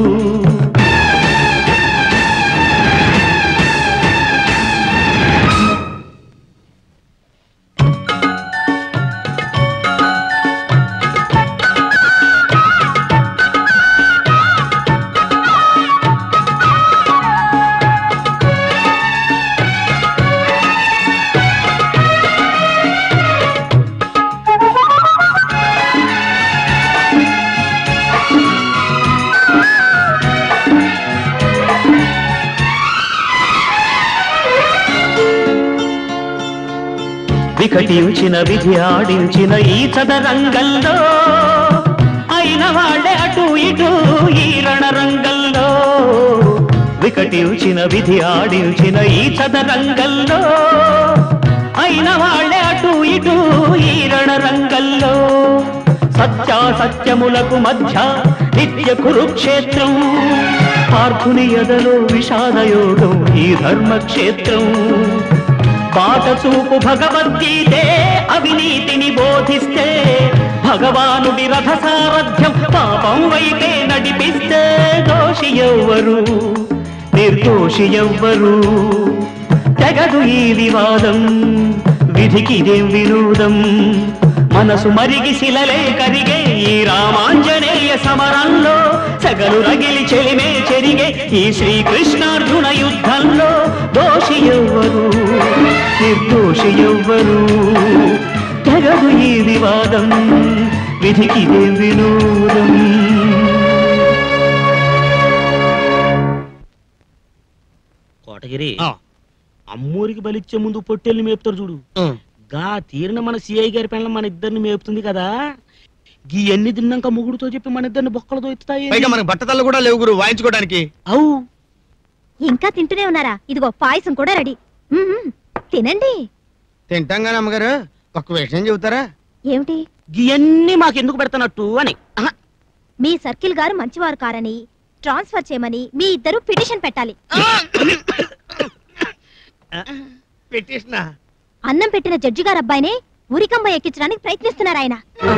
వికటించిన విధి ఆడించిన ఈ చదరంగంలో అయిన వాళ్ళే అటు ఇటు ఈ రణరంగంలో వికటించిన విధి ఆడించిన ఈ చదరంగంలో అయిన వాళ్ళే అటు ఇటు ఈ రణరంగంలో సత్యాసత్యములకు మధ్య నిత్య కురుక్షేత్రం పార్థుని ఎదలో విషాదయోగం ఈ ధర్మక్షేత్రం బాట చూపు భగవద్గీతే అవినీతిని బోధిస్తే భగవానుడి రథ సారథ్యం పాపం వైపే నడిపిస్తే దోషి ఎవ్వరు నిర్దోషి ఎవ్వరు తెగదు ఈ వివాదం విధికిదేం విరోధం మనసు మరిగి శిలలే కరిగే ఈ రామాంజనేయ సమరంలో సగలు రగిలి చెలిమే చెరిగే ఈ శ్రీకృష్ణార్జున యుద్ధంలో దోషి ఎవ్వరు నిర్దోషి ఎవ్వరు తెగదు ఈ వివాదం విధికిదే వినోదం కోటగిరి అమ్మూరికి బలిచ్చే ముందు పొట్టెల్ని మేపుతారు చూడు గా తీరిన మన సిఐ గారి పెళ్ళ మన ఇద్దరిని మేపుతుంది కదా గీ ఎన్ని తిన్నాక ముగుడుతో చెప్పి మన ఇద్దరిని బొక్కలతో ఎత్తుతాయి పైగా మనకు బట్టతలు కూడా లేవు గురు వాయించుకోవడానికి అవు ఇంకా తింటూనే ఉన్నారా ఇదిగో పాయసం కూడా రెడీ మ్మ్. తినండి తింటాం కానీ అమ్మగారు ఒక్క విషయం చెబుతారా ఏమిటి గీయన్నీ మాకెందుకు పెడతానట్టు అని మీ సర్కిల్ గారు మంచివారు కారని ట్రాన్స్ఫర్ చేయమని మీ ఇద్దరు పిటిషన్ పెట్టాలి పెట్టేసిన అన్నం పెట్టిన జడ్జి గారు అబ్బాయినే ఉరికంబ ఎక్కించడానికి ప్రయత్నిస్తున్నారు ఆయన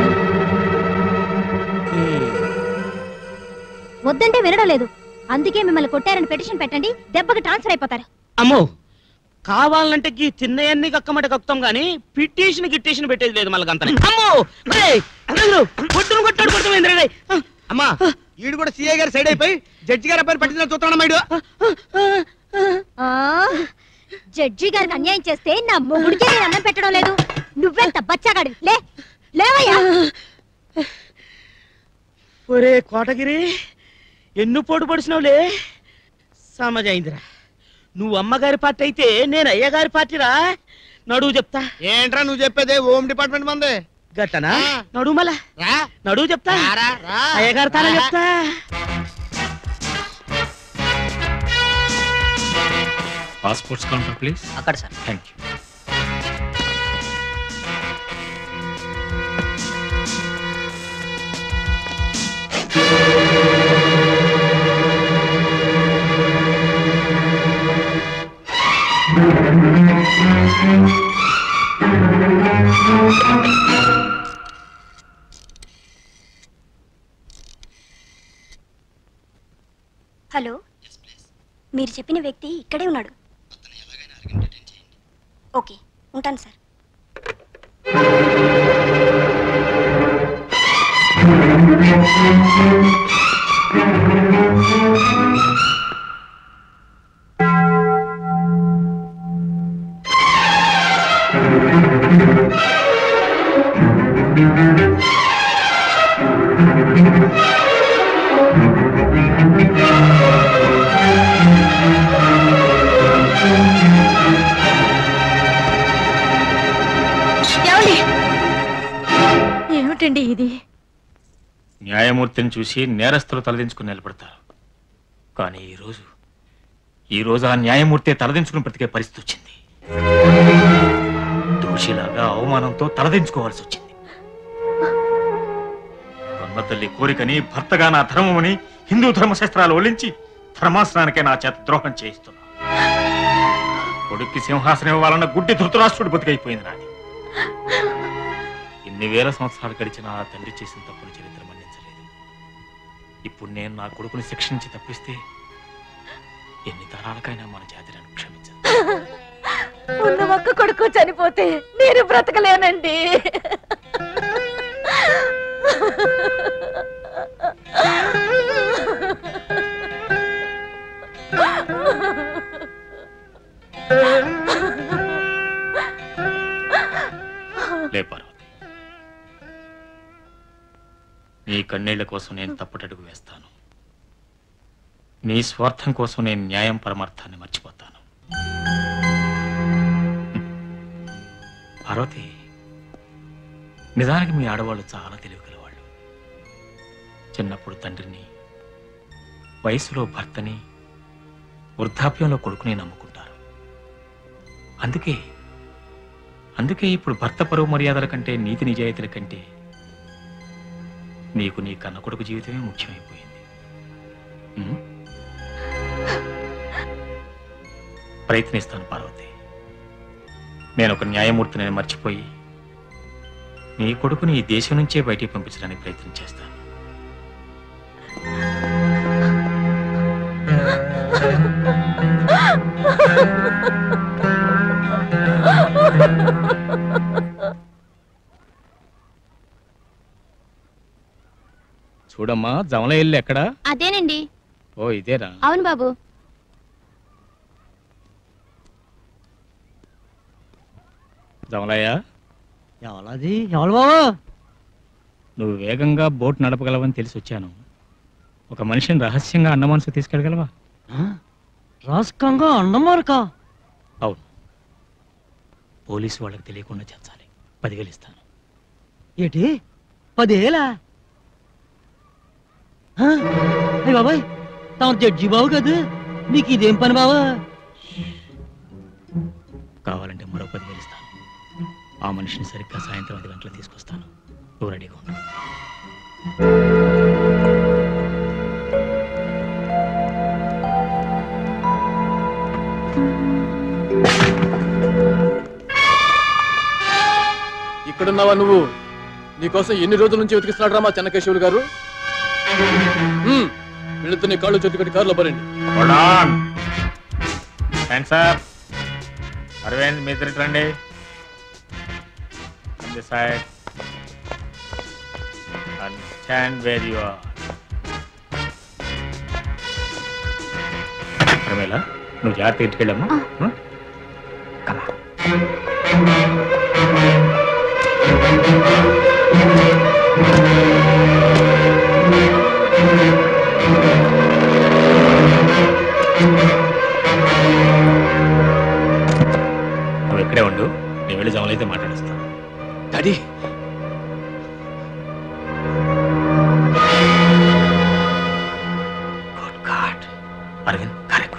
వద్దంటే వినడం లేదు అందుకే మిమ్మల్ని కొట్టారని పిటిషన్ పెట్టండి దెబ్బకి ట్రాన్స్ఫర్ అయిపోతారు అమ్మో కావాలంటే గీ తిన్నయన్ని కక్కమట కక్కుతాం గాని పిటిషన్ గిట్టేషన్ పెట్టేది లేదు మళ్ళీ అంత అమ్మో ఒరేయ్, అందరూ కొట్టును కొట్టాడు కొడుతుంది అమ్మా ఈడు కూడా సిఐ గారు సైడ్ అయిపోయి జడ్జి గారు అబ్బాయిని పట్టించిన చూస్తాడు మైడు ఆ, జడ్జి గారికి అన్యాయం చేస్తే నా మొగుడికే నేను అన్నం పెట్టడం లేదు నువ్వెంత బచ్చాగాడి లే లేవయ్యా ఒరే కోటగిరి ఎన్ను పోటు పడిచినావులే సమజైందిరా నువ్వు అమ్మగారి పార్టీ అయితే నేను అయ్యగారి పార్టీరా నడువు చెప్తా ఏంట్రా నువ్వు చెప్పేది హోమ్ డిపార్ట్మెంట్ మంది గట్టనా నడువు మళ్ళా నడువు చెప్తా అయ్యగారి తానే చెప్తా పాస్పోర్ట్స్ కౌంటర్ ప్లీజ్ అక్కడ సార్ థ్యాంక్ యూ హలో మీరు చెప్పిన వ్యక్తి ఇక్కడే ఉన్నాడు ఓకే ఉంటాను సార్ న్యాయమూర్తిని చూసి నేరస్తులు తలదించుకుని నిలబడతారు కానీ ఈరోజు ఈరోజు ఆ న్యాయమూర్తి తలదించుకుని బ్రతికే పరిస్థితి వచ్చింది దోషిలాగా అవమానంతో తలదించుకోవాల్సి వచ్చింది కన్న తల్లి కోరికని భర్తగా నా ధర్మమని హిందూ ధర్మశాస్త్రాలు ఒలించి ధర్మాసనానికే నా చేత ద్రోహం చేయిస్తున్నా కొడుక్కి సింహాసనం ఇవ్వాలన్న గుడ్డి ధృతరాష్ట్రుడు బతికైపోయింది నాది ఎన్ని వేల సంవత్సరాలు గడిచిన ఆ తండ్రి చేసిన తప్పుల చరిత్ర మన్నించలేదు ఇప్పుడు నేను నా కొడుకుని శిక్షించి తప్పిస్తే ఎన్ని తరాలకైనా మన జాతి నన్ను క్షమించదు ఉన్న ఒక్క కొడుకు చనిపోతే నేను బ్రతకలేనండి లే పార్వతి నీ కన్నీళ్ల కోసం నేను తప్పటడుగు వేస్తాను నీ స్వార్థం కోసం నేను న్యాయం పరమార్థాన్ని మర్చిపోతాను పార్వతి నిజానికి మీ ఆడవాళ్ళు చాలా తెలివి గలవాళ్ళు చిన్నప్పుడు తండ్రిని వయసులో భర్తని వృద్ధాప్యంలో కొడుకుని నమ్ముకుంటారు అందుకే అందుకే ఇప్పుడు భర్త పరువు మర్యాదల కంటే నీతి నిజాయితీల కంటే నీకు నీ కన్న కొడుకు జీవితమే ముఖ్యమైపోయింది ఉం? ప్రయత్నిస్తాను పార్వతి నేను ఒక న్యాయమూర్తిని మర్చిపోయి నీ కొడుకుని ఈ దేశం నుంచే బయటికి పంపించడానికి ప్రయత్నం చేస్తాను చూడమ్మా జమల ఇల్లు ఎక్కడా అదేనండి ఓ ఇదేరా అవును బాబు జమలయ్య ఎవలది ఎవరు బాబు నువ్వు వేగంగా బోట్ నడపగలవని తెలిసి వచ్చాను ఒక మనిషిని రహస్యంగా అన్న మనసు తీసుకెళ్ళగలవా రాస్కంగా అన్నమారకా అవును పోలీసు వాళ్ళకి తెలియకుండా చేర్చాలి పదివేలు ఇస్తాను ఏటి పదేలా ఆ, అయ్ బాబాయ్ తమ జడ్జి బాబు కదా నీకు ఇదేం పని బాబా కావాలంటే మరో పదివేలు ఇస్తాను ఆ మనిషిని సరిగ్గా సాయంత్రం ఐదు గంటలకు తీసుకొస్తాను నువ్వు రెడీగా ఉండు ఇక్కడున్నావా నువ్వు నీకోసం ఎన్ని రోజుల నుంచి వెతికిస్తున్నాడు మా చెన్నకేశవులు గారు హ్మ్, వీళ్ళతో నీ కాళ్ళు చేతి కట్టి కారులో పరండి Hold on. Hands up. Arvind మీ ఇద్దరు రండి On this side. And stand where you are. ప్రమేల నువ్వు జాగ్రత్త ఇంటికెళ్ళమ్మా నువ్వు ఇక్కడే ఉండు నేను వెళ్ళి జమలైతే మాట్లాడిస్తాను డాడీ అరవింద్ కారెక్కు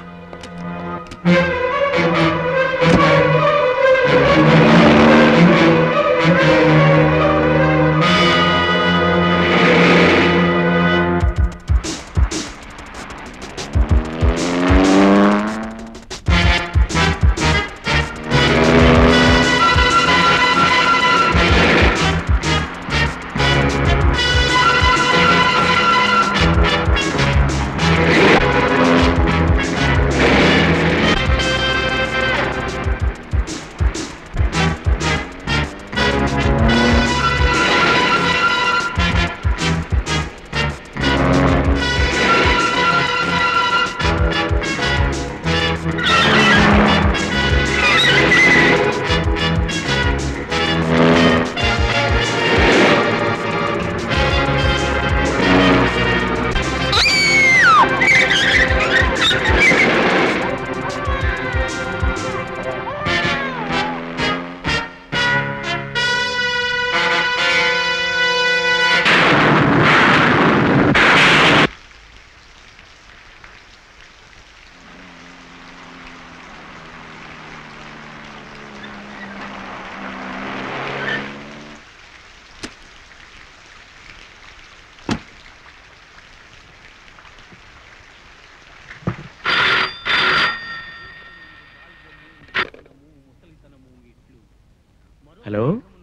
హలో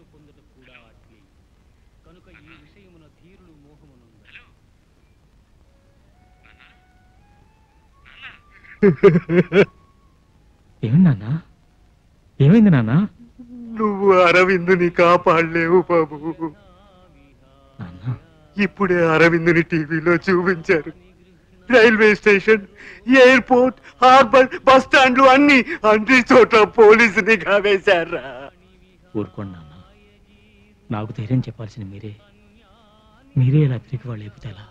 ఏమైంది నాన్న ఏమైంది నాన్న నువ్వు అరవిందుని కాపాడలేవు బాబు ఇప్పుడే అరవిందుని టీవీలో చూపించారు railway station airport harbour bus స్టాండ్లు అన్ని అన్ని చోట్ల పోలీసుని వేశారా ఊరుకోండి నాన్న నాకు ధైర్యం చెప్పాల్సిన మీరే మీరే ఇలా తిరిగి వాళ్ళు లేకపోతే ఎలా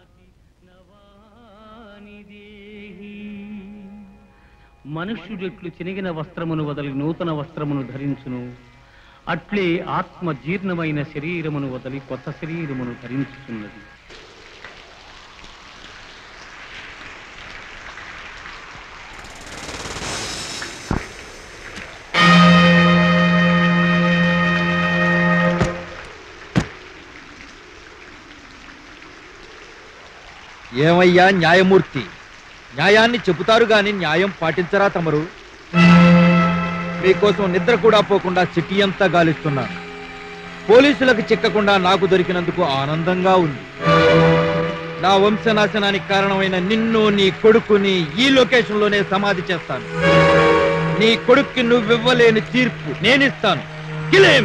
మనుష్యుడెట్లు చినిగిన వస్త్రమును వదలి నూతన వస్త్రమును ధరించును అట్లే ఆత్మ జీర్ణమైన శరీరమును వదలి కొత్త శరీరమును ధరించుతున్నది ఏమయ్యా న్యాయమూర్తి న్యాయాన్ని చెబుతారు గాని న్యాయం పాటించరా తమరు మీకోసం నిద్ర కూడా పోకుండా సిటీ అంతా గాలిస్తున్నాను పోలీసులకు చిక్కకుండా నాకు దొరికినందుకు ఆనందంగా ఉంది నా వంశనాశనానికి కారణమైన నిన్ను నీ కొడుకుని ఈ లొకేషన్ లోనే సమాధి చేస్తాను నీ కొడుక్కి నువ్వివ్వలేని తీర్పు నేనిస్తాను కిలేం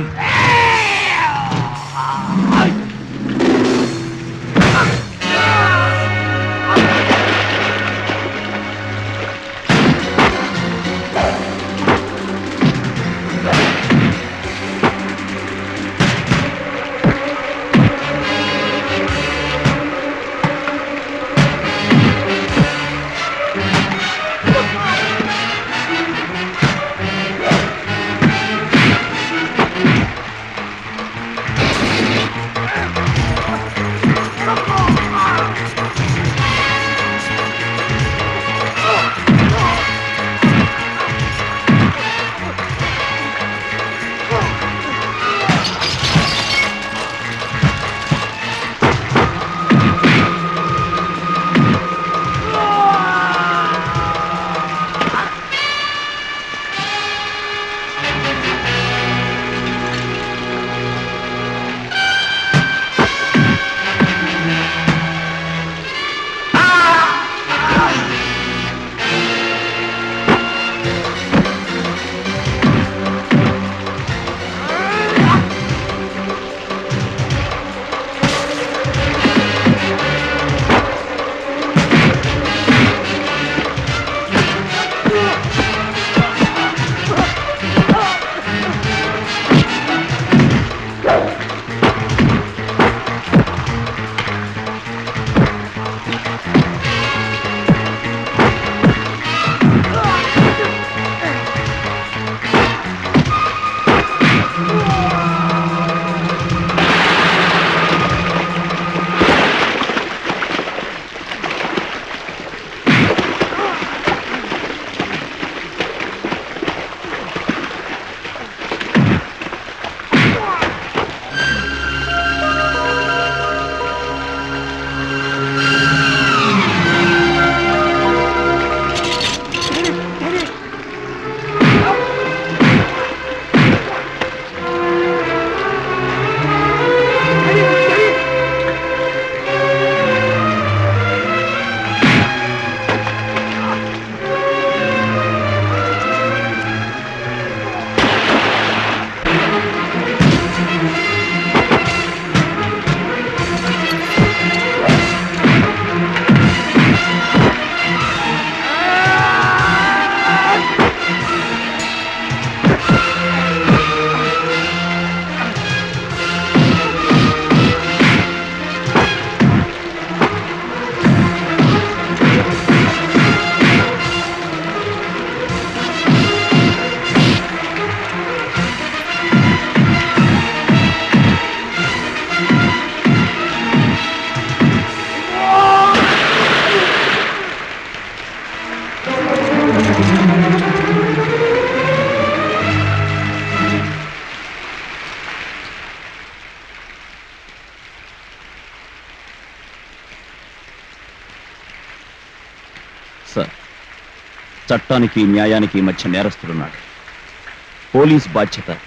సార్ చట్టానికి న్యాయానికి మధ్య నేరస్తుడున్నాడు పోలీస్ బాధ్యత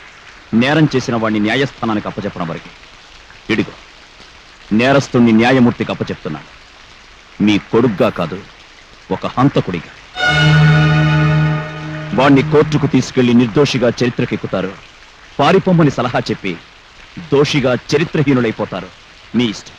నేరం చేసిన వాడిని న్యాయస్థానానికి అప్పచెప్పడం వరకు ఇడిగో నేరస్తుణ్ణి న్యాయమూర్తికి అప్పచెప్తున్నాను మీ కొడుగ్గా కాదు ఒక హంతకుడిగా వాణ్ణి కోర్టుకు తీసుకెళ్లి నిర్దోషిగా చరిత్రకెక్కుతారు పారిపోమ్మని సలహా చెప్పి దోషిగా చరిత్రహీనులైపోతారు మీ ఇష్టం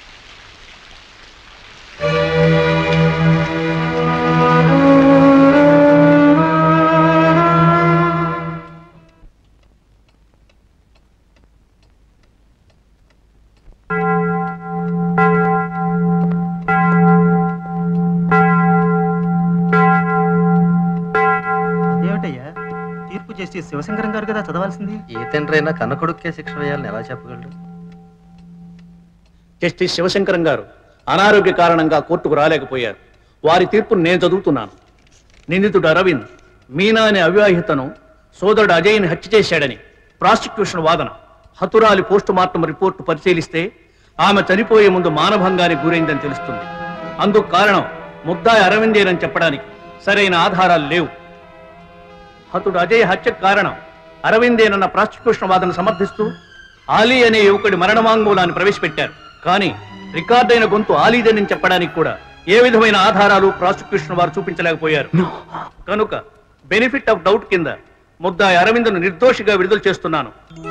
ఏమిటయ్యా తీర్పు జస్టిస్ శివశంకరం గారు కదా చదవాల్సింది ఏ తండ్రి అయినా కన్న కొడుక్కే శిక్ష వేయాలని ఎలా చెప్పగలడు జస్టిస్ శివశంకరం గారు అనారోగ్య కారణంగా కోర్టుకు రాలేకపోయారు వారి తీర్పును నేను చదువుతున్నాను నిందితుడు అరవింద్ మీనా అనే అవివాహితను సోదరుడు అజయ్ని హత్య చేశాడని ప్రాసిక్యూషన్ వాదన హతురాలి పోస్టు మార్టం రిపోర్టు పరిశీలిస్తే ఆమె చనిపోయే ముందు మానభంగానికి గురైందని తెలుస్తుంది అందుకు కారణం ముద్దాయి అరవిందేనని చెప్పడానికి సరైన ఆధారాలు లేవు హతుడు అజయ్ హత్యకు కారణం అరవిందేనన్న ప్రాసిక్యూషన్ వాదన సమర్థిస్తూ ఆలీ అనే యువకుడి మరణవాంగ్మూలాన్ని ప్రవేశపెట్టారు కానీ రికార్డైన గొంతు ఆలీదేనని చెప్పడానికి కూడా ఏ విధమైన ఆధారాలు ప్రాసిక్యూషన్ వారు చూపించలేకపోయారు కనుక బెనిఫిట్ ఆఫ్ డౌట్ కింద ముద్దాయి అరవింద్ను నిర్దోషిగా విడుదల చేస్తున్నాను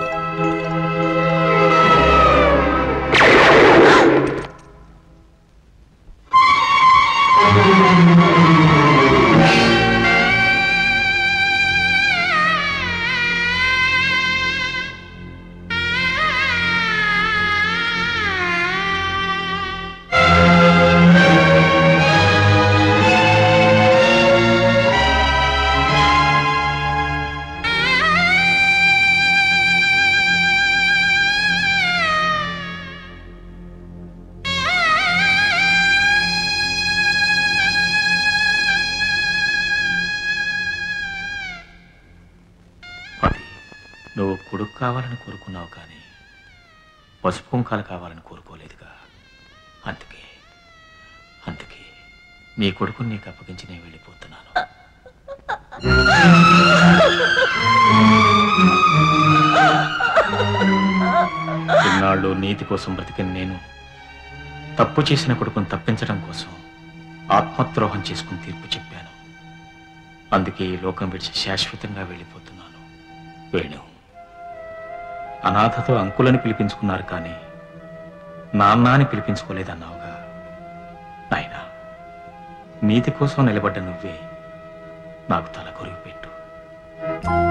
నువ్వు కొడుకు కావాలని కోరుకున్నావు కానీ పసుపు కుంకాలు కావాలని కోరుకోలేదుగా అందుకే అందుకే నీ కొడుకుని నీకు అప్పగించి నేను వెళ్ళిపోతున్నాను ఇన్నాళ్ళు నీతి కోసం బ్రతికిన నేను తప్పు చేసిన కొడుకును తప్పించడం కోసం ఆత్మద్రోహం చేసుకుని తీర్పు చెప్పాను అందుకే ఈ లోకం విడిచి శాశ్వతంగా వెళ్ళిపోతున్నాను వేణు అనాథతో అంకులని పిలిపించుకున్నారు కానీ నాన్న అని పిలిపించుకోలేదన్నావుగా నాయనా నీతి కోసం నిలబడ్డ నువ్వే నాకు తల కొరిగి పెట్టు